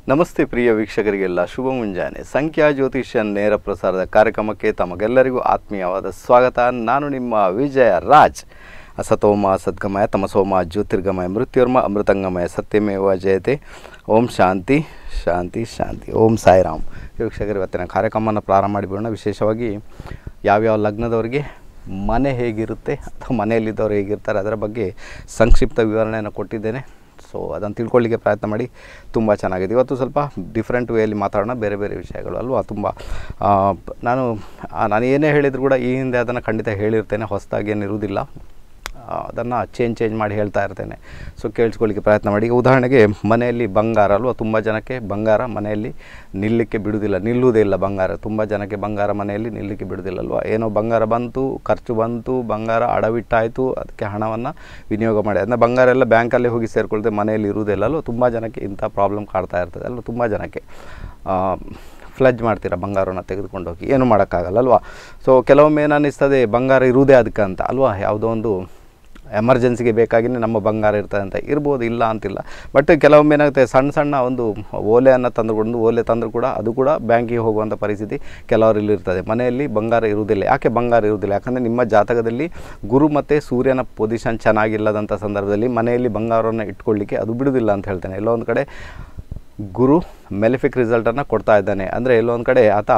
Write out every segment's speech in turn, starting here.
ನಮಸ್ತೆ ಪ್ರಿಯ ವೀಕ್ಷಕರಿಗೆಲ್ಲ ಶುಭ ಮುಂಜಾನೆ ಸಂಖ್ಯಾ ಜ್ಯೋತಿಷ್ಯ ನೇರ ಪ್ರಸಾರದ ಕಾರ್ಯಕ್ರಮಕ್ಕೆ ತಮಗೆಲ್ಲರಿಗೂ ಆತ್ಮೀಯವಾದ ಸ್ವಾಗತ ನಾನು ನಿಮ್ಮ ವಿಜಯ ರಾಜ್ ಅಸತೋಮ ಸದ್ಗಮಯ ತಮಸೋಮ ಜ್ಯೋತಿರ್ಗಮಯ ಮೃತ್ಯುರ್ಮ ಅಮೃತಂಗಮಯ ಸತ್ಯಮೇವ ಜಯತೆ ಓಂ ಶಾಂತಿ ಶಾಂತಿ ಶಾಂತಿ ಓಂ ಸಾಯಿರಾಮ್ ವೀಕ್ಷಕರು ಇವತ್ತಿನ ಕಾರ್ಯಕ್ರಮವನ್ನು ಪ್ರಾರಂಭ ಮಾಡಿಬಿಡೋಣ ವಿಶೇಷವಾಗಿ ಯಾವ್ಯಾವ ಲಗ್ನದವರಿಗೆ ಮನೆ ಹೇಗಿರುತ್ತೆ ಅಥವಾ ಮನೆಯಲ್ಲಿದ್ದವರು ಹೇಗಿರ್ತಾರೆ ಅದರ ಬಗ್ಗೆ ಸಂಕ್ಷಿಪ್ತ ವಿವರಣೆಯನ್ನು ಕೊಟ್ಟಿದ್ದೇನೆ ಸೊ ಅದನ್ನು ತಿಳ್ಕೊಳ್ಳಿಕ್ಕೆ ಪ್ರಯತ್ನ ಮಾಡಿ ತುಂಬ ಚೆನ್ನಾಗಿದೆ ಇವತ್ತು ಸ್ವಲ್ಪ ಡಿಫ್ರೆಂಟ್ ವೇಯಲ್ಲಿ ಮಾತಾಡೋಣ ಬೇರೆ ಬೇರೆ ವಿಷಯಗಳು ಅಲ್ವಾ ತುಂಬ ಆ, ಪ್- ನಾನು ಆ, ನಾನು ಏನೇ ಹೇಳಿದರೂ ಕೂಡ ಈ ಹಿಂದೆ ಅದನ್ನು ಖಂಡಿತ ಹೇಳಿರ್ತೇನೆ ಹೊಸದಾಗಿ ಏನಿರುವುದಿಲ್ಲ ಅದನ್ನು ಚೇಂಜ್ ಚೇಂಜ್ ಮಾಡಿ ಹೇಳ್ತಾ ಇರ್ತೇನೆ ಸೊ ಕೇಳಿಸ್ಕೊಳ್ಳಿಕ್ಕೆ ಪ್ರಯತ್ನ ಮಾಡಿ ಈಗ ಉದಾಹರಣೆಗೆ ಮನೆಯಲ್ಲಿ ಬಂಗಾರ ಅಲ್ವಾ ತುಂಬ ಜನಕ್ಕೆ ಬಂಗಾರ ಮನೆಯಲ್ಲಿ ನಿಲ್ಲಕ್ಕೆ ಬಿಡುವುದಿಲ್ಲ ನಿಲ್ಲುವುದೇ ಇಲ್ಲ ಬಂಗಾರ ತುಂಬ ಜನಕ್ಕೆ ಬಂಗಾರ ಮನೆಯಲ್ಲಿ ನಿಲ್ಲಕ್ಕೆ ಬಿಡುವುದಿಲ್ಲ ಅಲ್ವಾ ಏನೋ ಬಂಗಾರ ಬಂತು ಖರ್ಚು ಬಂತು ಬಂಗಾರ ಅಡವಿಟ್ಟಾಯಿತು ಅದಕ್ಕೆ ಹಣವನ್ನು ವಿನಿಯೋಗ ಮಾಡಿ ಅದನ್ನ ಬಂಗಾರ ಎಲ್ಲ ಬ್ಯಾಂಕಲ್ಲೇ ಹೋಗಿ ಸೇರಿಕೊಳ್ತೆ ಮನೆಯಲ್ಲಿ ಇರುವುದಿಲ್ಲ ಅಲ್ವಾ ತುಂಬ ಜನಕ್ಕೆ ಇಂಥ ಪ್ರಾಬ್ಲಮ್ ಕಾಡ್ತಾ ಇರ್ತದೆ ಅಲ್ವಾ ತುಂಬ ಜನಕ್ಕೆ ಆ, ಫ್ಲಜ್ ಮಾಡ್ತೀರಾ ಬಂಗಾರವನ್ನು ತೆಗೆದುಕೊಂಡು ಹೋಗಿ ಏನು ಮಾಡೋಕ್ಕಾಗಲ್ಲ ಅಲ್ವಾ ಸೊ ಕೆಲವೊಮ್ಮೆ ಏನು ಅನ್ನಿಸ್ತದೆ ಬಂಗಾರ ಇರುವುದೇ ಅದಕ್ಕೆ ಅಂತ ಅಲ್ವಾ ಯಾವುದೋ ಒಂದು ಎಮರ್ಜೆನ್ಸಿಗೆ ಬೇಕಾಗಿಯೇ ನಮ್ಮ ಬಂಗಾರ ಇರ್ತದೆ ಅಂತ ಇರ್ಬೋದು ಇಲ್ಲ ಅಂತಿಲ್ಲ ಬಟ್ ಕೆಲವೊಮ್ಮೆ ಏನಾಗುತ್ತೆ ಸಣ್ಣ ಸಣ್ಣ ಒಂದು ಓಲೆಯನ್ನು ತಂದುಕೊಂಡು ಓಲೆ ತಂದರೂ ಕೂಡ ಅದು ಕೂಡ ಬ್ಯಾಂಕಿಗೆ ಹೋಗುವಂಥ ಪರಿಸ್ಥಿತಿ ಕೆಲವರಲ್ಲಿ ಇರ್ತದೆ ಮನೆಯಲ್ಲಿ ಬಂಗಾರ ಇರುವುದಿಲ್ಲ ಯಾಕೆ ಬಂಗಾರ ಇರುವುದಿಲ್ಲ ಯಾಕಂದರೆ ನಿಮ್ಮ ಜಾತಕದಲ್ಲಿ ಗುರು ಮತ್ತು ಸೂರ್ಯನ ಪೊಸಿಷನ್ ಚೆನ್ನಾಗಿಲ್ಲದಂಥ ಸಂದರ್ಭದಲ್ಲಿ ಮನೆಯಲ್ಲಿ ಬಂಗಾರವನ್ನು ಇಟ್ಕೊಳ್ಳಿಕ್ಕೆ ಅದು ಬಿಡುವುದಿಲ್ಲ ಅಂತ ಹೇಳ್ತೇನೆ ಎಲ್ಲೋ ಒಂದು ಕಡೆ ಗುರು ಮೆಲಿಫಿಕ್ ರಿಸಲ್ಟನ್ನು ಕೊಡ್ತಾ ಇದ್ದಾನೆ ಅಂದರೆ ಎಲ್ಲೋ ಒಂದು ಕಡೆ ಆತ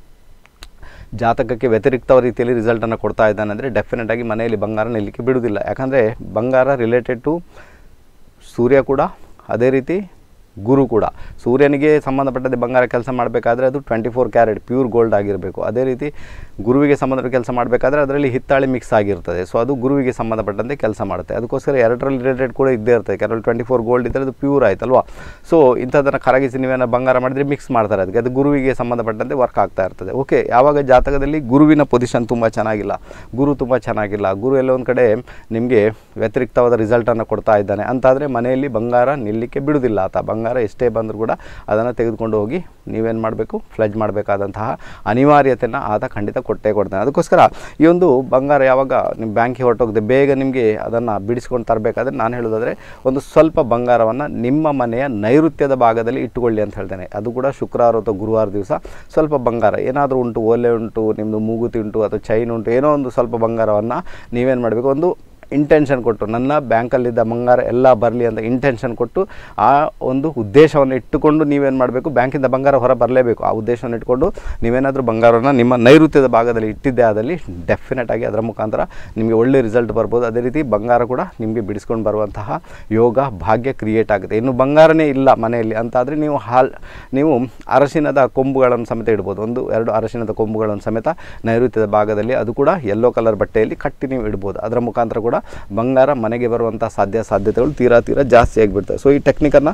ಜಾತಕಕ್ಕೆ ವ್ಯತಿರಿಕ್ತ ರೀತಿಯಲ್ಲಿ ರಿಸಲ್ಟನ್ನು ಕೊಡ್ತಾ ಇದ್ದಾನೆ ಅಂದರೆ ಡೆಫಿನೆಟಾಗಿ ಮನೆಯಲ್ಲಿ ಬಂಗಾರ ನಿಲ್ಲಕ್ಕೆ ಬಿಡುವುದಿಲ್ಲ ಯಾಕಂದರೆ ಬಂಗಾರ ರಿಲೇಟೆಡ್ ಟು ಸೂರ್ಯ ಕೂಡ ಅದೇ ರೀತಿ ಗುರು ಕೂಡ ಸೂರ್ಯನಿಗೆ ಸಂಬಂಧಪಟ್ಟಂತೆ ಬಂಗಾರ ಕೆಲಸ ಮಾಡಬೇಕಾದ್ರೆ ಅದು twenty four carat pure gold ಆಗಿರಬೇಕು ಅದೇ ರೀತಿ ಗುರುವಿಗೆ ಸಂಬಂಧಪಟ್ಟ ಕೆಲಸ ಮಾಡಬೇಕಾದ್ರೆ ಅದರಲ್ಲಿ ಹಿತ್ತಾಳಿ ಮಿಕ್ಸ್ ಆಗಿರ್ತದೆ ಸೊ ಅದು ಗುರುವಿಗೆ ಸಂಬಂಧಪಟ್ಟಂತೆ ಕೆಲಸ ಮಾಡುತ್ತೆ ಅದಕ್ಕೋಸ್ಕರ ಎರಡರಲ್ಲಿ ರಿಲೇಟೆಡ್ ಕೂಡ ಇದ್ದೇ ಇರ್ತದೆ ಕೆಲವರು ಟ್ವೆಂಟಿ ಫೋರ್ ಗೋಲ್ಡ್ ಇದ್ದರೆ ಅದು ಪ್ಯೂರ್ ಆಯ್ತಲ್ವಾ ಸೊ ಇಂಥದ್ದನ್ನು ಕರಗಿಸಿ ನೀವೇನೋ ಬಂಗಾರ ಮಾಡಿದರೆ ಮಿಕ್ಸ್ ಮಾಡ್ತಾರೆ ಅದಕ್ಕೆ ಅದು ಗುರುವಿಗೆ ಸಂಬಂಧಪಟ್ಟಂತೆ ವರ್ಕ್ ಆಗ್ತಾ ಇರ್ತದೆ ಓಕೆ ಯಾವಾಗ ಜಾತಕದಲ್ಲಿ ಗುರುವಿನ ಪೊಸಿಷನ್ ತುಂಬ ಚೆನ್ನಾಗಿಲ್ಲ ಗುರು ತುಂಬ ಚೆನ್ನಾಗಿಲ್ಲ ಗುರು ಎಲ್ಲ ಒಂದು ಕಡೆ ನಿಮಗೆ ವ್ಯತಿರಿಕ್ತವಾದ ರಿಸಲ್ಟನ್ನು ಕೊಡ್ತಾ ಇದ್ದಾನೆ ಅಂತಾದರೆ ಮನೆಯಲ್ಲಿ ಬಂಗಾರ ನಿಲ್ಲಕ್ಕೆ ಬಿಡುವುದಿಲ್ಲ ಆತ ಬಂಗಾರ ಎಷ್ಟೇ ಬಂದರೂ ಕೂಡ ಅದನ್ನು ತೆಗೆದುಕೊಂಡು ಹೋಗಿ ನೀವೇನು ಮಾಡಬೇಕು ಫ್ಲಜ್ ಮಾಡಬೇಕಾದಂತಹ ಅನಿವಾರ್ಯತೆಯನ್ನು ಆತ ಖಂಡಿತ ಕೊಟ್ಟೇ ಕೊಡ್ತಾನೆ ಅದಕ್ಕೋಸ್ಕರ ಈ ಒಂದು ಬಂಗಾರ ಯಾವಾಗ ನಿಮ್ಮ ಬ್ಯಾಂಕಿಗೆ ಹೊರಟೋಗಿದೆ ಬೇಗ ನಿಮಗೆ ಅದನ್ನು ಬಿಡಿಸ್ಕೊಂಡು ತರಬೇಕಾದ್ರೆ ನಾನು ಹೇಳೋದಾದರೆ ಒಂದು ಸ್ವಲ್ಪ ಬಂಗಾರವನ್ನು ನಿಮ್ಮ ಮನೆಯ ನೈಋತ್ಯದ ಭಾಗದಲ್ಲಿ ಇಟ್ಟುಕೊಳ್ಳಿ ಅಂತ ಹೇಳ್ತೇನೆ ಅದು ಕೂಡ ಶುಕ್ರವಾರ ಅಥವಾ ಗುರುವಾರ ದಿವಸ ಸ್ವಲ್ಪ ಬಂಗಾರ ಏನಾದರೂ ಉಂಟು ಓಲೆ ಉಂಟು ನಿಮ್ಮದು ಮೂಗುತಿ ಉಂಟು ಅಥವಾ ಚೈನ್ ಉಂಟು ಏನೋ ಒಂದು ಸ್ವಲ್ಪ ಬಂಗಾರವನ್ನು ನೀವೇನು ಮಾಡಬೇಕು ಒಂದು ಇಂಟೆನ್ಷನ್ ಕೊಟ್ಟು ನನ್ನ ಬ್ಯಾಂಕಲ್ಲಿದ್ದ ಬಂಗಾರ ಎಲ್ಲ ಬರಲಿ ಅಂತ ಇಂಟೆನ್ಷನ್ ಕೊಟ್ಟು ಆ ಒಂದು ಉದ್ದೇಶವನ್ನು ಇಟ್ಟುಕೊಂಡು ನೀವೇನು ಮಾಡಬೇಕು ಬ್ಯಾಂಕಿಂದ ಬಂಗಾರ ಹೊರ ಬರಲೇಬೇಕು ಆ ಉದ್ದೇಶವನ್ನು ಇಟ್ಕೊಂಡು ನೀವೇನಾದರೂ ಬಂಗಾರವನ್ನು ನಿಮ್ಮ ನೈಋತ್ಯದ ಭಾಗದಲ್ಲಿ ಇಟ್ಟಿದ್ದೇ ಆದಲ್ಲಿ ಡೆಫಿನೆಟ್ ಆಗಿ ಅದರ ಮುಖಾಂತರ ನಿಮಗೆ ಒಳ್ಳೆ ರಿಸಲ್ಟ್ ಬರ್ಬೋದು ಅದೇ ರೀತಿ ಬಂಗಾರ ಕೂಡ ನಿಮಗೆ ಬಿಡಿಸ್ಕೊಂಡು ಬರುವಂತಹ ಯೋಗ ಭಾಗ್ಯ ಕ್ರಿಯೇಟ್ ಆಗುತ್ತೆ ಇನ್ನು ಬಂಗಾರನೇ ಇಲ್ಲ ಮನೆಯಲ್ಲಿ ಅಂತಾದರೆ ನೀವು ಹಾಲ್ ನೀವು ಅರಶಿನದ ಕೊಂಬುಗಳನ್ನು ಸಮೇತ ಇಡ್ಬೋದು ಒಂದು ಎರಡು ಅರಶಿನದ ಕೊಂಬುಗಳನ್ನು ಸಮೇತ ನೈಋತ್ಯದ ಭಾಗದಲ್ಲಿ ಅದು ಕೂಡ ಯೆಲ್ಲೋ ಕಲರ್ ಬಟ್ಟೆಯಲ್ಲಿ ಕಟ್ಟಿ ನೀವು ಇಡ್ಬೋದು ಅದರ ಮುಖಾಂತರ ಕೂಡ ಬಂಗಾರ ಮನೆಗೆ ಬರುವಂಥ ಸಾಧ್ಯ ಸಾಧ್ಯತೆಗಳು ತೀರಾ ತೀರಾ ಜಾಸ್ತಿ ಆಗಿಬಿಡ್ತವೆ ಸೊ ಈ ಟೆಕ್ನಿಕನ್ನು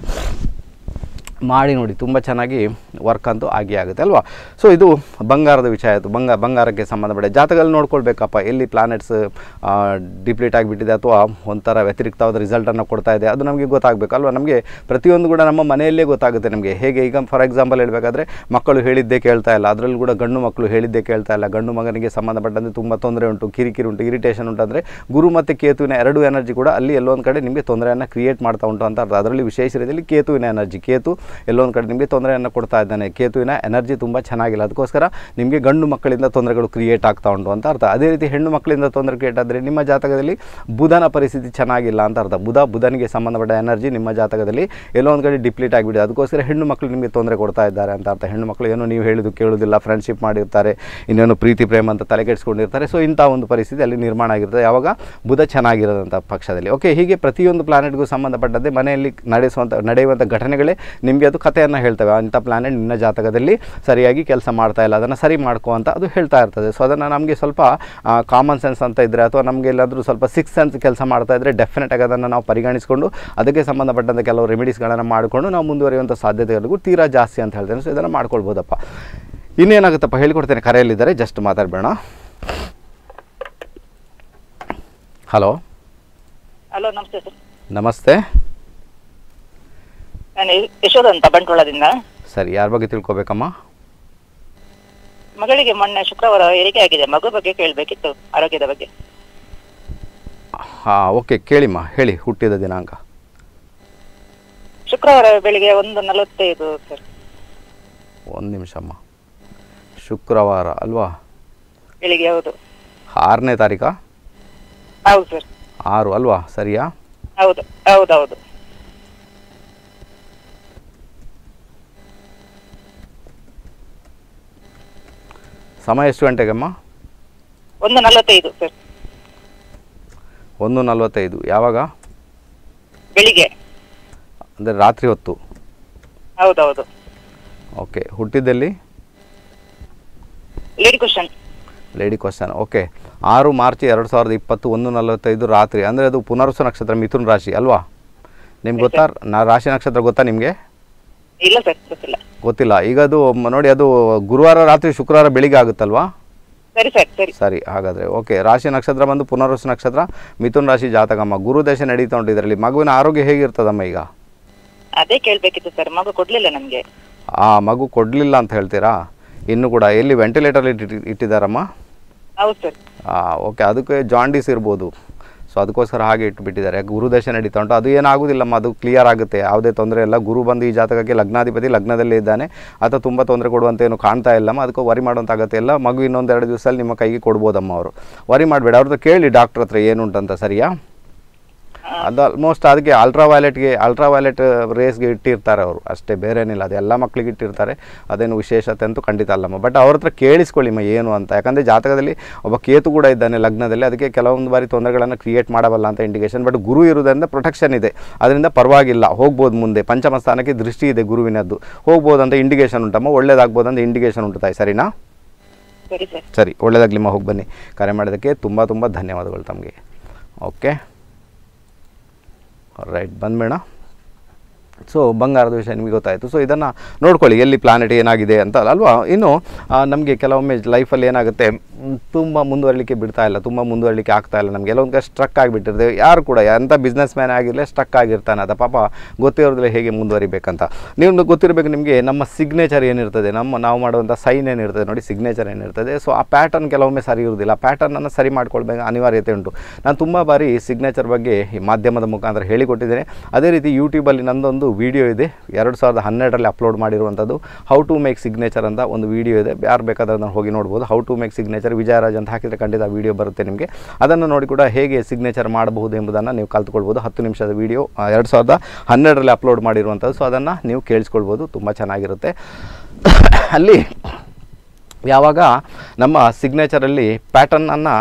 ಮಾಡಿ ನೋಡಿ ತುಂಬ ಚೆನ್ನಾಗಿ ವರ್ಕ್ ಅಂತೂ ಆಗಿ ಆಗುತ್ತೆ ಅಲ್ವಾ ಸೊ ಇದು ಬಂಗಾರದ ವಿಷಯ ಆಯಿತು ಬಂಗ ಬಂಗಾರಕ್ಕೆ ಸಂಬಂಧಪಟ್ಟ ಜಾತಕದಲ್ಲಿ ನೋಡ್ಕೊಳ್ಬೇಕಪ್ಪ ಎಲ್ಲಿ ಪ್ಲಾನೆಟ್ಸ್ ಡಿಪ್ಲೀಟ್ ಆಗಿಬಿಟ್ಟಿದೆ ಅಥವಾ ಒಂಥರ ವ್ಯತಿರಿಕ್ತವಾದ ರಿಸಲ್ಟನ್ನು ಕೊಡ್ತಾ ಇದೆ ಅದು ನಮಗೆ ಗೊತ್ತಾಗಬೇಕು ಅಲ್ವಾ ನಮಗೆ ಪ್ರತಿಯೊಂದು ಕೂಡ ನಮ್ಮ ಮನೆಯಲ್ಲೇ ಗೊತ್ತಾಗುತ್ತೆ ನಮಗೆ ಹೇಗೆ ಈಗ ಫಾರ್ ಎಕ್ಸಾಂಪಲ್ ಹೇಳಬೇಕಾದ್ರೆ ಮಕ್ಕಳು ಹೇಳಿದ್ದೇ ಕೇಳ್ತಾ ಇಲ್ಲ ಅದರಲ್ಲಿ ಕೂಡ ಗಂಡು ಮಕ್ಕಳು ಹೇಳಿದ್ದೇ ಕೇಳ್ತಾ ಇಲ್ಲ ಗಂಡು ಮಗನಿಗೆ ಸಂಬಂಧಪಟ್ಟಂತೆ ತುಂಬ ತೊಂದರೆ ಉಂಟು ಕಿರಿಕಿರಿ ಉಂಟು ಇರಿಟೇಷನ್ ಉಂಟು ಅಂದರೆ ಗುರು ಮತ್ತು ಕೇತುವಿನ ಎರಡು ಎನರ್ಜಿ ಕೂಡ ಅಲ್ಲಿ ಎಲ್ಲೊಂದು ಕಡೆ ನಿಮಗೆ ತೊಂದರೆಯನ್ನು ಕ್ರಿಯೇಟ್ ಮಾಡ್ತಾ ಉಂಟು ಅಂತ ಅರ್ಥ ಅದರಲ್ಲಿ ವಿಶೇಷ ರೀತಿಯಲ್ಲಿ ಕೇತುವಿನ ಎನರ್ಜಿ ಕೇತು ಎಲ್ಲೊಂದು ಕಡೆ ನಿಮಗೆ ತೊಂದರೆಯನ್ನು ಕೊಡ್ತಾ ಇದ್ದಾನೆ ಕೇತುವಿನ ಎನರ್ಜಿ ತುಂಬ ಚೆನ್ನಾಗಿಲ್ಲ ಅದಕ್ಕೋಸ್ಕರ ನಿಮಗೆ ಗಂಡು ಮಕ್ಕಳಿಂದ ತೊಂದರೆಗಳು ಕ್ರಿಯೇಟ್ ಆಗ್ತಾ ಉಂಟು ಅಂತ ಅರ್ಥ ಅದೇ ರೀತಿ ಹೆಣ್ಣು ಮಕ್ಕಳಿಂದ ತೊಂದರೆ ಕ್ರಿಯೇಟ್ ಆದರೆ ನಿಮ್ಮ ಜಾತಕದಲ್ಲಿ ಬುಧನ ಪರಿಸ್ಥಿತಿ ಚೆನ್ನಾಗಿಲ್ಲ ಅಂತ ಅರ್ಥ ಬುಧ ಬುಧನಿಗೆ ಸಂಬಂಧಪಟ್ಟ ಎನರ್ಜಿ ನಿಮ್ಮ ಜಾತಕದಲ್ಲಿ ಎಲ್ಲೋ ಒಂದು ಕಡೆ ಡಿಪ್ಲೀಟ್ ಆಗಿಬಿಟ್ಟಿದೆ ಅದಕ್ಕೋಸ್ಕರ ಹೆಣ್ಣು ಮಕ್ಕಳು ನಿಮಗೆ ತೊಂದರೆ ಕೊಡ್ತಾ ಇದ್ದಾರೆ ಅಂತ ಅರ್ಥ ಹೆಣ್ಣು ಮಕ್ಕಳು ಏನೋ ನೀವು ಹೇಳೋದು ಕೇಳೋದಿಲ್ಲ ಫ್ರೆಂಡ್ಶಿಪ್ ಮಾಡಿರ್ತಾರೆ ಇನ್ನೇನು ಪ್ರೀತಿ ಪ್ರೇಮ ಅಂತ ತಲೆ ಕೆಡಿಸ್ಕೊಂಡಿರ್ತಾರೆ ಸೊ ಇಂಥ ಒಂದು ಪರಿಸ್ಥಿತಿ ಅಲ್ಲಿ ನಿರ್ಮಾಣ ಆಗಿರ್ತದೆ ಯಾವಾಗ ಬುಧ ಚೆನ್ನಾಗಿರೋದಂಥ ಪಕ್ಷದಲ್ಲಿ ಓಕೆ ಹೀಗೆ ಪ್ರತಿಯೊಂದು ಪ್ಲಾನೆಟ್ಗೂ ಸಂಬಂಧಪಟ್ಟಂತೆ ಮನೆಯಲ್ಲಿ ನಡೆಸುವಂಥ ನಡೆಯುವಂಥ ಘಟನೆಗಳೇ ನಿಮಗೆ ಅದು ಕಥೆಯನ್ನು ಹೇಳ್ತವೆ ಅಂಥ ಪ್ಲಾನೆಟ್ ನಿನ್ನ ಜಾತಕದಲ್ಲಿ ಸರಿಯಾಗಿ ಕೆಲಸ ಮಾಡ್ತಾ ಇಲ್ಲ ಅದನ್ನು ಸರಿ ಮಾಡ್ಕೋ ಅಂತ ಅದು ಹೇಳ್ತಾ ಇರ್ತದೆ ಸೊ ಅದನ್ನು ನಮಗೆ ಸ್ವಲ್ಪ ಕಾಮನ್ ಸೆನ್ಸ್ ಅಂತ ಇದ್ದರೆ ಅಥವಾ ನಮಗೆ ಎಲ್ಲಾದರೂ ಸ್ವಲ್ಪ ಸಿಕ್ಸ್ ಸೆನ್ಸ್ ಕೆಲಸ ಮಾಡ್ತಾ ಇದ್ದರೆ ಡೆಫಿನೆಟ್ ಆಗಿ ಅದನ್ನು ನಾವು ಪರಿಗಣಿಸಿಕೊಂಡು ಅದಕ್ಕೆ ಸಂಬಂಧಪಟ್ಟಂಥ ಕೆಲವು ರೆಮಿಡೀಸ್ಗಳನ್ನು ಮಾಡಿಕೊಂಡು ನಾವು ಮುಂದುವರಿಯುವಂಥ ಸಾಧ್ಯತೆಗಳಿಗೂ ತೀರಾ ಜಾಸ್ತಿ ಅಂತ ಹೇಳ್ತೇನೆ ಸೊ ಇದನ್ನು ಮಾಡ್ಕೊಳ್ಬೋದಪ್ಪ ಇನ್ನೇನಾಗುತ್ತಪ್ಪ ಹೇಳ್ಕೊಡ್ತೇನೆ ಕರೆಯಲ್ಲಿದ್ದಾರೆ ಜಸ್ಟ್ ಮಾತಾಡಬೇಡ ಹಲೋ ಹಲೋ ನಮಸ್ತೆ ಸರ್ ನಮಸ್ತೆ ನಾನು ಯಶ್- ಯಶೋಧ ಅಂತ ಬಂಟ್ವಾಳದಿಂದ ಸರಿ ಯಾರ ಬಗ್ಗೆ ತಿಳ್ಕೊಬೇಕಮ್ಮ ಮಗಳಿಗೆ ಮೊನ್ನೆ ಶುಕ್ರವಾರ ಹೆರಿಗೆ ಆಗಿದೆ ಮಗು ಬಗ್ಗೆ ಕೇಳಬೇಕಿತ್ತು ಆರೋಗ್ಯದ ಬಗ್ಗೆ ಹಾಂ ಓಕೆ ಕೇಳಿಮ್ಮ ಹೇಳಿ ಹುಟ್ಟಿದ ದಿನಾಂಕ ಶುಕ್ರವಾರ ಬೆಳಿಗ್ಗೆ ಒಂದು ನಲವತ್ತೈದು ಸರ್ ಒಂದು ನಿಮಿಷಮ್ಮ ಶುಕ್ರವಾರ ಅಲ್ವಾ ಬೆಳಿಗ್ಗೆ ಹೌದು ಆರನೇ ತಾರೀಕಾ ಹೌದು ಸರ್ ಆರು ಅಲ್ವಾ ಸರಿಯಾ ಹೌದು ಹೌದೌದು ಸಮಯ ಎಷ್ಟು ಗಂಟೆಗಮ್ಮ ಒಂದು ನಲವತ್ತೈದು ಸರ್ ಒಂದು ನಲ್ವತ್ತೈದು ಯಾವಾಗ ಬೆಳಿಗ್ಗೆ ಅಂದರೆ ರಾತ್ರಿ ಹೊತ್ತು ಹೌದೌದು ಓಕೆ ಹುಟ್ಟಿದ್ದಲ್ಲಿ lady question lady question okay ಆರು ಮಾರ್ಚ್ ಎರಡು ಸಾವಿರದ ಇಪ್ಪತ್ತು ಒಂದು ನಲವತ್ತೈದು ರಾತ್ರಿ ಅಂದರೆ ಅದು ಪುನರ್ವಸು ನಕ್ಷತ್ರ ಮಿಥುನ್ ರಾಶಿ ಅಲ್ವಾ ನಿಮ್ಗೆ ಗೊತ್ತಾ ನಾ ರಾಶಿ ನಕ್ಷತ್ರ ಗೊತ್ತಾ ನಿಮಗೆ ಇಲ್ಲ ಸರ್ ಗೊತ್ತಿಲ್ಲ ಗೊತ್ತಿಲ್ಲ ಈಗ ಅದು ಮ- ನೋಡಿ ಅದು ಗುರುವಾರ ರಾತ್ರಿ ಶುಕ್ರವಾರ ಬೆಳಿಗ್ಗೆ ಆಗುತ್ತಲ್ವಾ ಸರಿ ಸರ್ ಸರಿ ಸರಿ ಹಾಗಾದರೆ ಓಕೆ ರಾಶಿ ನಕ್ಷತ್ರ ಬಂದು ಪುನರ್ವಸು ನಕ್ಷತ್ರ ಮಿಥುನ್ ರಾಶಿ ಜಾತಕಮ್ಮ ಗುರು ದಶೆ ನಡೀತಾ ಉಂಟು ಇದರಲ್ಲಿ ಮಗುವಿನ ಆರೋಗ್ಯ ಹೇಗಿರ್ತದಮ್ಮ ಈಗ ಅದೇ ಕೇಳ್ಬೇಕಿತ್ತು ಸರ್ ಮಗು ಕೊಡ್ಲಿಲ್ಲ ನಮ್ಗೆ ಆ ಮಗು ಕೊಡಲಿಲ್ಲ ಅಂತ ಹೇಳ್ತೀರಾ ಇನ್ನು ಕೂಡ ಎಲ್ಲಿ ವೆಂಟಿಲೇಟರ್ ಇಟ್ಟಿ ಇಟ್ಟಿದ್ದಾರಮ್ಮ ಹೌದು ಸರ್ ಓಕೆ ಅದಕ್ಕೆ ಜಾಂಡೀಸ್ ಇರ್ಬೋದು ಸೊ ಅದಕ್ಕೋಸ್ಕರ ಹಾಗೆ ಇಟ್ಬಿಟ್ಟಿದ್ದಾರೆ ಗುರುದಶೆ ನಡೀತಾ ಉಂಟು ಅದು ಏನಾಗೋದಿಲ್ಲಮ್ಮ ಅದು ಕ್ಲಿಯರ್ ಆಗುತ್ತೆ ಯಾವುದೇ ತೊಂದರೆ ಇಲ್ಲ ಗುರು ಬಂದು ಈ ಜಾತಕಕ್ಕೆ ಲಗ್ನಾಧಿಪತಿ ಲಗ್ನದಲ್ಲೇ ಇದ್ದಾನೆ ಆತ ತುಂಬ ತೊಂದರೆ ಕೊಡುವಂತ ಏನು ಕಾಣ್ತಾ ಇಲ್ಲಮ್ಮ ಅದಕ್ಕೆ ವರಿ ಮಾಡುವಂತ ಅಗತ್ಯ ಇಲ್ಲ ಮಗು ಇನ್ನೊಂದು ಎರಡು ದಿವಸದಲ್ಲಿ ನಿಮ್ಮ ಕೈಗೆ ಕೊಡ್ಬೋದಮ್ಮ ಅವರು ವರಿ ಮಾಡಬೇಡ ಅವ್ರದ್ದು ಕೇಳಿ ಡಾಕ್ಟ್ರ್ ಹತ್ರ ಏನುಂಟಂತ ಸರಿಯಾ ಅದು ಆಲ್ಮೋಸ್ಟ್ ಅದಕ್ಕೆ ಅಲ್ಟ್ರಾ ವೈಲೆಟ್ಗೆ ಅಲ್ಟ್ರಾ ವೈಲೆಟ್ ರೇಸ್ಗೆ ಇಟ್ಟಿರ್ತಾರೆ ಅವರು ಅಷ್ಟೇ ಬೇರೆ ಏನಿಲ್ಲ ಅದು ಎಲ್ಲ ಮಕ್ಕಳಿಗೆ ಇಟ್ಟಿರ್ತಾರೆ ಅದೇನು ವಿಶೇಷತೆ ಅಂತೂ ಖಂಡಿತ ಅಲ್ಲಮ್ಮ ಬಟ್ ಅವ್ರ ಹತ್ರ ಕೇಳಿಸ್ಕೊಳ್ಳಿಮ್ಮ ಏನು ಅಂತ ಯಾಕಂದರೆ ಜಾತಕದಲ್ಲಿ ಒಬ್ಬ ಕೇತು ಕೂಡ ಇದ್ದಾನೆ ಲಗ್ನದಲ್ಲಿ ಅದಕ್ಕೆ ಕೆಲವೊಂದು ಬಾರಿ ತೊಂದರೆಗಳನ್ನು ಕ್ರಿಯೇಟ್ ಮಾಡಬಲ್ಲ ಅಂತ ಇಂಡಿಕೇಶನ್ ಬಟ್ ಗುರು ಇರುವುದರಿಂದ ಪ್ರೊಟೆಕ್ಷನ್ ಇದೆ ಅದರಿಂದ ಪರವಾಗಿಲ್ಲ ಹೋಗ್ಬೋದು ಮುಂದೆ ಪಂಚಮ ಸ್ಥಾನಕ್ಕೆ ದೃಷ್ಟಿ ಇದೆ ಗುರುವಿನದ್ದು ಹೋಗ್ಬೋದು ಅಂತ ಇಂಡಿಕೇಶನ್ ಉಂಟಮ್ಮ ಒಳ್ಳೇದಾಗ್ಬೋದು ಅಂತ ಇಂಡಿಕೇಶನ್ ಉಂಟು ತಾಯಿ ಸರಿನಾ ಸರಿ ಸರ್ ಸರಿ ಒಳ್ಳೆಯದಾಗಲಿಮ್ಮ ಹೋಗಿ ಬನ್ನಿ ಕರೆ ಮಾಡೋದಕ್ಕೆ ತುಂಬ ತುಂಬ ಧನ್ಯವಾದಗಳು ತಮಗೆ ಓಕೆ ರೈಟ್ ಬಂದ್ಬೇಡ ಸೊ ಬಂಗಾರದ ವಿಷಯ ನಿಮಗೆ ಗೊತ್ತಾಯಿತು ಸೊ ಇದನ್ನು ನೋಡ್ಕೊಳ್ಳಿ ಎಲ್ಲಿ ಪ್ಲಾನೆಟ್ ಏನಾಗಿದೆ ಅಂತ ಅಲ್ವಾ ಇನ್ನು ನಮಗೆ ಕೆಲವೊಮ್ಮೆ ಲೈಫಲ್ಲಿ ಏನಾಗುತ್ತೆ ತುಂಬ ಮುಂದುವರಲಿಕ್ಕೆ ಬಿಡ್ತಾ ಇಲ್ಲ ತುಂಬ ಮುಂದುವರಲಿಕ್ಕೆ ಆಗ್ತಾ ಇಲ್ಲ ನಮಗೆ ಕೆಲವೊಂದು ಸ್ಟ್ರಕ್ ಆಗಿಬಿಟ್ಟಿರ್ತೇವೆ ಯಾರು ಕೂಡ ಎಂಥ ಬಿಸ್ನೆಸ್ ಮ್ಯಾನ್ ಆಗಿರಲಿ ಸ್ಟ್ರಕ್ ಆಗಿರ್ತಾನೆ ಅದ ಪಾಪ ಗೊತ್ತಿರೋದಿಲ್ಲ ಹೇಗೆ ಮುಂದುವರಿಬೇಕಂತ ನೀವು ಗೊತ್ತಿರಬೇಕು ನಿಮಗೆ ನಮ್ಮ ಸಿಗ್ನೇಚರ್ ಏನಿರ್ತದೆ ನಮ್ಮ ನಾವು ಮಾಡುವಂಥ ಸೈನ್ ಏನಿರ್ತದೆ ನೋಡಿ ಸಿಗ್ನೇಚರ್ ಏನಿರ್ತದೆ ಸೊ ಆ ಪ್ಯಾಟರ್ನ್ ಕೆಲವೊಮ್ಮೆ ಸರಿ ಇರುವುದಿಲ್ಲ ಆ ಪ್ಯಾಟರ್ನನ್ನು ಸರಿ ಮಾಡ್ಕೊಳ್ಬೇಕು ಅನಿವಾರ್ಯತೆ ಉಂಟು ನಾನು ತುಂಬ ಬಾರಿ ಸಿಗ್ನೇಚರ್ ಬಗ್ಗೆ ಈ ಮಾಧ್ಯಮದ ಮುಖಾಂತರ ಹೇಳಿಕೊಟ್ಟಿದ್ದೇನೆ ಅದೇ ರೀತಿ ಯೂಟ್ಯೂಬಲ್ಲಿ ನಂದೊಂದು ವಿಡಿಯೋ ಇದೆ ಎರಡು ಸಾವಿರದ ಹನ್ನೆರಡರಲ್ಲಿ ಅಪ್ಲೋಡ್ ಮಾಡಿರುವಂಥದ್ದು ಹೌ ಟು ಮೇಕ್ ಸಿಗ್ನೇಚರ್ ಅಂತ ಒಂದು ವಿಡಿಯೋ ಇದೆ ಯಾರು ಬೇಕಾದ್ರೆ ಅದನ್ನು ಹೋಗಿ ನೋಡ್ಬೋದು how to make signature Vijayraj ಅಂತ ಹಾಕಿದರೆ ಖಂಡಿತ ವಿಡಿಯೋ ಬರುತ್ತೆ ನಿಮಗೆ ಅದನ್ನು ನೋಡಿ ಕೂಡ ಹೇಗೆ ಸಿಗ್ನೇಚರ್ ಮಾಡಬಹುದು ಎಂಬುದನ್ನು ನೀವು ಕಲ್ತ್ಕೊಳ್ಬೋದು ಹತ್ತು ನಿಮಿಷದ ವಿಡಿಯೋ ಎರಡು ಸಾವಿರದ ಹನ್ನೆರಡರಲ್ಲಿ ಅಪ್ಲೋಡ್ ಮಾಡಿರುವಂಥದ್ದು ಸೊ ಅದನ್ನು ನೀವು ಕೇಳಿಸ್ಕೊಳ್ಬೋದು ತುಂಬ ಚೆನ್ನಾಗಿರುತ್ತೆ ಅಲ್ಲಿ ಯಾವಾಗ ನಮ್ಮ ಸಿಗ್ನೇಚರಲ್ಲಿ ಪ್ಯಾಟರ್ನನ್ನು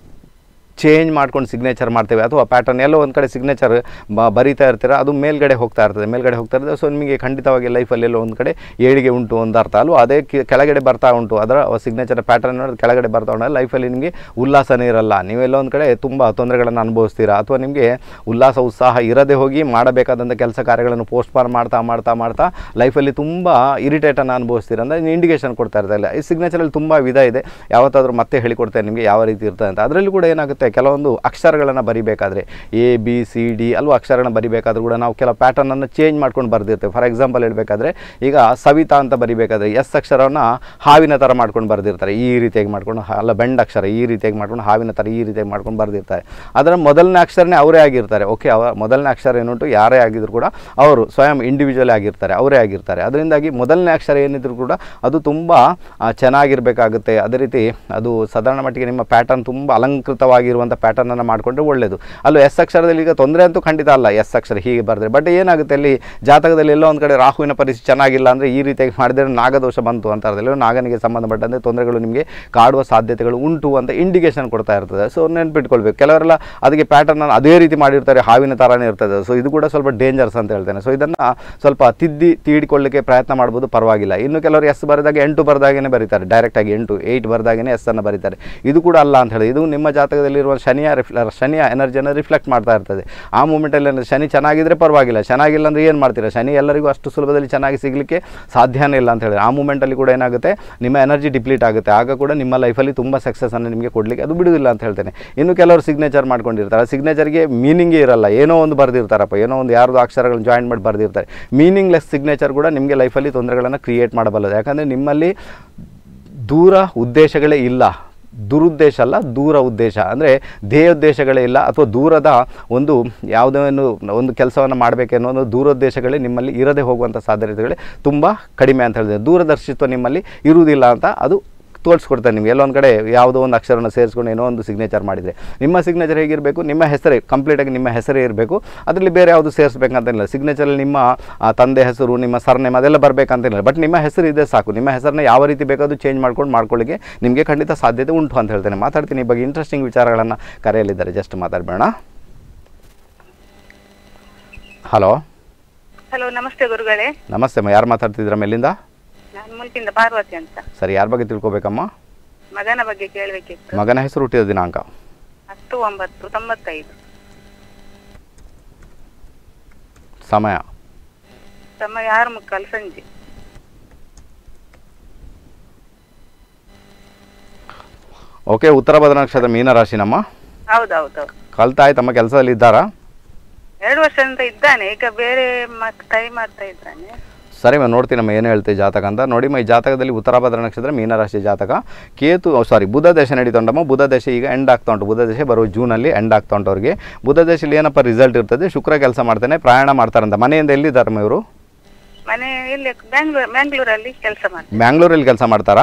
ಚೇಂಜ್ ಮಾಡ್ಕೊಂಡು ಸಿಗ್ನೇಚರ್ ಮಾಡ್ತೇವೆ ಅಥವಾ ಪ್ಯಾಟರ್ನ್ ಎಲ್ಲೋ ಒಂದು ಕಡೆ ಸಿಗ್ನೇಚರ್ ಬರಿತಾ ಇರ್ತೀರ ಅದು ಮೇಲ್ಗಡೆ ಹೋಗ್ತಾ ಇರ್ತದೆ ಮೇಲ್ಗಡೆ ಹೋಗ್ತಾ ಇರ್ತದೆ ಸೊ ನಿಮಗೆ ಖಂಡಿತವಾಗಿ ಲೈಫಲ್ಲಿ ಎಲ್ಲೋ ಒಂದು ಕಡೆ ಏಳಿಗೆ ಉಂಟು ಒಂದು ಅರ್ಥ ಅಲ್ವಾ ಅದೇ ಕಿ- ಕೆಳಗಡೆ ಬರ್ತಾ ಉಂಟು ಅದರ ಸಿಗ್ನೇಚರ್ ಪ್ಯಾಟರ್ನ್ ನೋಡಿ ಕೆಳಗಡೆ ಬರ್ತಾ ಉಂಟು ಲೈಫಲ್ಲಿ ನಿಮಗೆ ಉಲ್ಲಾಸನೇ ಇರಲ್ಲ ನೀವೆಲ್ಲೋ ಒಂದು ಕಡೆ ತುಂಬ ತೊಂದರೆಗಳನ್ನು ಅನುಭವಿಸ್ತೀರಾ ಅಥವಾ ನಿಮಗೆ ಉಲ್ಲಾಸ ಉತ್ಸಾಹ ಇರದೆ ಹೋಗಿ ಮಾಡಬೇಕಾದಂಥ ಕೆಲಸ ಕಾರ್ಯಗಳನ್ನು ಪೋಸ್ಟ್ಪಾನ್ ಮಾಡ್ತಾ ಮಾಡ್ತಾ ಮಾಡ್ತಾ ಲೈಫಲ್ಲಿ ತುಂಬ ಇರಿಟೇಟನ್ನು ಅನುಭವಿಸ್ತೀರ ಅಂದರೆ ಇಂಡಿಕೇಶನ್ ಕೊಡ್ತಾ ಇರ್ತಾರೆ ಈ ಸಿಗ್ನೇಚರಲ್ಲಿ ತುಂಬ ವಿಧ ಇದೆ ಯಾವತ್ತಾದರೂ ಮತ್ತೆ ಹೇಳಿಕೊಡ್ತೇನೆ ನಿಮಗೆ ಯಾವ ರೀತಿ ಇರ್ತದೆ ಅಂತ ಅದರಲ್ಲಿ ಕೂಡ ಏನಾಗುತ್ತೆ ಕೆಲವೊಂದು ಅಕ್ಷರಗಳನ್ನು ಬರಿಬೇಕಾದ್ರೆ ಎ ಬಿ ಸಿ ಡಿ ಅಲ್ವಾ ಅಕ್ಷರಗಳನ್ನ ಬರಿಬೇಕಾದ್ರೂ ಕೂಡ ನಾವು ಕೆಲವು ಪ್ಯಾಟರ್ನನ್ನು ಚೇಂಜ್ ಮಾಡ್ಕೊಂಡು ಬರ್ದಿರ್ತೇವೆ ಫಾರ್ ಎಕ್ಸಾಂಪಲ್ ಹೇಳಬೇಕಾದ್ರೆ ಈಗ ಸವಿತಾ ಅಂತ ಬರಿಬೇಕಾದ್ರೆ ಎಸ್ ಅಕ್ಷರವನ್ನು ಹಾವಿನ ಥರ ಮಾಡ್ಕೊಂಡು ಬರ್ದಿರ್ತಾರೆ ಈ ರೀತಿಯಾಗಿ ಮಾಡ್ಕೊಂಡು ಹ- ಅಲ್ಲ ಬೆಂಡ್ ಅಕ್ಷರ ಈ ರೀತಿಯಾಗಿ ಮಾಡ್ಕೊಂಡು ಹಾವಿನ ಥರ ಈ ರೀತಿಯಾಗಿ ಮಾಡ್ಕೊಂಡು ಬರ್ದಿರ್ತಾರೆ ಅದರ ಮೊದಲನೇ ಅಕ್ಷರನೇ ಅವರೇ ಆಗಿರ್ತಾರೆ ಓಕೆ ಅವ ಮೊದಲನೇ ಅಕ್ಷರ ಏನುಂಟು ಯಾರೇ ಆಗಿದ್ರು ಕೂಡ ಅವರು ಸ್ವಯಂ ಇಂಡಿವಿಜುವಲ್ ಆಗಿರ್ತಾರೆ ಅವರೇ ಆಗಿರ್ತಾರೆ ಅದರಿಂದಾಗಿ ಮೊದಲನೇ ಅಕ್ಷರ ಏನಿದ್ರು ಕೂಡ ಅದು ತುಂಬ ಆ, ಚೆನ್ನಾಗಿರಬೇಕಾಗುತ್ತೆ ಅದೇ ರೀತಿ ಅದು ಸಾಧಾರಣ ಮಟ್ಟಿಗೆ ನಿಮ್ಮ ಪ್ಯಾಟರ್ನ್ ತುಂಬ ಅಲಂಕೃತವಾಗಿರುವಂಥ ಪ್ಯಾಟರ್ನನ್ನು ಮಾಡಿಕೊಂಡ್ರೆ ಒಳ್ಳೆಯದು ಅಲ್ಲೂ ಎಸ್ ಅಕ್ಷರದಲ್ಲಿ ಈಗ ತೊಂದರೆ ಅಂತೂ ಖಂಡಿತ ಅಲ್ಲ ಎಸ್ ಅಕ್ಷರ ಹೀಗೆ ಬರೆದ್ರೆ ಬಟ್ ಏನಾಗುತ್ತೆ ಅಲ್ಲಿ ಜಾತಕದಲ್ಲಿ ಎಲ್ಲೋ ಒಂದು ಕಡೆ ರಾಹುವಿನ ಪರಿಸ್ಥಿತಿ ಚೆನ್ನಾಗಿಲ್ಲ ಅಂದರೆ ಈ ರೀತಿಯಾಗಿ ಮಾಡಿದ್ರೆ ನಾಗದೋಷ ಬಂತು ಅಂತ ಅರ್ಥದಲ್ಲಿ ನಾಗನಿಗೆ ಸಂಬಂಧಪಟ್ಟಂತೆ ತೊಂದರೆಗಳು ನಿಮಗೆ ಕಾಡುವ ಸಾಧ್ಯತೆಗಳು ಉಂಟು ಅಂತ ಇಂಡಿಕೇಶನ್ ಕೊಡ್ತಾ ಇರ್ತದೆ ಸೊ ನೆನ್ಪಿಟ್ಕೊಳ್ಬೇಕು ಕೆಲವರೆಲ್ಲ ಅದಕ್ಕೆ ಪ್ಯಾಟರ್ನ್ ಅದೇ ರೀತಿ ಮಾಡಿರ್ತಾರೆ ಹಾವಿನ ಥರನೇ ಇರ್ತದೆ ಸೊ ಇದು ಕೂಡ ಸ್ವಲ್ಪ ಡೇಂಜರ್ಸ್ ಅಂತ ಹೇಳ್ತೇನೆ ಸೊ ಇದನ್ನು ಸ್ವಲ್ಪ ತಿದ್ದಿ ತೀಡಿಕೊಳ್ಳಿಕ್ಕೆ ಪ್ರಯತ್ನ ಮಾಡ್ಬೋದು ಪರವಾಗಿಲ್ಲ ಇನ್ನು ಕೆಲವರು ಎಸ್ ಬರೆದಾಗ ಎಂಟು ಬರೆದಾಗೇ ಬರೀತಾರೆ ಡೈರೆಕ್ಟಾಗಿ ಎಂಟು ಏಯ್ಟ್ ಬರೆದಾಗೇ ಎಸ್ ಅನ್ನು ಬರೀತಾರೆ ಇದು ಕೂಡ ಅಲ್ಲ ಅಂತ ಹೇಳಿ ಇದು ನಿಮ್ಮ ಜಾತಕದಲ್ಲಿರುವ ಶನಿಯ ರಿಫ್ಲ ಶನಿಯ ಎನರ್ಜಿಯನ್ನು ರಿಫ್ಲೆಕ್ಟ್ ಮಾಡ್ತಾ ಇರ್ತದೆ ಆ ಮೂಮೆಂಟಲ್ಲಿ ಏನಾದ್ರು ಶನಿ ಚೆನ್ನಾಗಿದ್ರೆ ಪರವಾಗಿಲ್ಲ ಚೆನ್ನಾಗಿಲ್ಲ ಅಂದರೆ ಏನು ಮಾಡ್ತೀರಾ ಶನಿ ಎಲ್ಲರಿಗೂ ಅಷ್ಟು ಸುಲಭದಲ್ಲಿ ಚೆನ್ನಾಗಿ ಸಿಗಲಿಕ್ಕೆ ಸಾಧ್ಯನೇ ಇಲ್ಲ ಅಂತ ಹೇಳಿದ್ರೆ ಆ ಮೂಮೆಂಟಲ್ಲಿ ಕೂಡ ಏನಾಗುತ್ತೆ ನಿಮ್ಮ ಎನರ್ಜಿ ಡಿಪ್ಲೀಟ್ ಆಗುತ್ತೆ ಆಗ ಕೂಡ ನಿಮ್ಮ ಲೈಫಲ್ಲಿ ತುಂಬ ಸಕ್ಸಸ್ಸನ್ನು ನಿಮಗೆ ಕೊಡಲಿಕ್ಕೆ ಅದು ಬಿಡುವುದಿಲ್ಲ ಅಂತ ಹೇಳ್ತೇನೆ ಇನ್ನು ಕೆಲವರು ಸಿಗ್ನೇಚರ್ ಮಾಡ್ಕೊಂಡಿರ್ತಾರೆ ಸಿಗ್ನೇಚರ್ಗೆ ಮೀನಿಂಗೇ ಇರಲ್ಲ ಏನೋ ಒಂದು ಬರೆದಿರ್ತಾರಪ್ಪ ಏನೋ ಒಂದು ಯಾರ್ದು ಅಕ್ಷರಗಳನ್ನು ಜಾಯಿನ್ ಮಾಡಿ ಬರೆದಿರ್ತಾರೆ ಮೀನಿಂಗ್ಲೆಸ್ ಸಿಗ್ನೇಚರ್ ಕೂಡ ನಿಮಗೆ ಲೈಫಲ್ಲಿ ತೊಂದರೆಗಳನ್ನು ಕ್ರಿಯೇಟ್ ಮಾಡಬಲ್ಲದು ಯಾಕಂದರೆ ನಿಮ್ಮಲ್ಲಿ ದೂರ ಉದ್ದೇಶಗಳೇ ಇಲ್ಲ ದುರುದ್ದೇಶ ಅಲ್ಲ ದೂರ ಉದ್ದೇಶ ಅಂದರೆ ಧ್ಯೇಯೋದ್ದೇಶಗಳೇ ಇಲ್ಲ ಅಥವಾ ದೂರದ ಒಂದು ಯಾವುದೋ ಒಂದು ಒಂದು ಕೆಲಸವನ್ನು ಮಾಡಬೇಕೆನ್ನೋ ಒಂದು ದೂರೋದ್ದೇಶಗಳೇ ನಿಮ್ಮಲ್ಲಿ ಇರದೇ ಹೋಗುವಂಥ ಸಾಧ್ಯತೆಗಳೇ ತುಂಬ ಕಡಿಮೆ ಅಂತ ಹೇಳಿದೆ ದೂರದರ್ಶಿತ್ವ ನಿಮ್ಮಲ್ಲಿ ಇರುವುದಿಲ್ಲ ಅಂತ ಅದು ತೋರಿಸ್ಕೊಡ್ತಾರೆ ನಿಮ್ಗೆ ಎಲ್ಲೊಂದು ಕಡೆ ಯಾವುದೋ ಒಂದು ಅಕ್ಷರನ ಸೇರಿಸ್ಕೊಂಡು ಏನೋ ಒಂದು ಸಿಗ್ನೇಚರ್ ಮಾಡಿದರೆ ನಿಮ್ಮ ಸಿಗ್ನೇಚರ್ ಹೇಗಿರಬೇಕು ನಿಮ್ಮ ಹೆಸರೇ ಕಂಪ್ಲೀಟಾಗಿ ನಿಮ್ಮ ಹೆಸರೇ ಇರಬೇಕು ಅದರಲ್ಲಿ ಬೇರೆ ಯಾವುದು ಸೇರಿಸ್ಬೇಕಂತೇನಿಲ್ಲ ಸಿಗ್ನೇಚರಲ್ಲಿ ನಿಮ್ಮ ಆ, ತಂದೆ ಹೆಸರು ನಿಮ್ಮ ಸರ್ನೇಮ್ ಅದೆಲ್ಲ ಬರಬೇಕಂತೇನಿಲ್ಲ ಬಟ್ ನಿಮ್ಮ ಹೆಸರು ಇದೆ ಸಾಕು ನಿಮ್ಮ ಹೆಸರನ್ನ ಯಾವ ರೀತಿ ಬೇಕಾದರೂ ಚೇಂಜ್ ಮಾಡ್ಕೊಂಡು ಮಾಡ್ಕೊಳ್ಳಿಕ್ಕೆ ನಿಮಗೆ ಖಂಡಿತ ಸಾಧ್ಯತೆ ಉಂಟು ಅಂತ ಹೇಳ್ತೇನೆ ಮಾತಾಡ್ತೀನಿ ಈ ಬಗ್ಗೆ ಇಂಟ್ರೆಸ್ಟಿಂಗ್ ವಿಚಾರಗಳನ್ನು ಕರೆಯಲಿದ್ದಾರೆ ಜಸ್ಟ್ ಮಾತಾಡಬೇಡ ಹಲೋ ಹಲೋ ನಮಸ್ತೆ ಗುರುಗಳೇ ನಮಸ್ತೆ ಅಮ್ಮ ಯಾರು ಮಾತಾಡ್ತಿದ್ದೀರ ಮೇಲಿಂದ ನಾನು ಮುಂಚಿಂದ ಪಾರ್ವತಿ ಅಂತ ಸರಿ ಯಾರ ಬಗ್ಗೆ ತಿಳ್ಕೊಬೇಕಮ್ಮ ಮಗನ ಬಗ್ಗೆ ಕೇಳಬೇಕಿತ್ತು ಮಗನ ಹೆಸರು ಹುಟ್ಟಿದ ದಿನಾಂಕ ಹತ್ತು ಒಂಬತ್ತು ತೊಂಬತ್ತೈದು ಸಮಯ ಸಮಯ ಆರು ಮುಕ್ಕಾಲು ಸಂಜೆ ಓಕೆ ಉತ್ತರ ಭದ್ರ ನಕ್ಷತ್ರ ಮೀನರಾಶಿನಮ್ಮ ಹೌದೌದು ಕಲ್ತಾಯ್ ತಮ್ಮ ಕೆಲಸದಲ್ಲಿ ಇದ್ದಾರಾ ಎರಡು ವರ್ಷದಿಂದ ಇದ್ದಾನೆ ಈಗ ಬೇರೆ ಮತ್ತೆ ಟ್ರೈ ಮಾಡ್ತಾ ಇದ್ದಾನೆ ಸರಿ ಮ್ಯಾಮ್ ನೋಡ್ತೀನಮ್ಮ ಏನು ಹೇಳ್ತೀವಿ ಜಾತಕ ಅಂತ ನೋಡಿ ಮ ಈ ಜಾತಕದಲ್ಲಿ ಉತ್ತರ ಭದ್ರ ನಕ್ಷತ್ರ ಮೀನರಾಶಿ ಜಾತಕ ಕೇತು ಸಾರಿ ಬುಧ ದೇಶ ನಡೀತುಂಟಮ್ಮ ಬುಧ ದೇಶ ಈಗ ಎಂಡ್ ಆಗ್ತಾ ಉಂಟು ಬುಧ ದೇಶ ಬರುವ ಜೂನಲ್ಲಿ ಎಂಡ್ ಆಗ್ತಾ ಉಂಟು ಅವ್ರಿಗೆ ಬುಧ ದೇಶದಲ್ಲಿ ಏನಪ್ಪ ರಿಸಲ್ಟ್ ಇರ್ತದೆ ಶುಕ್ರ ಕೆಲಸ ಮಾಡ್ತಾನೆ ಪ್ರಯಾಣ ಮಾಡ್ತಾರಂತ ಮನೆಯಿಂದ ಎಲ್ಲಿದ್ದಾರಮ್ಮ ಇವರು ಮನೆ ಇಲ್ಲಿ ಬ್ಯಾಂಗ್ಳೂರ್ ಬ್ಯಾಂಗ್ಳೂರಲ್ಲಿ ಕೆಲಸ ಮಾಡ್ತಾರೆ ಮ್ಯಾಂಗ್ಳೂರಲ್ಲಿ ಕೆಲಸ ಮಾಡ್ತಾರಾ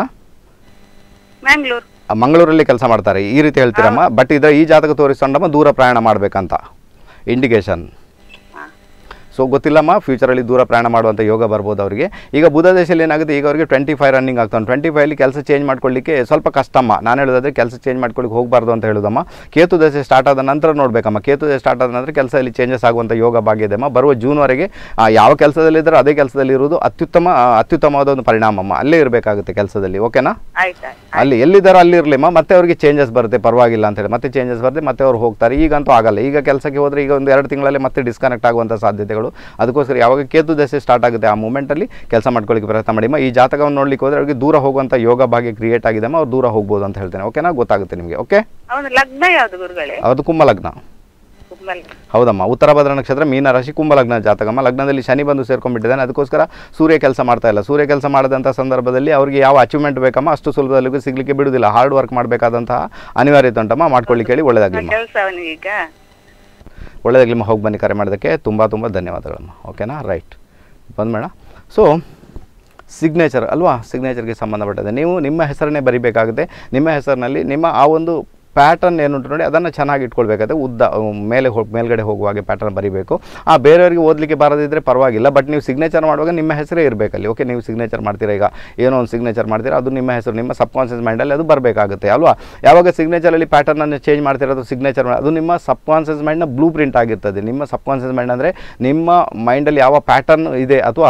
ಮ್ಯಾಂಗ್ಳೂರ್ ಆ, ಮಂಗಳೂರಲ್ಲಿ ಕೆಲಸ ಮಾಡ್ತಾರೆ ಈ ರೀತಿ ಹೇಳ್ತೀರಮ್ಮ ಬಟ್ ಇದರ ಈ ಜಾತಕ ತೋರಿಸ್ಕೊಂಡಮ್ಮ ದೂರ ಪ್ರಯಾಣ ಮಾಡಬೇಕಂತ ಇಂಡಿಕೇಶನ್ ಹಾ. ಸೊ ಗೊತ್ತಿಲ್ಲಮ್ಮ ಫ್ಯೂಚರಲ್ಲಿ ದೂರ ಪ್ರಯಾಣ ಮಾಡುವಂಥ ಯೋಗ ಬರ್ಬೋದು ಅವರಿಗೆ ಈಗ ಬುಧ ದೇಶದಲ್ಲಿ ಏನಾಗುತ್ತೆ ಈಗ ಅವರಿಗೆ ಟ್ವೆಂಟಿ ಫೈವ್ ರನ್ನಿಂಗ್ ಆಗ್ತಾನೆ ಟ್ವೆಂಟಿ ಫೈವಲ್ಲಿ ಕೆಲಸ ಚೇಂಜ್ ಮಾಡ್ಕೊಳ್ಳಿಕ್ಕೆ ಸ್ವಲ್ಪ ಕಷ್ಟಮ್ಮ ನಾನು ಹೇಳೋದಾದ್ರೆ ಕೆಲಸ ಚೇಂಜ್ ಮಾಡ್ಕೊಳ್ಳಿಕ್ಕೆ ಹೋಗಬಾರ್ದು ಅಂತ ಹೇಳೋದಮ್ಮ ಕೇತು ದಶೆ ಸ್ಟಾರ್ಟ್ ಆದ ನಂತರ ನೋಡಬೇಕಮ್ಮ ಕೇತು ದಶೆ ಸ್ಟಾರ್ಟ್ ಆದ ನಂತರ ಕೆಲಸದಲ್ಲಿ ಚೇಂಜಸ್ ಆಗುವಂಥ ಯೋಗ ಭಾಗ್ಯ ಇದೆಮ್ಮ ಬರುವ ಜೂನ್ವರೆಗೆ ಆ, ಯಾವ ಕೆಲಸದಲ್ಲಿದ್ದರೂ ಅದೇ ಕೆಲಸದಲ್ಲಿ ಇರುವುದು ಅತ್ಯುತ್ತಮ ಆ, ಅತ್ಯುತ್ತಮವಾದ ಒಂದು ಪರಿಣಾಮಮ್ಮ ಅಲ್ಲೇ ಇರಬೇಕಾಗುತ್ತೆ ಕೆಲಸದಲ್ಲಿ ಓಕೆನಾ ಆಯ್ತಾಯ್ತು ಅಲ್ಲಿ ಎಲ್ಲಿದ್ದಾರೋ ಅಲ್ಲಿ ಇರಲಿಮ್ಮ ಮತ್ತೆ ಅವರಿಗೆ ಚೇಂಜಸ್ ಬರುತ್ತೆ ಪರವಾಗಿಲ್ಲ ಅಂತ ಹೇಳಿ ಮತ್ತೆ ಚೇಂಜಸ್ ಬರುತ್ತೆ ಮತ್ತೆ ಅವ್ರು ಹೋಗ್ತಾರೆ ಈಗಂತೂ ಆಗಲ್ಲ ಈಗ ಕೆಲಸಕ್ಕೆ ಹೋದರೆ ಈಗ ಒಂದು ಎರಡು ತಿಂಗಳಲ್ಲಿ ಮತ್ತೆ ಡಿಸ್ಕನೆಕ್ಟ್ ಆಗುವಂಥ ಸಾಧ್ಯತೆಗಳು ಅದಕ್ಕೋಸ್ಕರ ಯಾವಾಗ ಕೇತು ದಶೆ ಸ್ಟಾರ್ಟ್ ಆಗುತ್ತೆ ಆ ಮೂಮೆಂಟಲ್ಲಿ ಕೆಲಸ ಮಾಡ್ಕೊಳ್ಳಿಕ್ಕೆ ಪ್ರಯತ್ನ ಮಾಡಿಮ್ಮ ಈ ಜಾತಕವನ್ನು ನೋಡ್ಲಿಕ್ಕೆ ಹೋದರೆ ಅವ್ರಿಗೆ ದೂರ ಹೋಗುವಂಥ ಯೋಗ ಭಾಗ್ಯ ಕ್ರಿಯೇಟ್ ಆಗಿದೆಮ್ಮ ಅವ್ರು ದೂರ ಹೋಗ್ಬೋದು ಅಂತ ಹೇಳ್ತೇನೆ ಓಕೆನಾ ಗೊತ್ತಾಗುತ್ತೆ ನಿಮಗೆ ಓಕೆ ಅವನು ಲಗ್ನ ಯಾವುದು ಗುರುಗಳೇ ಅದು ಕುಂಭ ಲಗ್ನ ಕುಂಬಲ್ ಹೌದಮ್ಮ ಉತ್ತರ ಭದ್ರ ನಕ್ಷತ್ರ ಮೀನ ರಾಶಿ ಕುಂಭ ಲಗ್ನ ಜಾತಕಮ್ಮ ಲಗ್ನದಲ್ಲಿ ಶನಿ ಬಂದು ಸೇರ್ಕೊಂಡ್ಬಿಟ್ಟಿದ್ದಾನೆ ಅದಕ್ಕೋಸ್ಕರ ಸೂರ್ಯ ಕೆಲಸ ಮಾಡ್ತಾ ಇಲ್ಲ ಸೂರ್ಯ ಕೆಲಸ ಮಾಡದಂಥ ಸಂದರ್ಭದಲ್ಲಿ ಅವರಿಗೆ ಯಾವ ಅಚೀವ್ಮೆಂಟ್ ಬೇಕಮ್ಮ ಅಷ್ಟು ಸುಲಭದಲ್ಲಿ ಸಿಗ್ಲಿಕ್ಕೆ ಬಿಡುವುದಿಲ್ಲ ಹಾರ್ಡ್ ವರ್ಕ್ ಮಾಡಬೇಕಾದಂತಹ ಅನಿವಾರ್ಯತೆ ಉಂಟಮ್ಮ ಮಾಡ್ಕೊಳ್ಳಿಕ್ಕೆ ಹೇಳಿ ಒಳ್ಳೆಯದಾಗಲಿಮ್ಮ ಕೆಲಸ ಅವನಿಗೀಗ ಒಳ್ಳೆಯದಾಗಲಿಮ್ಮ ಹೋಗಿ ಬನ್ನಿ ಕರೆ ಮಾಡೋದಕ್ಕೆ ತುಂಬ ತುಂಬ ಧನ್ಯವಾದಗಳಮ್ಮ ಓಕೆನಾ ರೈಟ್ ಬಂದ್ಬೇಡ ಸೊ ಸಿಗ್ನೇಚರ್ ಅಲ್ವಾ ಸಿಗ್ನೇಚರ್ಗೆ ಸಂಬಂಧಪಟ್ಟದೆ ನೀವು ನಿಮ್ಮ ಹೆಸರನ್ನೇ ಬರಿಬೇಕಾಗುತ್ತೆ ನಿಮ್ಮ ಹೆಸರಿನಲ್ಲಿ ನಿಮ್ಮ ಆ ಒಂದು ಪ್ಯಾಟರ್ನ್ ಏನುಂಟು ನೋಡಿ ಅದನ್ನು ಚೆನ್ನಾಗಿ ಇಟ್ಕೊಳ್ಬೇಕಾಗುತ್ತೆ ಉದ್ದ ಅಹ್, ಮೇಲೆ ಹೋಗಿ ಮೇಲ್ಗಡೆ ಹೋಗುವ ಹಾಗೆ ಪ್ಯಾಟರ್ನ್ ಬರಿಬೇಕು ಆ ಬೇರೆಯವರಿಗೆ ಓದಲಿಕ್ಕೆ ಬರದಿದ್ದರೆ ಪರವಾಗಿಲ್ಲ ಬಟ್ ನೀವು ಸಿಗ್ನೇಚರ್ ಮಾಡುವಾಗ ನಿಮ್ಮ ಹೆಸರೇ ಇರಬೇಕಲ್ಲಿ ಓಕೆ ನೀವು ಸಿಗ್ನೇಚರ್ ಮಾಡ್ತೀರಾ ಈಗ ಏನೋ ಒಂದು ಸಿಗ್ನೇಚರ್ ಮಾಡ್ತೀರಾ ಅದು ನಿಮ್ಮ ಹೆಸರು ನಿಮ್ಮ ಸಬ್ ಕಾನ್ಷಿಯಸ್ ಮೈಂಡಲ್ಲಿ ಅದು ಬರಬೇಕಾಗುತ್ತೆ ಅಲ್ವಾ ಯಾವಾಗ ಸಿಗ್ನೇಚರಲ್ಲಿ ಪ್ಯಾಟರ್ನನ್ನು ಚೇಂಜ್ ಮಾಡ್ತಿರೋದು ಸಿಗ್ನೇಚರ್ ಅದು ನಿಮ್ಮ ಸಬ್ ಕಾನ್ಷಿಯಸ್ ಮೈಂಡ್ನ ಬ್ಲೂ ಪ್ರಿಂಟ್ ಆಗಿರ್ತದೆ ನಿಮ್ಮ ಸಬ್ ಕಾನ್ಷಿಯಸ್ ಮೈಂಡ್ ಅಂದರೆ ನಿಮ್ಮ ಮೈಂಡಲ್ಲಿ ಯಾವ ಪ್ಯಾಟರ್ನ್ ಇದೆ ಅಥವಾ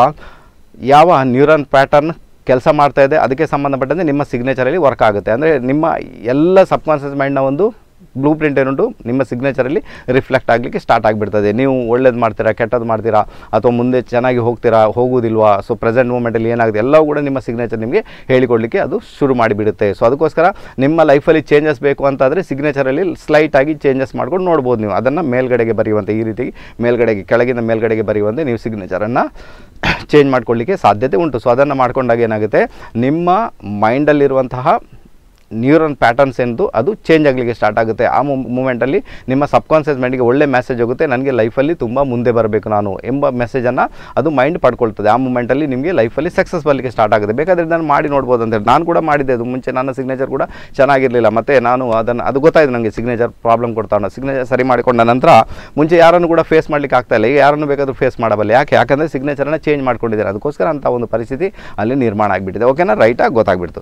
ಯಾವ ನ್ಯೂರನ್ ಪ್ಯಾಟರ್ನ್ ಕೆಲಸ ಮಾಡ್ತಾ ಇದೆ ಅದಕ್ಕೆ ಸಂಬಂಧಪಟ್ಟಂತೆ ನಿಮ್ಮ ಸಿಗ್ನೇಚರಲ್ಲಿ ವರ್ಕ್ ಆಗುತ್ತೆ ಅಂದರೆ ನಿಮ್ಮ ಎಲ್ಲ ಸಬ್ ಕಾನ್ಷಿಯಸ್ ಮೈಂಡ್ನ ಒಂದು ಬ್ಲೂ ಪ್ರಿಂಟ್ ಏನುಂಟು ನಿಮ್ಮ ಸಿಗ್ನೇಚರಲ್ಲಿ ರಿಫ್ಲೆಕ್ಟ್ ಆಗಲಿಕ್ಕೆ ಸ್ಟಾರ್ಟ್ ಆಗಿಬಿಡ್ತದೆ ನೀವು ಒಳ್ಳೇದು ಮಾಡ್ತೀರಾ ಕೆಟ್ಟದ್ದು ಮಾಡ್ತೀರಾ ಅಥವಾ ಮುಂದೆ ಚೆನ್ನಾಗಿ ಹೋಗ್ತೀರಾ ಹೋಗುವುದಿಲ್ವಾ ಸೊ ಪ್ರೆಸೆಂಟ್ ಮೂಮೆಂಟಲ್ಲಿ ಏನಾಗುತ್ತೆ ಎಲ್ಲವೂ ಕೂಡ ನಿಮ್ಮ ಸಿಗ್ನೇಚರ್ ನಿಮಗೆ ಹೇಳಿಕೊಡಲಿಕ್ಕೆ ಅದು ಶುರು ಮಾಡಿಬಿಡುತ್ತೆ ಸೊ ಅದಕ್ಕೋಸ್ಕರ ನಿಮ್ಮ ಲೈಫಲ್ಲಿ ಚೇಂಜಸ್ ಬೇಕು ಅಂತಾದರೆ ಸಿಗ್ನೇಚರಲ್ಲಿ ಸ್ಲೈಟಾಗಿ ಚೇಂಜಸ್ ಮಾಡ್ಕೊಂಡು ನೋಡ್ಬೋದು ನೀವು ಅದನ್ನು ಮೇಲ್ಗಡೆಗೆ ಬರೆಯುವಂತೆ ಈ ರೀತಿ ಮೇಲ್ಗಡೆಗೆ ಕೆಳಗಿಂದ ಮೇಲ್ಗಡೆಗೆ ಬರೆಯುವಂತೆ ನೀವು ಸಿಗ್ನೇಚರನ್ನು ಚೇಂಜ್ ಮಾಡ್ಕೊಳ್ಳಿಕ್ಕೆ ಸಾಧ್ಯತೆ ಉಂಟು ಸೊ ಅದನ್ನು ಮಾಡ್ಕೊಂಡಾಗ ಏನಾಗುತ್ತೆ ನಿಮ್ಮ ಮೈಂಡಲ್ಲಿರುವಂತಹ ನ್ಯೂರನ್ ಪ್ಯಾಟರ್ನ್ಸ್ ಎಂದು ಅದು ಚೇಂಜ್ ಆಗಲಿಕ್ಕೆ ಸ್ಟಾರ್ಟ್ ಆಗುತ್ತೆ ಆ ಮೂಮೆಂಟಲ್ಲಿ ನಿಮ್ಮ ಸಬ್ ಕಾನ್ಷಿಯಸ್ ಮೈಂಡಿಗೆ ಒಳ್ಳೆ ಮೆಸೇಜ್ ಹೋಗುತ್ತೆ ನನಗೆ ಲೈಫಲ್ಲಿ ತುಂಬ ಮುಂದೆ ಬರಬೇಕು ನಾನು ಎಂಬ ಮೆಸೇಜನ್ನು ಅದು ಮೈಂಡ್ ಪಡ್ಕೊಳ್ತದೆ ಆ ಮೂಮೆಂಟಲ್ಲಿ ನಿಮಗೆ ಲೈಫಲ್ಲಿ ಸಕ್ಸಸ್ ಬರಲಿಕ್ಕೆ ಸ್ಟಾರ್ಟ್ ಆಗುತ್ತೆ ಬೇಕಾದರೆ ನಾನು ಮಾಡಿ ನೋಡ್ಬೋದು ಅಂತೇಳಿ ನಾನು ಕೂಡ ಮಾಡಿದ್ದೆ ಅದು ಮುಂಚೆ ನನ್ನ ಸಿಗ್ನೇಚರ್ ಕೂಡ ಚೆನ್ನಾಗಿರಲಿಲ್ಲ ಮತ್ತು ನಾನು ಅದನ್ನು ಅದು ಗೊತ್ತಾಯಿತು ನನಗೆ ಸಿಗ್ನೇಚರ್ ಪ್ರಾಬ್ಲಮ್ ಕೊಡ್ತಾನೆ ಸಿಗ್ನೇಚರ್ ಸರಿ ಮಾಡಿಕೊಂಡ ನಂತರ ಮುಂಚೆ ಯಾರನ್ನು ಕೂಡ ಫೇಸ್ ಮಾಡಲಿಕ್ಕೆ ಆಗ್ತಾ ಇಲ್ಲ ಈಗ ಯಾರನ್ನು ಬೇಕಾದರೂ ಫೇಸ್ ಮಾಡಬಲ್ಲ ಯಾಕೆ ಯಾಕಂದರೆ ಸಿಗ್ನೇಚರನ್ನು ಚೇಂಜ್ ಮಾಡ್ಕೊಂಡಿದ್ದಾರೆ ಅದಕ್ಕೋಸ್ಕರ ಅಂಥ ಒಂದು ಪರಿಸ್ಥಿತಿ ಅಲ್ಲಿ ನಿರ್ಮಾಣ ಆಗಿಬಿಟ್ಟಿದೆ ಓಕೆನಾ ರೈಟಾಗಿ ಗೊತ್ತಾಗ್ಬಿಡ್ತು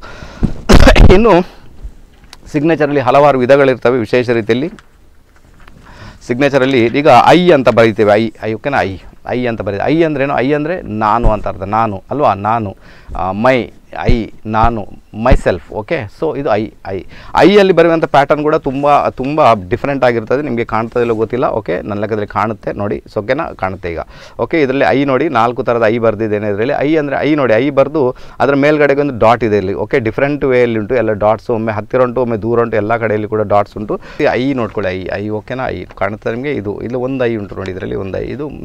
ಇನ್ನು ಸಿಗ್ನೇಚರಲ್ಲಿ ಹಲವಾರು ವಿಧಗಳಿರ್ತವೆ ವಿಶೇಷ ರೀತಿಯಲ್ಲಿ ಸಿಗ್ನೇಚರಲ್ಲಿ ಈಗ ಐ ಅಂತ ಬರೀತೇವೆ ಐ ಐ ಓಕೆನಾ ಐ ಐ ಅಂತ ಬರೀತೀವಿ ಐ ಅಂದ್ರೇನು ಐ ಅಂದರೆ ನಾನು ಅಂತ ಅರ್ಥ ನಾನು ಅಲ್ವಾ ನಾನು ಆ, ಮೈ ಐ ನಾನು ಮೈಸೆಲ್ಫ್ ಓಕೆ ಸೊ ಇದು ಐ ಐ ಐಯಲ್ಲಿ ಬರುವಂಥ ಪ್ಯಾಟರ್ನ್ ಕೂಡ ತುಂಬ ತುಂಬ ಡಿಫ್ರೆಂಟ್ ಆಗಿರ್ತದೆ ನಿಮಗೆ ಕಾಣ್ತದಿಲ್ಲ ಗೊತ್ತಿಲ್ಲ ಓಕೆ ನನ್ನ ಲೆಕ್ಕದಲ್ಲಿ ಕಾಣುತ್ತೆ ನೋಡಿ ಸೊ ಓಕೆನಾ ಕಾಣುತ್ತೆ ಈಗ ಓಕೆ ಇದರಲ್ಲಿ ಐ ನೋಡಿ ನಾಲ್ಕು ಥರದ ಐ ಬರ್ದಿದ್ದೇನೆ ಇದರಲ್ಲಿ ಐ ಅಂದರೆ ಐ ನೋಡಿ ಐ ಬರೆದು ಅದರ ಮೇಲ್ಗಡೆಗೆ ಒಂದು ಡಾಟ್ ಇದೆ ಇಲ್ಲಿ ಓಕೆ ಡಿಫ್ರೆಂಟ್ ವೇಯಲ್ಲಿ ಉಂಟು ಎಲ್ಲ ಡಾಟ್ಸ್ ಒಮ್ಮೆ ಹತ್ತಿರ ಉಂಟು ಒಮ್ಮೆ ದೂರ ಉಂಟು ಎಲ್ಲ ಕಡೆಯಲ್ಲಿ ಕೂಡ ಡಾಟ್ಸ್ ಉಂಟು ಈ ಐ ನೋಡ್ಕೊಳ್ಳಿ ಐ ಐ ಓಕೆನಾ ಐ ಕಾಣುತ್ತೆ ನಿಮಗೆ ಇದು ಇಲ್ಲಿ ಒಂದು ಐ ಉಂಟು ನೋಡಿ ಇದರಲ್ಲಿ ಒಂದು ಐ ಇದು ನಿಮಗೆ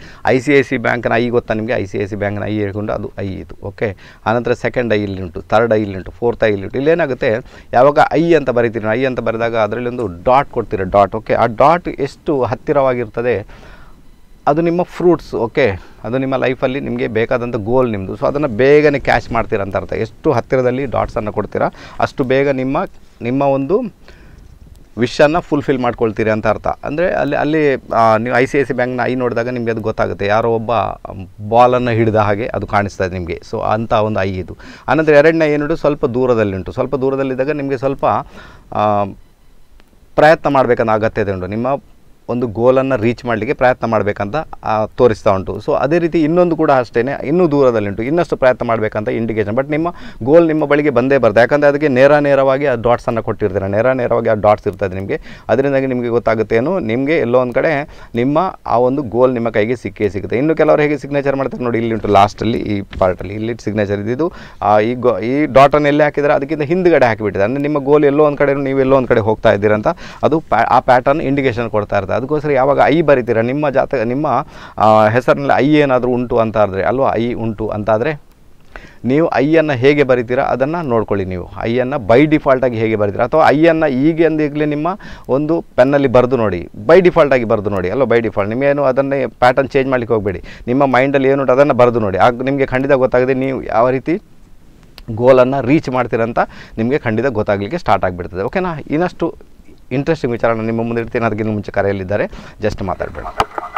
ಐ ಸಿ ಐ ಸಿ ಬ್ಯಾಂಕ್ನ ಐ ಗೊತ್ತಾ ನಿಮಗೆ ಐ ಸಿ ಐ ಸಿ ಬ್ಯಾಂಕ್ನ ಐ ಹೇಳ್ಕೊಂಡು ಅದು ಐ ಇದು ಓಕೆ ಆನಂತರ ಸೆಕೆಂಡ್ ಐ ಇಲ್ಲಿ ಉಂಟು ಥರ್ಡ್ ಐ ಇಲ್ಲಿ ಉಂಟು ಫೋರ್ತ್ ಐ ಇಲ್ಲಿ ಉಂಟು ಇಲ್ಲೇನಾಗುತ್ತೆ ಯಾವಾಗ ಐ ಅಂತ ಬರೀತೀರಿ ಐ ಅಂತ ಬರೆದಾಗ ಅದರಲ್ಲಿ ಒಂದು ಡಾಟ್ ಕೊಡ್ತೀರ ಡಾಟ್ ಓಕೆ ಆ ಡಾಟ್ ಎಷ್ಟು ಹತ್ತಿರವಾಗಿರ್ತದೆ ಅದು ನಿಮ್ಮ ಫ್ರೂಟ್ಸ್ ಓಕೆ ಅದು ನಿಮ್ಮ ಲೈಫಲ್ಲಿ ನಿಮಗೆ ಬೇಕಾದಂಥ ಗೋಲ್ ನಿಮ್ಮದು ಸೊ ಅದನ್ನು ಬೇಗನೆ ಕ್ಯಾಚ್ ಮಾಡ್ತೀರಾ ಅಂತ ಅರ್ಥ ಎಷ್ಟು ಹತ್ತಿರದಲ್ಲಿ ಡಾಟ್ಸನ್ನು ಕೊಡ್ತೀರಾ ಅಷ್ಟು ಬೇಗ ನಿಮ್ಮ ನಿಮ್ಮ ಒಂದು ವಿಶನ್ನು ಫುಲ್ಫಿಲ್ ಮಾಡ್ಕೊಳ್ತೀರಿ ಅಂತ ಅರ್ಥ ಅಂದರೆ ಅಲ್ಲಿ ಅಲ್ಲಿ ಆ, ನೀವು ಐ ಸಿ ಐ ಸಿ ಬ್ಯಾಂಕ್ನ ಐ ನೋಡಿದಾಗ ನಿಮಗೆ ಅದು ಗೊತ್ತಾಗುತ್ತೆ ಯಾರೋ ಒಬ್ಬ ಬಾಲನ್ನು ಹಿಡಿದ ಹಾಗೆ ಅದು ಕಾಣಿಸ್ತಾ ಇದೆ ನಿಮಗೆ ಸೊ ಅಂಥ ಒಂದು ಐ ಇದು ಆನಂತರ ಎರಡನೇ ಏನುಂಟು ಸ್ವಲ್ಪ ದೂರದಲ್ಲಿ ಉಂಟು ಸ್ವಲ್ಪ ದೂರದಲ್ಲಿದ್ದಾಗ ನಿಮಗೆ ಸ್ವಲ್ಪ ಆ, ಪ್ರಯತ್ನ ಮಾಡಬೇಕನ್ನೋ ಅಗತ್ಯತೆ ಉಂಟು ನಿಮ್ಮ ಒಂದು ಗೋಲನ್ನು ರೀಚ್ ಮಾಡಲಿಕ್ಕೆ ಪ್ರಯತ್ನ ಮಾಡಬೇಕಂತ ಆ, ತೋರಿಸ್ತಾ ಉಂಟು ಸೊ ಅದೇ ರೀತಿ ಇನ್ನೊಂದು ಕೂಡ ಅಷ್ಟೇ ಇನ್ನೂ ದೂರದಲ್ಲಿಂಟು ಇನ್ನಷ್ಟು ಪ್ರಯತ್ನ ಮಾಡಬೇಕಂತ ಇಂಡಿಕೇಶನ್ ಬಟ್ ನಿಮ್ಮ ಗೋಲ್ ನಿಮ್ಮ ಬಳಿಗೆ ಬಂದೇ ಬರ್ತದೆ ಯಾಕಂದರೆ ಅದಕ್ಕೆ ನೇರ ನೇರವಾಗಿ ಆ ಡಾಟ್ಸನ್ನು ಕೊಟ್ಟಿರ್ತೀರ ನೇರ ನೇರವಾಗಿ ಆ ಡಾಟ್ಸ್ ಇರ್ತದೆ ನಿಮಗೆ ಅದರಿಂದಾಗಿ ನಿಮಗೆ ಗೊತ್ತಾಗುತ್ತೆ ಏನು ನಿಮಗೆ ಎಲ್ಲೋ ಒಂದು ಕಡೆ ನಿಮ್ಮ ಆ ಒಂದು ಗೋಲ್ ನಿಮ್ಮ ಕೈಗೆ ಸಿಕ್ಕೇ ಸಿಗುತ್ತೆ ಇನ್ನು ಕೆಲವರು ಹೇಗೆ ಸಿಗ್ನೇಚರ್ ಮಾಡ್ತಾರೆ ನೋಡಿ ಇಲ್ಲಿ ಉಂಟು ಲಾಸ್ಟಲ್ಲಿ ಈ ಪಾರ್ಟಲ್ಲಿ ಇಲ್ಲಿ ಸಿಗ್ನೇಚರ್ ಇದ್ದಿದ್ದು ಆ, ಈ ಗೋ ಈ ಡಾಟನ್ನು ಎಲ್ಲಿ ಹಾಕಿದರೆ ಅದಕ್ಕಿಂತ ಹಿಂದ್ಗಡೆ ಹಾಕಿಬಿಟ್ಟಿದೆ ಅಂದರೆ ನಿಮ್ಮ ಗೋಲ್ ಎಲ್ಲೋ ಒಂದು ಕಡೆ ನೀವು ಎಲ್ಲೋ ಒಂದು ಕಡೆ ಹೋಗ್ತಾ ಇದ್ದೀರಂತ ಅದು ಪ್ಯಾ ಆ ಪ್ಯಾಟರ್ನ್ ಇಂಡಿಕೇಶನ್ ಕೊಡ್ತಾ ಇರ್ತದೆ ಅದಕ್ಕೋಸ್ಕರ ಯಾವಾಗ ಐ ಬರಿತೀರ ನಿಮ್ಮ ಜಾತಕ ನಿಮ್ಮ ಆ, ಹೆಸರಿನಲ್ಲಿ ಐ ಏನಾದರೂ ಉಂಟು ಅಂತ ಆದರೆ ಅಲ್ವಾ ಐ ಉಂಟು ಅಂತಾದರೆ ನೀವು ಐಯನ್ನು ಹೇಗೆ ಬರಿತೀರಾ ಅದನ್ನು ನೋಡ್ಕೊಳ್ಳಿ ನೀವು ಐಯನ್ನು ಬೈ ಡಿಫಾಲ್ಟಾಗಿ ಹೇಗೆ ಬರಿತೀರಾ ಅಥವಾ ಐಯನ್ನು ಈಗ ಅಂದಾಗಲೇ ನಿಮ್ಮ ಒಂದು ಪೆನ್ನಲ್ಲಿ ಬರೆದು ನೋಡಿ ಬೈ ಡಿಫಾಲ್ಟಾಗಿ ಬರೆದು ನೋಡಿ ಅಲ್ವಾ ಬೈ ಡಿಫಾಲ್ಟ್ ನಿಮಗೇನು ಅದನ್ನೇ ಪ್ಯಾಟರ್ನ್ ಚೇಂಜ್ ಮಾಡಲಿಕ್ಕೆ ಹೋಗಬೇಡಿ ನಿಮ್ಮ ಮೈಂಡಲ್ಲಿ ಏನುಂಟು ಅದನ್ನು ಬರೆದು ನೋಡಿ ಆಗ ನಿಮಗೆ ಖಂಡಿತ ಗೊತ್ತಾಗಿದೆ ನೀವು ಯಾವ ರೀತಿ ಗೋಲನ್ನು ರೀಚ್ ಮಾಡ್ತೀರಂತ ನಿಮಗೆ ಖಂಡಿತ ಗೊತ್ತಾಗಲಿಕ್ಕೆ ಸ್ಟಾರ್ಟ್ ಆಗಿಬಿಡ್ತದೆ ಓಕೆನಾ ಇನ್ನಷ್ಟು ಇಂಟ್ರೆಸ್ಟಿಂಗ್ ವಿಚಾರನ ನಿಮ್ಮ ಮುಂದೆ ಇಡ್ತೀನಿ ಅದಕ್ಕಿಂತ ಮುಂಚೆ ಕರೆಯಲ್ಲಿದ್ದಾರೆ ಜಸ್ಟ್ ಮಾತಾಡಬೇಡ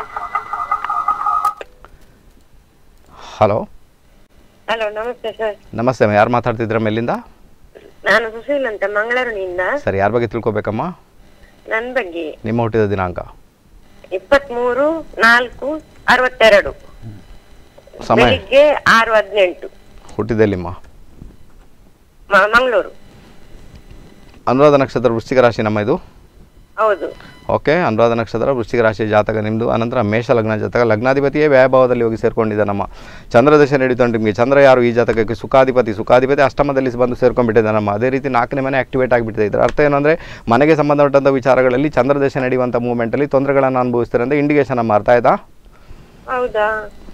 ಹಲೋ ಹಲೋ ನಮಸ್ತೆ ಸರ್ ನಮಸ್ತೆ ಅಮ್ಮ ಯಾರು ಮಾತಾಡ್ತಿದ್ರ ಮೇಲಿಂದ ನಾನು ಸುಶೀಲ್ ಅಂತ ಮಂಗಳೂರಿನಿಂದ ಸರಿ ಯಾರ ಬಗ್ಗೆ ತಿಳ್ಕೊಬೇಕಮ್ಮ ನನ್ನ ಬಗ್ಗೆ ನಿಮ್ಮ ಹುಟ್ಟಿದ ದಿನಾಂಕ ಇಪ್ಪತ್ಮೂರು ನಾಲ್ಕು ಅರವತ್ತೆರಡು ಸಮಯ ಬೆಳಿಗ್ಗೆ ಆರು ಹದಿನೆಂಟು ಹುಟ್ಟಿದೆಲ್ಲಿಮ್ಮ ಮ- ಮಂಗಳೂರು ಅನುರಾಧ ನಕ್ಷತ್ರ ವೃಶ್ಚಿಕ ರಾಶಿ ನಮ್ಮ ಇದು ಹೌದು ಓಕೆ ಅನುರಾಧ ನಕ್ಷತ್ರ ವೃಶ್ಚಿಕ ರಾಶಿ ಜಾತಕ ನಿಮ್ಮದು ಅನಂತರ ಮೇಷ ಲಗ್ನ ಜಾತಕ ಲಗ್ನಾಧಿಪತಿಯೇ ವ್ಯಾಭಾವದಲ್ಲಿ ಹೋಗಿ ಸೇರ್ಕೊಂಡಿದ್ದ ನಮ್ಮ ಚಂದ್ರದಶ ನಡೀತು ನಿಮಗೆ ಚಂದ್ರ ಯಾರು ಈ ಜಾತಕಕ್ಕೆ ಸುಖಾಧಿಪತಿ ಸುಖಾಧಿಪತಿ ಅಷ್ಟಮದಲ್ಲಿ ಬಂದು ಸೇರ್ಕೊಂಡ್ಬಿಟ್ಟಿದೆ ನಮ್ಮ ಅದೇ ರೀತಿ ನಾಲ್ಕನೇ ಮನೆ ಆಕ್ಟಿವೇಟ್ ಆಗಿಬಿಟ್ಟಿದೆ ಇದರ ಅರ್ಥ ಏನು ಅಂದರೆ ಮನೆಗೆ ಸಂಬಂಧಪಟ್ಟಂಥ ವಿಚಾರಗಳಲ್ಲಿ ಚಂದ್ರದಶ ನಡೆಯುವಂಥ ಮೂವ್ಮೆಂಟಲ್ಲಿ ತೊಂದರೆಗಳನ್ನು ಅನುಭವಿಸ್ತಾರೆ ಅಂತ ಇಂಡಿಕೇಶನ್ ಅಮ್ಮ ಅರ್ಥ ಆಯ್ತಾ ಹೌದಾ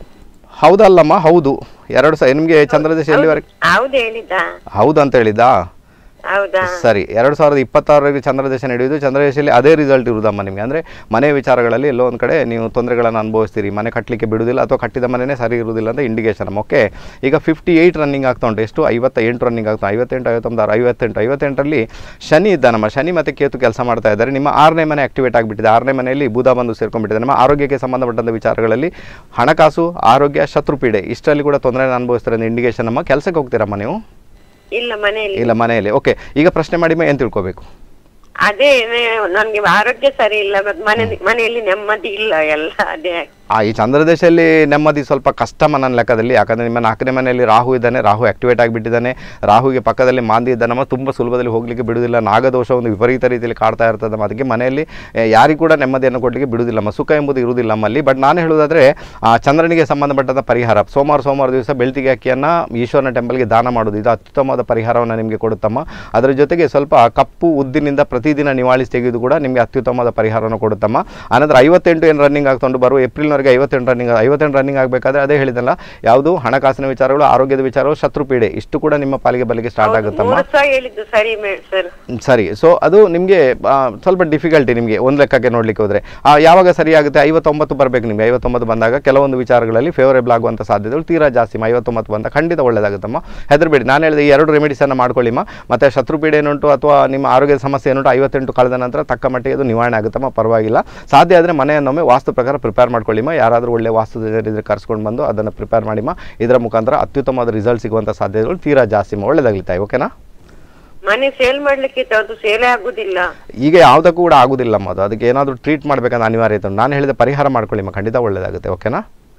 ಹೌದಲ್ಲಮ್ಮ ಹೌದು ಎರಡು ಸ ನಿಮಗೆ ಚಂದ್ರದಶ ಎಲ್ಲಿವರೆಗೆ ಹೌದು ಹೇಳಿದ್ದ ಹೌದು ಅಂತ ಹೇಳಿದ್ದಾ ಹೌದಾ ಸರಿ ಎರಡು ಸಾವಿರದ ಇಪ್ಪತ್ತಾರರಲ್ಲಿ ಚಂದ್ರದಶ ನಡೆಯುವುದು ಚಂದ್ರದಶದಲ್ಲಿ ಅದೇ ರಿಸಲ್ಟ್ ಇರುವುದಮ್ಮ ನಿಮಗೆ ಅಂದರೆ ಮನೆ ವಿಚಾರಗಳಲ್ಲಿ ಎಲ್ಲೋ ಒಂದು ಕಡೆ ನೀವು ತೊಂದರೆಗಳನ್ನು ಅನುಭವಿಸ್ತೀರಿ ಮನೆ ಕಟ್ಟಲಿಕ್ಕೆ ಬಿಡುವುದಿಲ್ಲ ಅಥವಾ ಕಟ್ಟಿದ ಮನೆಯೇ ಸರಿ ಇರುವುದಿಲ್ಲ ಅಂತ ಇಂಡಿಕೇಶನ್ ಓಕೆ ಈಗ ಫಿಫ್ಟಿ ಏಯ್ಟ್ ರನ್ನಿಂಗ್ ಆಗ್ತಾ ಉಂಟು ಎಷ್ಟು ಐವತ್ತ ಎಂಟು ರನ್ನಿಂಗ್ ಆಗ್ತಾ ಐವತ್ತೆಂಟು ಐವತ್ತೊಂದು ಆರು ಐವತ್ತೆಂಟು ಐವತ್ತೆಂಟರಲ್ಲಿ ಶನಿ ಇದ್ದಾನಮ್ಮ ಶನಿ ಮತ್ತು ಕೇತು ಕೆಲಸ ಮಾಡ್ತಾ ಇದ್ದಾರೆ ನಿಮ್ಮ ಆರನೇ ಮನೆ ಆಕ್ಟಿವೇಟ್ ಆಗಿಬಿಟ್ಟಿದೆ ಆರನೇ ಮನೆಯಲ್ಲಿ ಬುಧ ಬಂದು ಸೇರ್ಕೊಂಡ್ಬಿಟ್ಟಿದೆ ನಮ್ಮ ಆರೋಗ್ಯಕ್ಕೆ ಸಂಬಂಧಪಟ್ಟಂಥ ವಿಚಾರಗಳಲ್ಲಿ ಹಣಕಾಸು ಆರೋಗ್ಯ ಶತ್ರುಪೀಡೆ ಇಷ್ಟರಲ್ಲಿ ಕೂಡ ತೊಂದರೆ ಅನುಭವಿಸ್ತಾರೆ ಅಂತ ಇಂಡಿಕೇಶನ್ ನಮ್ಮ ಕೆಲಸಕ್ಕೆ ಹೋಗ್ತೀರಮ್ಮ ನೀವು ಇಲ್ಲ ಮನೆಯಲ್ಲಿ ಇಲ್ಲ ಮನೆಯಲ್ಲಿ ಓಕೆ ಈಗ ಪ್ರಶ್ನೆ ಮಾಡಿ ಏನು ತಿಳ್ಕೊಬೇಕು ಅದೇ ನೇ- ನನ್ಗೆ ಆರೋಗ್ಯ ಸರಿ ಇಲ್ಲ ಮತ್ತೆ ಮನೆ ಮನೆಯಲ್ಲಿ ನೆಮ್ಮದಿ ಇಲ್ಲ ಎಲ್ಲ ಅದೇ ಆ ಈ ಚಂದ್ರದೇಶದಲ್ಲಿ ನೆಮ್ಮದಿ ಸ್ವಲ್ಪ ಕಷ್ಟಮ ನನ್ನ ಲೆಕ್ಕದಲ್ಲಿ ಯಾಕಂದರೆ ನಿಮ್ಮ ನಾಲ್ಕನೇ ಮನೆಯಲ್ಲಿ ರಾಹು ಇದ್ದಾನೆ ರಾಹು ಆಕ್ಟಿವೇಟ್ ಆಗಿಬಿಟ್ಟಿದ್ದಾನೆ ರಾಹುಗೆ ಪಕ್ಕದಲ್ಲಿ ಮಾಂದಿ ಇದ್ದಾನಮ್ಮ ತುಂಬ ಸುಲಭದಲ್ಲಿ ಹೋಗಲಿಕ್ಕೆ ಬಿಡುವುದಿಲ್ಲ ನಾಗದೋಷ ಒಂದು ವಿಪರೀತ ರೀತಿಯಲ್ಲಿ ಕಾಡ್ತಾ ಇರ್ತದಮ್ಮ ಅದಕ್ಕೆ ಮನೆಯಲ್ಲಿ ಯಾರಿಗೂ ಕೂಡ ನೆಮ್ಮದಿಯನ್ನು ಕೊಡಲಿಕ್ಕೆ ಬಿಡುವುದಿಲ್ಲಮ್ಮ ಸುಖ ಎಂಬುದು ಇರುವುದಿಲ್ಲಮ್ಮ ಅಲ್ಲಿ ಬಟ್ ನಾನು ಹೇಳೋದಾದರೆ ಆ ಚಂದ್ರನಿಗೆ ಸಂಬಂಧಪಟ್ಟಂಥ ಪರಿಹಾರ ಸೋಮವಾರ ಸೋಮವಾರ ದಿವಸ ಬೆಳ್ತಿಗೆ ಅಕ್ಕಿಯನ್ನು ಈಶ್ವರನ ಟೆಂಪಲ್ಗೆ ದಾನ ಮಾಡೋದು ಇದು ಅತ್ಯುತ್ತಮವಾದ ಪರಿಹಾರವನ್ನು ನಿಮಗೆ ಕೊಡುತ್ತಮ್ಮ ಅದರ ಜೊತೆಗೆ ಸ್ವಲ್ಪ ಕಪ್ಪು ಉದ್ದಿನಿಂದ ಪ್ರತಿದಿನ ನಿವಾಳಿಸಿ ತೆಗೆದು ಕೂಡ ನಿಮಗೆ ಅತ್ಯುತ್ತಮವಾದ ಪರಿಹಾರವನ್ನು ಕೊಡುತ್ತಮ್ಮ ಆನಂತರ ಐವತ್ತೆಂಟು ಏನು ರನ್ನಿಂಗ್ ಆಗ್ತೊಂಡು ಬರುವ ಏಪ್ರಿಲ್ವರೆಗೆ ಐವತ್ತೆಂಟು ರನ್ನಿಂಗ್ ಐವತ್ತೆಂಟು ರನ್ನಿಂಗ್ ಆಗಬೇಕಾದ್ರೆ ಅದೇ ಹೇಳಿದಲ್ಲ ಯಾವುದು ಹಣಕಾಸಿನ ವಿಚಾರಗಳು ಆರೋಗ್ಯದ ವಿಚಾರಗಳು ಶತ್ರುಪೀಡೆ ಇಷ್ಟು ಕೂಡ ನಿಮ್ಮ ಪಾಲಿಗೆ ಬಲಿಗೆ ಸ್ಟಾರ್ಟ್ ಆಗುತ್ತಮ್ಮ ಮೂರು ಸಹ ಹೇಳಿದ್ದು ಸರಿ ಸರ್ ಹ್ಮ್, ಸರಿ ಸೊ ಅದು ನಿಮಗೆ ಸ್ವಲ್ಪ ಡಿಫಿಕಲ್ಟಿ ನಿಮಗೆ ಒಂದು ಲೆಕ್ಕಕ್ಕೆ ನೋಡಲಿಕ್ಕೆ ಹೋದರೆ ಯಾವಾಗ ಸರಿಯಾಗುತ್ತೆ ಐವತ್ತೊಂಬತ್ತು ಬರಬೇಕು ನಿಮಗೆ ಐವತ್ತೊಂಬತ್ತು ಬಂದಾಗ ಕೆಲವೊಂದು ವಿಚಾರಗಳಲ್ಲಿ ಫೇವರೇಬಲ್ ಆಗುವಂಥ ಸಾಧ್ಯತೆಗಳು ತೀರಾ ಜಾಸ್ತಿ ಐವತ್ತೊಂಬತ್ತು ಬಂದ ಖಂಡಿತ ಒಳ್ಳೆಯದಾಗುತ್ತಮ್ಮ ಹೆದರಬೇಡಿ ನಾನು ಹೇಳಿದೆ ಈ ಎರಡು ರೆಮಿಡೀಸನ್ನು ಮಾಡ್ಕೊಳ್ಳಿಮ್ಮ ಮತ್ತು ಶತ್ರುಪೀಡೆ ಏನುಂಟು ಅಥವಾ ನಿಮ್ಮ ಆರೋಗ್ಯದ ಸಮಸ್ಯೆ ಏನುಂಟು ಐವತ್ತೆಂಟು ಕಳೆದ ನಂತರ ತಕ್ಕ ಮಟ್ಟಿಗೆ ಅದು ನಿವಾರಣೆ ಆಗುತ್ತಮ್ಮ ಪರವಾಗಿಲ್ಲ ಸಾಧ್ಯ ಆದರೆ ಮನೆಯನ್ನೊಮ್ಮೆ ವಾಸ್ತು ಪ್ರಕಾರ ಪ್ರಿಪೇರ್ ಮಾಡ್ಕೊಳ್ಳಿಮ್ಮ ಯಾರಾದರೂ ಒಳ್ಳೆ ವಾಸ್ತು ಇದ್ರೆ ಕರ್ಸ್ಕೊಂಡು ಬಂದು ಅದನ್ನು ಪ್ರಿಪೇರ್ ಮಾಡಿಮ್ಮ ಇದರ ಮುಖಾಂತರ ಅತ್ಯುತ್ತಮವಾದ ರಿಸಲ್ಟ್ ಸಿಗುವಂಥ ಸಾಧ್ಯತೆಗಳು ತೀರಾ ಜಾಸ್ತಿಮ್ಮ ಒಳ್ಳೆಯದಾಗಲಿ ತಾಯಿ ಓಕೆನಾ ಮನೆ ಸೇಲ್ ಮಾಡ್ಲಿಕ್ಕೆ ಇತ್ತು, ಅದು ಸೇಲೇ ಆಗುದಿಲ್ಲ ಈಗ ಯಾವುದಕ್ಕೂ ಕೂಡ ಆಗುದಿಲ್ಲಮ್ಮ ಅದು ಅದಕ್ಕೆ ಏನಾದರೂ ಟ್ರೀಟ್ ಮಾಡಬೇಕಂತ ಅನಿವಾರ್ಯತೆ ಉಂಟು ನಾನು ಹೇಳಿದ ಪರಿಹಾರ ಮಾಡ್ಕೊಳ್ಳಿಮ್ಮ ಖಂಡಿತ ಒಳ್ಳೆಯದಾಗುತ್ತೆ ಓಕೆನಾ ಆ,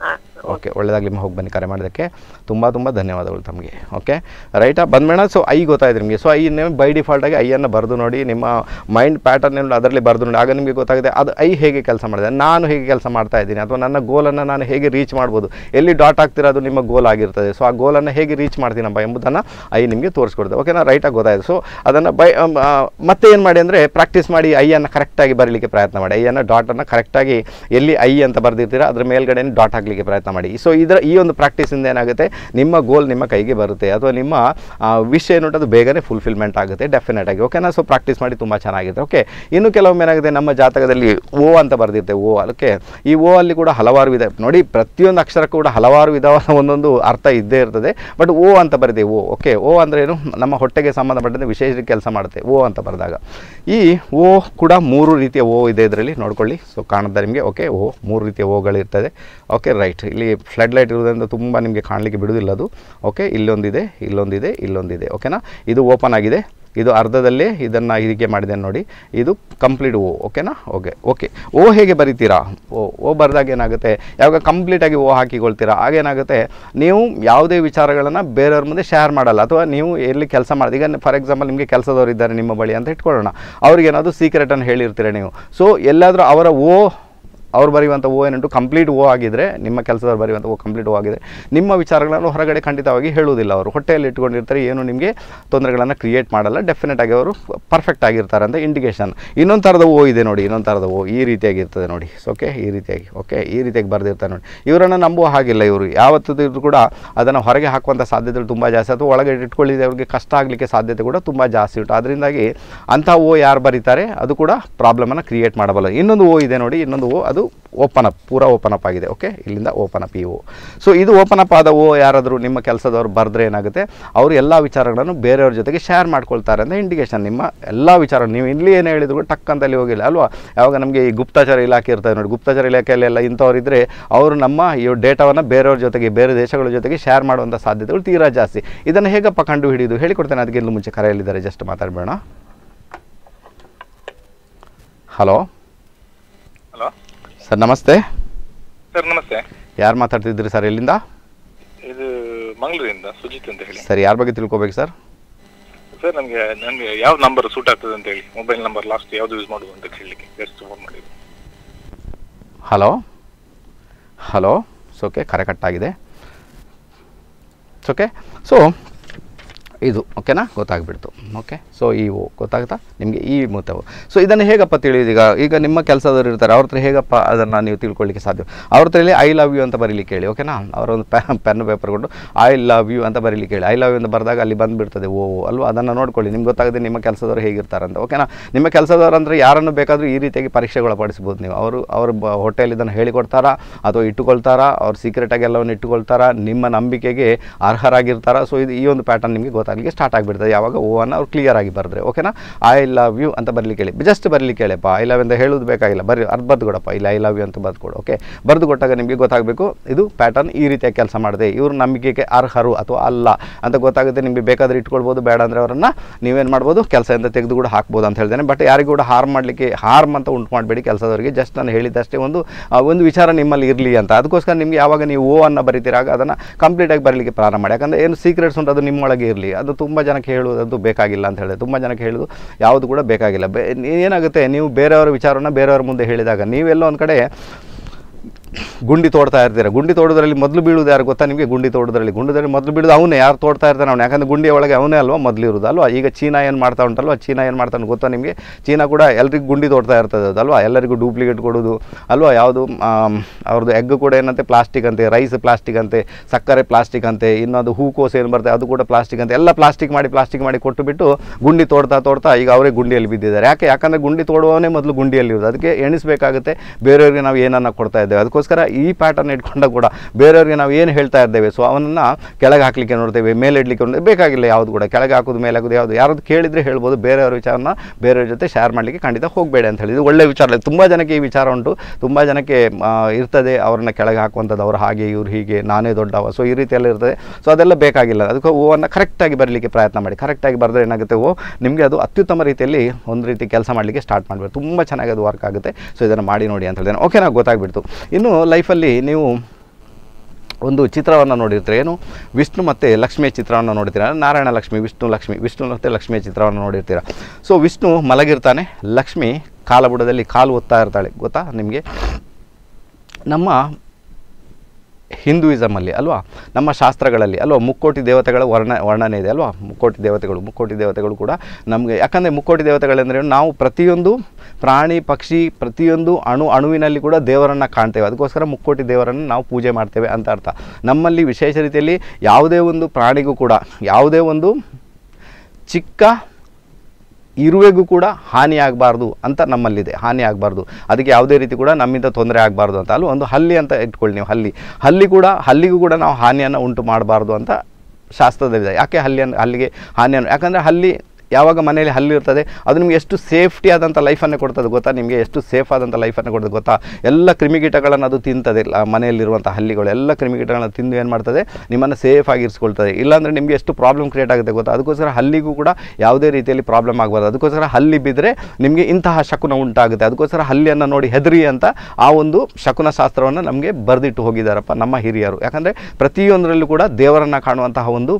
ಓಕೆ ಒಳ್ಳೆಯದಾಗಲಿ ಹೋಗಿ ಬನ್ನಿ ಕರೆ ಮಾಡೋದಕ್ಕೆ ತುಂಬ ತುಂಬ ಧನ್ಯವಾದಗಳು ತಮಗೆ ಓಕೆ ರೈಟಾ ಬಂದ್ಮೇಣ ಸೊ ಐ ಗೊತ್ತಾಯ್ತು ನಿಮಗೆ ಸೊ ಐ ನೀವು ಬೈ ಡಿಫಾಲ್ಟಾಗಿ ಐಯನ್ನು ಬರೆದು ನೋಡಿ ನಿಮ್ಮ ಮೈಂಡ್ ಪ್ಯಾಟರ್ನ್ ಏನು ಅದರಲ್ಲಿ ಬರೆದು ನೋಡಿ ಆಗ ನಿಮಗೆ ಗೊತ್ತಾಗುತ್ತೆ ಅದು ಐ ಹೇಗೆ ಕೆಲಸ ಮಾಡಿದೆ ನಾನು ಹೇಗೆ ಕೆಲಸ ಮಾಡ್ತಾ ಇದ್ದೀನಿ ಅಥವಾ ನನ್ನ ಗೋಲನ್ನು ನಾನು ಹೇಗೆ ರೀಚ್ ಮಾಡ್ಬೋದು ಎಲ್ಲಿ ಡಾಟ್ ಆಗ್ತಿರೋ ಅದು ನಿಮ್ಮ ಗೋಲ್ ಆಗಿರ್ತದೆ ಸೊ ಆ ಗೋಲನ್ನು ಹೇಗೆ ರೀಚ್ ಮಾಡ್ತೀನಪ್ಪ ಎಂಬುದನ್ನು ಐ ನಿಮಗೆ ತೋರಿಸ್ಕೊಡ್ತದೆ ಓಕೆನಾ ರೈಟಾಗಿ ಗೊತ್ತಾಯಿತು ಸೊ ಅದನ್ನು ಬೈ ಅಮ್, ಆ, ಮತ್ತೆ ಏನು ಮಾಡಿ ಅಂದರೆ ಪ್ರಾಕ್ಟೀಸ್ ಮಾಡಿ ಐಯನ್ನು ಕರೆಕ್ಟಾಗಿ ಬರಲಿಕ್ಕೆ ಪ್ರಯತ್ನ ಮಾಡಿ ಐಯನ್ನು ಡಾಟನ್ನು ಕರೆಕ್ಟಾಗಿ ಎಲ್ಲಿ ಐ ಅಂತ ಬರೆದಿರ್ತೀರಾ ಅದ್ರ ಮೇಲ್ಗಡೆ ಡಾಟ್ ಹಾಕಲಿಕ್ಕೆ ಪ್ರಯತ್ನ ಮಾಡಿ ಸೊ ಇದರ ಈ ಒಂದು ಪ್ರಾಕ್ಟೀಸಿಂದ ಏನಾಗುತ್ತೆ ನಿಮ್ಮ ಗೋಲ್ ನಿಮ್ಮ ಕೈಗೆ ಬರುತ್ತೆ ಅಥವಾ ನಿಮ್ಮ ಆ, ವಿಷ್ ಏನುಂಟು ಅದು ಬೇಗನೆ ಫುಲ್ಫಿಲ್ಮೆಂಟ್ ಆಗುತ್ತೆ ಡೆಫಿನೆಟ್ ಆಗಿ ಓಕೆನಾ ಸೊ ಪ್ರಾಕ್ಟೀಸ್ ಮಾಡಿ ತುಂಬ ಚೆನ್ನಾಗಿದೆ ಓಕೆ ಇನ್ನು ಕೆಲವೊಮ್ಮೆ ಏನಾಗುತ್ತೆ ನಮ್ಮ ಜಾತಕದಲ್ಲಿ ಓ ಅಂತ ಬರೆದಿರುತ್ತೆ ಓ ಅದಕ್ಕೆ ಈ ಓ ಅಲ್ಲಿ ಕೂಡ ಹಲವಾರು ವಿಧ ನೋಡಿ ಪ್ರತಿಯೊಂದು ಅಕ್ಷರಕ್ಕೂ ಕೂಡ ಹಲವಾರು ವಿಧವಾದ ಒಂದೊಂದು ಅರ್ಥ ಇದ್ದೇ ಇರ್ತದೆ ಬಟ್ ಓ ಅಂತ ಬರೆದೆ ಓ ಓಕೆ ಓ ಅಂದರೆ ಏನು ನಮ್ಮ ಹೊಟ್ಟೆಗೆ ಸಂಬಂಧಪಟ್ಟಂತೆ ವಿಶೇಷ ಕೆಲಸ ಮಾಡುತ್ತೆ ಓ ಅಂತ ಬರೆದಾಗ ಈ ಓ ಕೂಡ ಮೂರು ರೀತಿಯ ಓ ಇದೆ ಇದರಲ್ಲಿ ನೋಡ್ಕೊಳ್ಳಿ ಸೊ ಕಾಣುತ್ತೆ ನಿಮಗೆ ಓಕೆ ಓ ಮೂರು ರೀತಿಯ ಓಗಳಿರ್ತದೆ ಓಕೆ ರೈಟ್ ಇಲ್ಲಿ ಫ್ಲಡ್ ಲೈಟ್ ಇರೋದ್ರಿಂದ ತುಂಬ ನಿಮಗೆ ಕಾಣಲಿಕ್ಕೆ ಬಿಡುವುದಿಲ್ಲ ಅದು ಓಕೆ ಇಲ್ಲೊಂದಿದೆ ಇಲ್ಲೊಂದಿದೆ ಇಲ್ಲೊಂದಿದೆ ಓಕೆನಾ ಇದು ಓಪನ್ ಆಗಿದೆ ಇದು ಅರ್ಧದಲ್ಲೇ ಇದನ್ನು ಹೀಗೆ ಮಾಡಿದೆ ನೋಡಿ ಇದು ಕಂಪ್ಲೀಟ್ ಓ ಓಕೆನಾ ಓಕೆ ಓಕೆ ಓ ಹೇಗೆ ಬರಿತೀರಾ ಓ ಓ ಬರೆದಾಗ ಏನಾಗುತ್ತೆ ಯಾವಾಗ ಕಂಪ್ಲೀಟಾಗಿ ಓ ಹಾಕಿಕೊಳ್ತೀರಾ ಆಗೇನಾಗುತ್ತೆ ನೀವು ಯಾವುದೇ ವಿಚಾರಗಳನ್ನು ಬೇರೆಯವ್ರ ಮುಂದೆ ಶೇರ್ ಮಾಡಲ್ಲ ಅಥವಾ ನೀವು ಎಲ್ಲಿ ಕೆಲಸ ಮಾಡೋದು ಈಗ ಫಾರ್ ಎಕ್ಸಾಂಪಲ್ ನಿಮಗೆ ಕೆಲಸದವ್ರು ಇದ್ದಾರೆ ನಿಮ್ಮ ಬಳಿ ಅಂತ ಇಟ್ಕೊಳ್ಳೋಣ ಅವ್ರಿಗೆ ಏನಾದರೂ ಸೀಕ್ರೆಟನ್ನು ಹೇಳಿರ್ತೀರ ನೀವು ಸೊ ಎಲ್ಲಾದರೂ ಅವರ ಓ ಅವ್ರು ಬರೆಯುವಂಥ ಓ ಏನುಂಟು ಕಂಪ್ಲೀಟ್ ಓ ಆಗಿದ್ದರೆ ನಿಮ್ಮ ಕೆಲಸದವ್ರು ಬರೆಯುವಂಥ ಓ ಕಂಪ್ಲೀಟ್ ಓ ಆಗಿದ್ರೆ ನಿಮ್ಮ ವಿಚಾರಗಳನ್ನು ಹೊರಗಡೆ ಖಂಡಿತವಾಗಿ ಹೇಳುವುದಿಲ್ಲ ಅವರು ಹೊಟ್ಟೆಯಲ್ಲಿ ಇಟ್ಕೊಂಡಿರ್ತಾರೆ ಏನು ನಿಮಗೆ ತೊಂದರೆಗಳನ್ನು ಕ್ರಿಯೇಟ್ ಮಾಡಲ್ಲ ಡೆಫಿನೆಟ್ ಆಗಿ ಅವರು ಪರ್ಫೆಕ್ಟ್ ಆಗಿರ್ತಾರೆ ಅಂತ ಇಂಡಿಕೇಶನ್ ಇನ್ನೊಂದು ಥರದ ಓ ಇದೆ ನೋಡಿ ಇನ್ನೊಂದು ಥರದ ಓ ಈ ರೀತಿಯಾಗಿ ಇರ್ತದೆ ನೋಡಿ ಓಕೆ ಈ ರೀತಿಯಾಗಿ ಓಕೆ ಈ ರೀತಿಯಾಗಿ ಬರೆದಿರ್ತಾರೆ ನೋಡಿ ಇವರನ್ನು ನಂಬುವ ಹಾಗಿಲ್ಲ ಇವರು ಯಾವತ್ತಿದ್ರು ಕೂಡ ಅದನ್ನು ಹೊರಗೆ ಹಾಕುವಂಥ ಸಾಧ್ಯತೆಗಳು ತುಂಬ ಜಾಸ್ತಿ ಅಥವಾ ಒಳಗೆ ಇಟ್ಕೊಳ್ಳಿದೆ ಅವ್ರಿಗೆ ಕಷ್ಟ ಆಗಲಿಕ್ಕೆ ಸಾಧ್ಯತೆ ಕೂಡ ತುಂಬ ಜಾಸ್ತಿ ಉಂಟು ಅದರಿಂದಾಗಿ ಅಂಥ ಓ ಯಾರು ಬರೀತಾರೆ ಅದು ಕೂಡ ಪ್ರಾಬ್ಲಮನ್ನು ಕ್ರಿಯೇಟ್ ಮಾಡಬಲ್ಲ ಇನ್ನೊಂದು ಓ ಇದೆ ನೋಡಿ ಇನ್ನೊಂದು ಓ ಅದು ಓಪನ್ ಅಪ್ ಪೂರಾ ಓಪನ್ ಅಪ್ ಆಗಿದೆ ಓಕೆ ಇಲ್ಲಿಂದ ಓಪನ್ ಅಪ್ ಈ ಓ ಸೊ ಇದು ಓಪನ್ ಅಪ್ ಆದ ಓ ಯಾರಾದರೂ ನಿಮ್ಮ ಕೆಲಸದವ್ರು ಬರೆದ್ರೆ ಏನಾಗುತ್ತೆ ಅವರು ಎಲ್ಲ ವಿಚಾರಗಳನ್ನು ಬೇರೆಯವ್ರ ಜೊತೆಗೆ ಶೇರ್ ಮಾಡ್ಕೊಳ್ತಾರೆ ಅಂತ ಇಂಡಿಕೇಶನ್ ನಿಮ್ಮ ಎಲ್ಲ ವಿಚಾರ ನೀವು ಇಲ್ಲಿ ಏನು ಹೇಳಿದ್ರು ಕೂಡ ಟಕ್ ಅಂತ ಅಲ್ಲಿ ಹೋಗಿಲ್ಲ ಅಲ್ವಾ ಯಾವಾಗ ನಮಗೆ ಈ ಗುಪ್ತಚರ ಇಲಾಖೆ ಇರ್ತದೆ ನೋಡಿ ಗುಪ್ತಚರ ಇಲಾಖೆಯಲ್ಲೆಲ್ಲ ಇಂಥವ್ರು ಇದ್ದರೆ ಅವರು ನಮ್ಮ ಈ ಡೇಟಾವನ್ನು ಬೇರೆಯವ್ರ ಜೊತೆಗೆ ಬೇರೆ ದೇಶಗಳ ಜೊತೆಗೆ ಶೇರ್ ಮಾಡುವಂಥ ಸಾಧ್ಯತೆಗಳು ತೀರಾ ಜಾಸ್ತಿ ಇದನ್ನು ಹೇಗಪ್ಪ ಕಂಡು ಹಿಡಿದು ಹೇಳಿಕೊಡ್ತೇನೆ ಅದಕ್ಕಿಂತ ಮುಂಚೆ ಕರೆಯಲ್ಲಿದ್ದಾರೆ ಜಸ್ಟ್ ಮಾತಾಡಬೇಡ ಹಲೋ ಹಲೋ ಸರ್ ನಮಸ್ತೆ ಸರ್ ನಮಸ್ತೆ ಯಾರು ಮಾತಾಡ್ತಿದ್ರಿ ಸರ್ ಎಲ್ಲಿಂದ ಇದು ಮಂಗಳೂರಿಂದ ಸುಜಿತ್ ಅಂತ ಹೇಳಿ ಸರ್ ಯಾರ ಬಗ್ಗೆ ತಿಳ್ಕೊಬೇಕು ಸರ್ ಸರ್ ನಮಗೆ ನನಗೆ ಯಾವ ನಂಬರ್ ಸೂಟ್ ಆಗ್ತದೆ ಅಂತ ಹೇಳಿ ಮೊಬೈಲ್ ನಂಬರ್ ಲಾಸ್ಟ್ ಯಾವ್ದು ಯೂಸ್ ಮಾಡುದು ಅಂತ ಹೇಳಲಿಕ್ಕೆ ಜಸ್ಟ್ ಫೋನ್ ಮಾಡಿದ್ದು ಹಲೋ ಹಲೋ ಓಕೆ ಕರೆ ಕಟ್ಟಾಗಿದೆ ಓಕೆ ಸೊ ಇದು ಓಕೆನಾ ಗೊತ್ತಾಗ್ಬಿಡ್ತು ಓಕೆ ಸೊ ಈ ಓ ಗೊತ್ತಾಗ್ತಾ ನಿಮಗೆ ಈ ಮುತ್ತವು ಸೊ ಇದನ್ನು ಹೇಗಪ್ಪ ತಿಳಿಯೋದು ಈಗ ಈಗ ನಿಮ್ಮ ಕೆಲಸದವ್ರು ಇರ್ತಾರೆ ಅವ್ರ ಹತ್ರ ಹೇಗಪ್ಪ ಅದನ್ನು ನೀವು ತಿಳ್ಕೊಳ್ಳಿಕ್ಕೆ ಸಾಧ್ಯ ಅವ್ರ ಹತ್ರ ಇಲ್ಲಿ ಐ ಲವ್ ಯು ಅಂತ ಬರೀಲಿಕ್ಕೆ ಹೇಳಿ ಓಕೆನಾ ಅವರ ಒಂದು ಪೆನ್ ಪೇಪರ್ ಕೊಟ್ಟು ಐ ಲವ್ ಯು ಅಂತ ಬರೀಲಿಕ್ಕೆ ಹೇಳಿ ಐ ಲವ್ ಯು ಅಂತ ಬರೆದಾಗ ಅಲ್ಲಿ ಬಂದುಬಿಡ್ತದೆ ಓ ಅಲ್ವಾ ಅದನ್ನು ನೋಡ್ಕೊಳ್ಳಿ ನಿಮ್ಗೆ ಗೊತ್ತಾಗದೆ ನಿಮ್ಮ ಕೆಲಸದವ್ರು ಹೇಗಿರ್ತಾರೆ ಅಂತ ಓಕೆನಾ ನಿಮ್ಮ ಕೆಲಸದವ್ರು ಅಂದರೆ ಯಾರನ್ನು ಬೇಕಾದರೂ ಈ ರೀತಿಯಾಗಿ ಪರೀಕ್ಷೆಗೆ ಒಳಪಡಿಸ್ಬೋದು ನೀವು ಅವರು ಅವರು ಬ ಹೊಟ್ಟೆಯಲ್ಲಿ ಇದನ್ನು ಹೇಳಿಕೊಡ್ತಾರಾ ಅಥವಾ ಇಟ್ಟುಕೊಳ್ತಾರಾ ಅವ್ರು ಸೀಕ್ರೆಟಾಗಿ ಎಲ್ಲವನ್ನು ಇಟ್ಟುಕೊಳ್ತಾರಾ ನಿಮ್ಮ ನಂಬಿಕೆಗೆ ಅರ್ಹರಾಗಿರ್ತಾರಾ ಸೊ ಇದು ಈ ಒಂದು ಪ್ಯಾಟರ್ನ್ ನಿಮಗೆ ಗೊತ್ತಾಗಲಿಕ್ಕೆ ಸ್ಟಾರ್ಟ್ ಆಗಿಬಿಡ್ತದೆ ಯಾವಾಗ ಓ ಅನ್ನು ಅವ್ರು ಕ್ಲಿಯರ್ ಆಗಿ ಬರೆದ್ರೆ ಓಕೆನಾ ಐ ಲವ್ ಯು ಅಂತ ಬರಲಿಕ್ಕೆ ಹೇಳಿ ಜಸ್ಟ್ ಬರಲಿಕ್ಕೆ ಹೇಳಿಪ್ಪ ಐ ಲವ್ ಅಂತ ಹೇಳೋದು ಬೇಕಾಗಿಲ್ಲ ಬರೀ ಅರ್ಧ ಬರ್ದು ಕೊಡಪ್ಪ ಇಲ್ಲ ಐ ಲವ್ ಯು ಅಂತ ಬರ್ದು ಕೊಡು ಓಕೆ ಬರೆದು ಕೊಟ್ಟಾಗ ನಿಮಗೆ ಗೊತ್ತಾಗಬೇಕು ಇದು ಪ್ಯಾಟರ್ನ್ ಈ ರೀತಿಯಾಗಿ ಕೆಲಸ ಮಾಡಿದೆ ಇವರು ನಂಬಿಕೆಗೆ ಅರ್ಹರು ಅಥವಾ ಅಲ್ಲ ಅಂತ ಗೊತ್ತಾಗುತ್ತೆ ನಿಮಗೆ ಬೇಕಾದರೆ ಇಟ್ಕೊಳ್ಬೋದು ಬೇಡ ಅಂದರೆ ಅವರನ್ನು ನೀವೇನು ಮಾಡ್ಬೋದು ಕೆಲಸದಿಂದ ತೆಗೆದು ಕೂಡ ಹಾಕ್ಬೋದು ಅಂತ ಹೇಳ್ತೇನೆ ಬಟ್ ಯಾರಿಗೂ ಕೂಡ ಹಾರ್ಮ್ ಮಾಡಲಿಕ್ಕೆ ಹಾರ್ಮ್ ಅಂತ ಉಂಟು ಮಾಡಬೇಡಿ ಕೆಲಸದವರಿಗೆ ಜಸ್ಟ್ ನಾನು ಹೇಳಿದ್ದಷ್ಟೇ ಒಂದು ಆ, ಒಂದು ವಿಚಾರ ನಿಮ್ಮಲ್ಲಿ ಇರಲಿ ಅಂತ ಅದಕ್ಕೋಸ್ಕರ ನಿಮಗೆ ಯಾವಾಗ ನೀವು ಓ ಅನ್ನು ಬರಿತೀರಾಗ ಅದನ್ನು ಕಂಪ್ಲೀಟಾಗಿ ಬರಲಿಕ್ಕೆ ಪ್ರಾರಂಭ ಮಾಡಿ ಯಾಕಂದರೆ ಏನು ಸೀಕ್ರೆಟ್ಸ್ ಉಂಟು ಅದು ನಿಮ್ಮೊಳಗೆ ಇರಲಿ ಅದು ತುಂಬ ಜನಕ್ಕೆ ಹೇಳುವುದು ಬೇಕಾಗಿಲ್ಲ ಅಂತ ಹೇಳಿದೆ ತುಂಬ ಜನಕ್ಕೆ ಹೇಳೋದು ಯಾವುದು ಕೂಡ ಬೇಕಾಗಿಲ್ಲ ಬೇ ಏನಾಗುತ್ತೆ ನೀವು ಬೇರೆಯವರ ವಿಚಾರವನ್ನು ಬೇರೆಯವರ ಮುಂದೆ ಹೇಳಿದಾಗ ನೀವೆಲ್ಲೋ ಒಂದು ಕಡೆ ಗುಂಡಿ ತೋಡ್ತಾ ಇರ್ತೀರ ಗುಂಡಿ ತೋಡೋದ್ರಲ್ಲಿ ಮೊದಲು ಬೀಳುವುದು ಯಾರು ಗೊತ್ತಾ ನಿಮಗೆ ಗುಂಡಿ ತೋಡೋದ್ರಲ್ಲಿ ಗುಂಡದಲ್ಲಿ ಮೊದಲು ಬೀಳೋದು ಅವನೇ ಯಾರು ತೋಡ್ತಾ ಇರ್ತಾನೆ ಅವನು ಯಾಕಂದ್ರೆ ಗುಂಡಿಯ ಒಳಗೆ ಅವನೇ ಅಲ್ವಾ ಮೊದಲು ಇರೋದು ಅಲ್ವಾ ಈಗ ಚೀನಾ ಏನು ಮಾಡ್ತಾ ಉಂಟಲ್ವಾ ಚೀನಾ ಏನು ಮಾಡ್ತಾನೆ ಗೊತ್ತಾ ನಿಮಗೆ ಚೀನಾ ಕೂಡ ಎಲ್ರಿಗೂ ಗುಂಡಿ ತೋಡ್ತಾ ಇರ್ತದೆ ಅದು ಅಲ್ವಾ ಎಲ್ಲರಿಗೂ ಡೂಪ್ಲಿಕೇಟ್ ಕೊಡೋದು ಅಲ್ವಾ ಯಾವುದು ಆಮ್, ಅವ್ರದ್ದು ಎಗ್ ಕೂಡ ಏನಂತೆ ಪ್ಲಾಸ್ಟಿಕ್ ಅಂತೆ ರೈಸ್ ಪ್ಲಾಸ್ಟಿಕ್ ಅಂತೆ ಸಕ್ಕರೆ ಪ್ಲಾಸ್ಟಿಕ್ ಅಂತೆ ಇನ್ನೊಂದು ಹೂಕೋಸು ಏನು ಬರ್ತದೆ ಅದು ಕೂಡ ಪ್ಲಾಸ್ಟಿಕ್ ಅಂತೆ ಎಲ್ಲ ಪ್ಲಾಸ್ಟಿಕ್ ಮಾಡಿ ಪ್ಲಾಸ್ಟಿಕ್ ಮಾಡಿ ಕೊಟ್ಟು ಬಿಟ್ಟು ಗುಂಡಿ ತೋಡ್ತಾ ತೋಡ್ತಾ ಈಗ ಅವರೇ ಗುಂಡಿಯಲ್ಲಿ ಬಿದ್ದಿದ್ದಾರೆ ಯಾಕೆ ಯಾಕಂದರೆ ಗುಂಡಿ ತೋಡುವವನೇ ಮೊದಲು ಗುಂಡಿಯಲ್ಲಿ ಇರೋದು ಅದಕ್ಕೆ ಎಣಿಸಬೇಕಾಗುತ್ತೆ ಬೇರೆಯವ್ರಿಗೆ ನಾವು ಏನನ್ನ ಕೊಡ್ತಾ ಇದ್ದೇವೆ ಅದಕ್ಕೋಸ್ಕರ ಈ ಪ್ಯಾಟರ್ನ್ ಇಟ್ಕೊಂಡಾಗ ಕೂಡ ಬೇರೆಯವ್ರಿಗೆ ನಾವು ಏನು ಹೇಳ್ತಾ ಇದ್ದೇವೆ ಸೊ ಅವನನ್ನು ಕೆಳಗೆ ಹಾಕಲಿಕ್ಕೆ ನೋಡ್ತೇವೆ ಮೇಲೆ ಇಡ್ಲಿಕ್ಕೆ ನೋಡ್ತೇವೆ ಬೇಕಾಗಿಲ್ಲ ಯಾವುದು ಕೂಡ ಕೆಳಗೆ ಹಾಕೋದು ಮೇಲೆ ಹಾಕೋದು ಯಾವುದು ಯಾರಾದ್ರು ಕೇಳಿದರೆ ಹೇಳ್ಬೋದು ಬೇರೆಯವ್ರ ವಿಚಾರನ ಬೇರೆಯವ್ರ ಜೊತೆ ಶೇರ್ ಮಾಡಲಿಕ್ಕೆ ಖಂಡಿತ ಹೋಗಬೇಡಿ ಅಂತ ಹೇಳಿ ಇದು ಒಳ್ಳೆ ವಿಚಾರ ತುಂಬ ಜನಕ್ಕೆ ಈ ವಿಚಾರ ಉಂಟು ತುಂಬ ಜನಕ್ಕೆ ಆ, ಇರ್ತದೆ ಅವ್ರನ್ನ ಕೆಳಗೆ ಹಾಕುವಂಥದ್ದು ಅವ್ರು ಹಾಗೆ ಇವ್ರು ಹೀಗೆ ನಾನೇ ದೊಡ್ಡವ ಸೊ ಈ ರೀತಿ ಎಲ್ಲ ಇರ್ತದೆ ಸೊ ಅದೆಲ್ಲ ಬೇಕಾಗಿಲ್ಲ ಅದಕ್ಕೆ ಓವನ್ನು ಕರೆಕ್ಟಾಗಿ ಬರಲಿಕ್ಕೆ ಪ್ರಯತ್ನ ಮಾಡಿ ಕರೆಕ್ಟಾಗಿ ಬರೆದ್ರೆ ಏನಾಗುತ್ತೆ ಓ ನಿಮಗೆ ಅದು ಅತ್ಯುತ್ತಮ ರೀತಿಯಲ್ಲಿ ಒಂದು ರೀತಿ ಕೆಲಸ ಮಾಡಲಿಕ್ಕೆ ಸ್ಟಾರ್ಟ್ ಮಾಡಬೇಕು ತುಂಬ ಚೆನ್ನಾಗಿ ಅದು ವರ್ಕ್ ಆಗುತ್ತೆ ಸೊ ಇದನ್ನು ಮಾಡಿ ನೋಡಿ ಅಂತ ಹೇಳಿದ್ದೇನೆ ಓಕೆ ನಾವು ಗೊತ್ತಾಗ್ಬಿಡ್ತು ಇನ್ನು ಲೈಫಲ್ಲಿ ನೀವು ಒಂದು ಚಿತ್ರವನ್ನು ನೋಡಿರ್ತೀರ ಏನು ವಿಷ್ಣು ಮತ್ತು ಲಕ್ಷ್ಮಿಯ ಚಿತ್ರವನ್ನು ನೋಡಿರ್ತೀರ ನಾರಾಯಣ ಲಕ್ಷ್ಮಿ ವಿಷ್ಣು ಲಕ್ಷ್ಮಿ ವಿಷ್ಣು ಮತ್ತು ಲಕ್ಷ್ಮಿಯ ಚಿತ್ರವನ್ನು ನೋಡಿರ್ತೀರ ಸೊ ವಿಷ್ಣು ಮಲಗಿರ್ತಾನೆ ಲಕ್ಷ್ಮಿ ಕಾಲಬುಡದಲ್ಲಿ ಕಾಲು ಒತ್ತಾ ಇರ್ತಾಳೆ ಗೊತ್ತಾ ನಿಮಗೆ ನಮ್ಮ ಹಿಂದೂಯಿಸಮಲ್ಲಿ ಅಲ್ವಾ ನಮ್ಮ ಶಾಸ್ತ್ರಗಳಲ್ಲಿ ಅಲ್ವಾ ಮುಕ್ಕೋಟಿ ದೇವತೆಗಳ ವರ್ಣ ವರ್ಣನೆ ಇದೆ ಅಲ್ವಾ ಮುಕ್ಕೋಟಿ ದೇವತೆಗಳು ಮುಕ್ಕೋಟಿ ದೇವತೆಗಳು ಕೂಡ ನಮಗೆ ಯಾಕಂದರೆ ಮುಕ್ಕೋಟಿ ದೇವತೆಗಳೆಂದರೆ ನಾವು ಪ್ರತಿಯೊಂದು ಪ್ರಾಣಿ ಪಕ್ಷಿ ಪ್ರತಿಯೊಂದು ಅಣು ಅಣುವಿನಲ್ಲಿ ಕೂಡ ದೇವರನ್ನು ಕಾಣ್ತೇವೆ ಅದಕ್ಕೋಸ್ಕರ ಮುಕ್ಕೋಟಿ ದೇವರನ್ನು ನಾವು ಪೂಜೆ ಮಾಡ್ತೇವೆ ಅಂತ ಅರ್ಥ ನಮ್ಮಲ್ಲಿ ವಿಶೇಷ ರೀತಿಯಲ್ಲಿ ಯಾವುದೇ ಒಂದು ಪ್ರಾಣಿಗೂ ಕೂಡ ಯಾವುದೇ ಒಂದು ಚಿಕ್ಕ ಇರುವೆಗೂ ಕೂಡ ಹಾನಿ ಆಗಬಾರ್ದು ಅಂತ ನಮ್ಮಲ್ಲಿದೆ ಹಾನಿ ಆಗಬಾರ್ದು ಅದಕ್ಕೆ ಯಾವುದೇ ರೀತಿ ಕೂಡ ನಮ್ಮಿಂದ ತೊಂದರೆ ಆಗಬಾರ್ದು ಅಂತ ಅಲ್ಲೂ ಒಂದು ಹಲ್ಲಿ ಅಂತ ಇಟ್ಕೊಳ್ಳಿ ನೀವು ಹಲ್ಲಿ ಹಲ್ಲಿ ಕೂಡ ಹಲ್ಲಿಗೂ ಕೂಡ ನಾವು ಹಾನಿಯನ್ನು ಉಂಟು ಮಾಡಬಾರ್ದು ಅಂತ ಶಾಸ್ತ್ರದಲ್ಲಿದೆ ಯಾಕೆ ಹಲ್ಲಿಯನ್ನು ಹಲ್ಲಿಗೆ ಹಾನಿಯನ್ನು ಯಾಕಂದರೆ ಹಲ್ಲಿ ಯಾವಾಗ ಮನೆಯಲ್ಲಿ ಹಲ್ಲಿ ಇರ್ತದೆ ಅದು ನಿಮಗೆ ಎಷ್ಟು ಸೇಫ್ಟಿ ಆದಂಥ ಲೈಫನ್ನೇ ಕೊಡ್ತದೆ ಗೊತ್ತಾ ನಿಮಗೆ ಎಷ್ಟು ಸೇಫ್ ಆದಂಥ ಲೈಫನ್ನು ಕೊಡ್ತದೆ ಗೊತ್ತಾ ಎಲ್ಲ ಕ್ರಿಮಿಕೀಟಗಳನ್ನು ಅದು ತಿಂತದೆ ಲ- ಮನೆಯಲ್ಲಿರುವಂಥ ಹಲ್ಲಿಗಳು ಎಲ್ಲ ಕ್ರಿಮಿಕೀಟಗಳನ್ನು ತಿಂದು ಏನು ಮಾಡ್ತದೆ ನಿಮ್ಮನ್ನು ಸೇಫ್ ಆಗಿ ಇರಿಸ್ಕೊಳ್ತದೆ ಇಲ್ಲಾಂದರೆ ನಿಮಗೆ ಎಷ್ಟು ಪ್ರಾಬ್ಲಮ್ ಕ್ರಿಯೇಟ್ ಆಗುತ್ತೆ ಗೊತ್ತಾ ಅದಕ್ಕೋಸ್ಕರ ಹಲ್ಲಿಗೂ ಕೂಡ ಯಾವುದೇ ರೀತಿಯಲ್ಲಿ ಪ್ರಾಬ್ಲಮ್ ಆಗಬಾರ್ದು ಅದಕ್ಕೋಸ್ಕರ ಹಲ್ಲಿ ಬಿದ್ದರೆ ನಿಮಗೆ ಇಂತಹ ಶಕುನ ಉಂಟಾಗುತ್ತೆ ಅದಕ್ಕೋಸ್ಕರ ಹಲ್ಲಿಯನ್ನು ನೋಡಿ ಹೆದರಿ ಅಂತ ಆ ಒಂದು ಶಕುನ ಶಾಸ್ತ್ರವನ್ನು ನಮಗೆ ಬರೆದಿಟ್ಟು ಹೋಗಿದ್ದಾರಪ್ಪ ನಮ್ಮ ಹಿರಿಯರು ಯಾಕಂದರೆ ಪ್ರತಿಯೊಂದರಲ್ಲೂ ಕೂಡ ದೇವರನ್ನು ಕಾಣುವಂತಹ ಒಂದು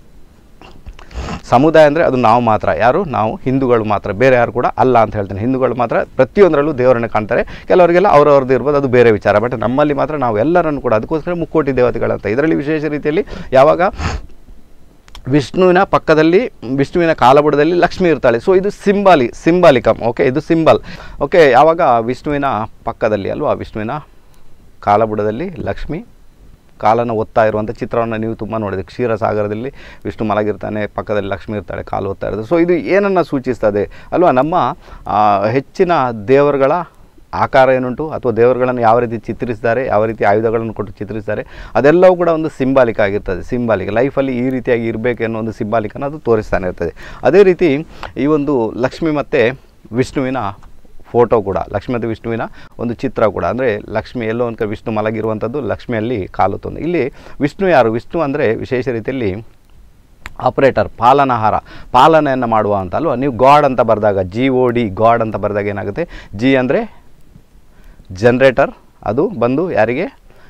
ಸಮುದಾಯ ಅಂದರೆ ಅದು ನಾವು ಮಾತ್ರ ಯಾರು ನಾವು ಹಿಂದೂಗಳು ಮಾತ್ರ ಬೇರೆ ಯಾರು ಕೂಡ ಅಲ್ಲ ಅಂತ ಹೇಳ್ತೇನೆ ಹಿಂದೂಗಳು ಮಾತ್ರ ಪ್ರತಿಯೊಂದರಲ್ಲೂ ದೇವರನ್ನು ಕಾಣ್ತಾರೆ ಕೆಲವರಿಗೆಲ್ಲ ಅವರವ್ರದ್ದು ಇರ್ಬೋದು ಅದು ಬೇರೆ ವಿಚಾರ ಬಟ್ ನಮ್ಮಲ್ಲಿ ಮಾತ್ರ ನಾವು ಎಲ್ಲರನ್ನು ಕೂಡ ಅದಕ್ಕೋಸ್ಕರ ಮುಕ್ಕೋಟಿ ದೇವತೆಗಳಂತ ಇದರಲ್ಲಿ ವಿಶೇಷ ರೀತಿಯಲ್ಲಿ ಯಾವಾಗ ವಿಷ್ಣುವಿನ ಪಕ್ಕದಲ್ಲಿ ವಿಷ್ಣುವಿನ ಕಾಲಬುಡದಲ್ಲಿ ಲಕ್ಷ್ಮಿ ಇರ್ತಾಳೆ ಸೊ ಇದು ಸಿಂಬಾಲಿ ಸಿಂಬಾಲಿಕಮ್ ಓಕೆ ಇದು ಸಿಂಬಲ್ ಓಕೆ ಯಾವಾಗ ವಿಷ್ಣುವಿನ ಪಕ್ಕದಲ್ಲಿ ಅಲ್ವಾ ವಿಷ್ಣುವಿನ ಕಾಲಬುಡದಲ್ಲಿ ಲಕ್ಷ್ಮಿ ಕಾಲನ್ನು ಒತ್ತಾ ಇರುವಂಥ ಚಿತ್ರವನ್ನು ನೀವು ತುಂಬ ನೋಡಿದೆ ಕ್ಷೀರಸಾಗರದಲ್ಲಿ ವಿಷ್ಣು ಮಲಗಿರ್ತಾನೆ ಪಕ್ಕದಲ್ಲಿ ಲಕ್ಷ್ಮಿ ಇರ್ತಾಳೆ ಕಾಲು ಒತ್ತಾ ಇರೋದು ಸೊ ಇದು ಏನನ್ನು ಸೂಚಿಸ್ತದೆ ಅಲ್ವಾ ನಮ್ಮ ಆ, ಹೆಚ್ಚಿನ ದೇವರುಗಳ ಆಕಾರ ಏನುಂಟು ಅಥವಾ ದೇವರುಗಳನ್ನು ಯಾವ ರೀತಿ ಚಿತ್ರಿಸಿದ್ದಾರೆ ಯಾವ ರೀತಿ ಆಯುಧಗಳನ್ನು ಕೊಟ್ಟು ಚಿತ್ರಿಸಿದ್ದಾರೆ ಅದೆಲ್ಲವೂ ಕೂಡ ಒಂದು ಸಿಂಬಾಲಿಕ್ ಆಗಿರ್ತದೆ ಸಿಂಬಾಲಿಕ್ ಲೈಫಲ್ಲಿ ಈ ರೀತಿಯಾಗಿ ಇರಬೇಕು ಅನ್ನೋ ಒಂದು ಸಿಂಬಾಲಿಕನ್ನು ಅದು ತೋರಿಸ್ತಾನೆ ಇರ್ತದೆ ಅದೇ ರೀತಿ ಈ ಒಂದು ಲಕ್ಷ್ಮಿ ಮತ್ತು ವಿಷ್ಣುವಿನ ಫೋಟೋ ಕೂಡ ಲಕ್ಷ್ಮಿ ಮತ್ತು ವಿಷ್ಣುವಿನ ಒಂದು ಚಿತ್ರ ಕೂಡ ಅಂದರೆ ಲಕ್ಷ್ಮಿ ಎಲ್ಲೋ ಒಂದು ಕಡೆ ವಿಷ್ಣು ಮಲಗಿರುವಂಥದ್ದು ಲಕ್ಷ್ಮಿಯಲ್ಲಿ ಕಾಲು ತಂದು ಇಲ್ಲಿ ವಿಷ್ಣು ಯಾರು ವಿಷ್ಣು ಅಂದರೆ ವಿಶೇಷ ರೀತಿಯಲ್ಲಿ ಆಪರೇಟರ್ ಪಾಲನಹಾರ ಪಾಲನೆಯನ್ನು ಮಾಡುವ ಅಂತ ಅಲ್ವಾ ನೀವು ಗಾಡ್ ಅಂತ ಬರೆದಾಗ ಜಿ ಒ ಡಿ ಗಾಡ್ ಅಂತ ಬರೆದಾಗ ಏನಾಗುತ್ತೆ ಜಿ ಅಂದರೆ ಜನ್ರೇಟರ್ ಅದು ಬಂದು ಯಾರಿಗೆ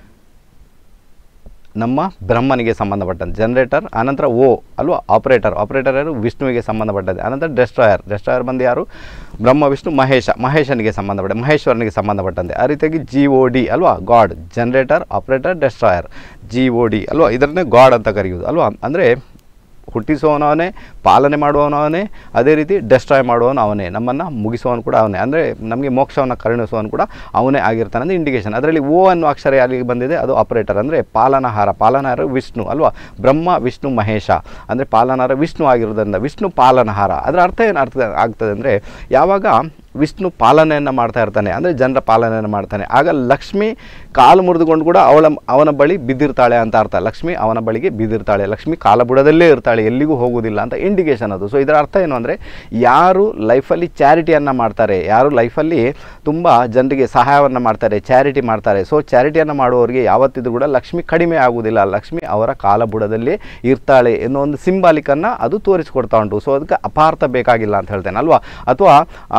ನಮ್ಮ ಬ್ರಹ್ಮನಿಗೆ ಸಂಬಂಧಪಟ್ಟಂತೆ ಜನರೇಟರ್ ಆನಂತರ ಓ ಅಲ್ವಾ ಆಪರೇಟರ್ ಆಪರೇಟರ್ ಯಾರು ವಿಷ್ಣುವಿಗೆ ಸಂಬಂಧಪಟ್ಟದ್ದು ಆನಂತರ ಡೆಸ್ಟ್ರಾಯರ್ ಡೆಸ್ಟ್ರಾಯರ್ ಬಂದು ಯಾರು ಬ್ರಹ್ಮ ವಿಷ್ಣು ಮಹೇಶ ಮಹೇಶನಿಗೆ ಸಂಬಂಧಪಟ್ಟ ಮಹೇಶ್ವರನಿಗೆ ಸಂಬಂಧಪಟ್ಟಂತೆ ಆ ರೀತಿಯಾಗಿ ಜಿ ಒ ಡಿ ಅಲ್ವಾ god generator operator destroyer G O D ಅಲ್ವಾ ಇದನ್ನೇ ಗಾಡ್ ಅಂತ ಕರೆಯುವುದು ಅಲ್ವಾ ಅಂದರೆ ಹುಟ್ಟಿಸುವವನು ಅವನೇ ಪಾಲನೆ ಮಾಡುವವನು ಅವನೇ ಅದೇ ರೀತಿ ಡೆಸ್ಟ್ರಾಯ್ ಮಾಡುವವನು ಅವನೇ ನಮ್ಮನ್ನು ಮುಗಿಸುವವನು ಕೂಡ ಅವನೇ ಅಂದರೆ ನಮಗೆ ಮೋಕ್ಷವನ್ನು ಕರುಣಿಸುವವನು ಕೂಡ ಅವನೇ ಆಗಿರ್ತಾನೆ ಅಂದರೆ ಇಂಡಿಕೇಶನ್ ಅದರಲ್ಲಿ ಓ ಅನ್ನೋ ಅಕ್ಷರ ಯಾರಿಗೆ ಬಂದಿದೆ ಅದು ಆಪರೇಟರ್ ಅಂದರೆ ಪಾಲನಹಾರ ಪಾಲನಹಾರ ವಿಷ್ಣು ಅಲ್ವಾ ಬ್ರಹ್ಮ ವಿಷ್ಣು ಮಹೇಶ ಅಂದರೆ ಪಾಲನಹಾರ ವಿಷ್ಣು ಆಗಿರೋದ್ರಿಂದ ವಿಷ್ಣು ಪಾಲನಹಾರ ಅದರ ಅರ್ಥ ಏನು ಅರ್ಥ ಆಗ್ತದೆ ಅಂದರೆ ಯಾವಾಗ ವಿಷ್ಣು ಪಾಲನೆಯನ್ನು ಮಾಡ್ತಾ ಇರ್ತಾನೆ ಅಂದರೆ ಜನರ ಪಾಲನೆಯನ್ನು ಮಾಡ್ತಾನೆ ಆಗ ಲಕ್ಷ್ಮಿ ಕಾಲು ಮುರಿದುಕೊಂಡು ಕೂಡ ಅವಳ ಅವನ ಬಳಿ ಬಿದ್ದಿರ್ತಾಳೆ ಅಂತ ಅರ್ಥ ಲಕ್ಷ್ಮಿ ಅವನ ಬಳಿಗೆ ಬಿದ್ದಿರ್ತಾಳೆ ಲಕ್ಷ್ಮಿ ಕಾಲಬುಡದಲ್ಲೇ ಇರ್ತಾಳೆ ಎಲ್ಲಿಗೂ ಹೋಗುವುದಿಲ್ಲ ಅಂತ ಇಂಡಿಕೇಶನ್ ಅದು ಸೊ ಇದರ ಅರ್ಥ ಏನು ಅಂದರೆ ಯಾರು ಲೈಫಲ್ಲಿ ಚಾರಿಟಿಯನ್ನು ಮಾಡ್ತಾರೆ ಯಾರು ಲೈಫಲ್ಲಿ ತುಂಬ ಜನರಿಗೆ ಸಹಾಯವನ್ನು ಮಾಡ್ತಾರೆ ಚಾರಿಟಿ ಮಾಡ್ತಾರೆ ಸೊ ಚಾರಿಟಿಯನ್ನು ಮಾಡುವವರಿಗೆ ಯಾವತ್ತಿದ್ರೂ ಕೂಡ ಲಕ್ಷ್ಮಿ ಕಡಿಮೆ ಆಗುವುದಿಲ್ಲ ಲಕ್ಷ್ಮಿ ಅವರ ಕಾಲಬುಡದಲ್ಲೇ ಇರ್ತಾಳೆ ಎನ್ನೋ ಒಂದು ಸಿಂಬಾಲಿಕನ್ನು ಅದು ತೋರಿಸ್ಕೊಡ್ತಾ ಉಂಟು ಸೊ ಅದಕ್ಕೆ ಅಪಾರ್ಥ ಬೇಕಾಗಿಲ್ಲ ಅಂತ ಹೇಳ್ತೇನೆ ಅಲ್ವಾ ಅಥವಾ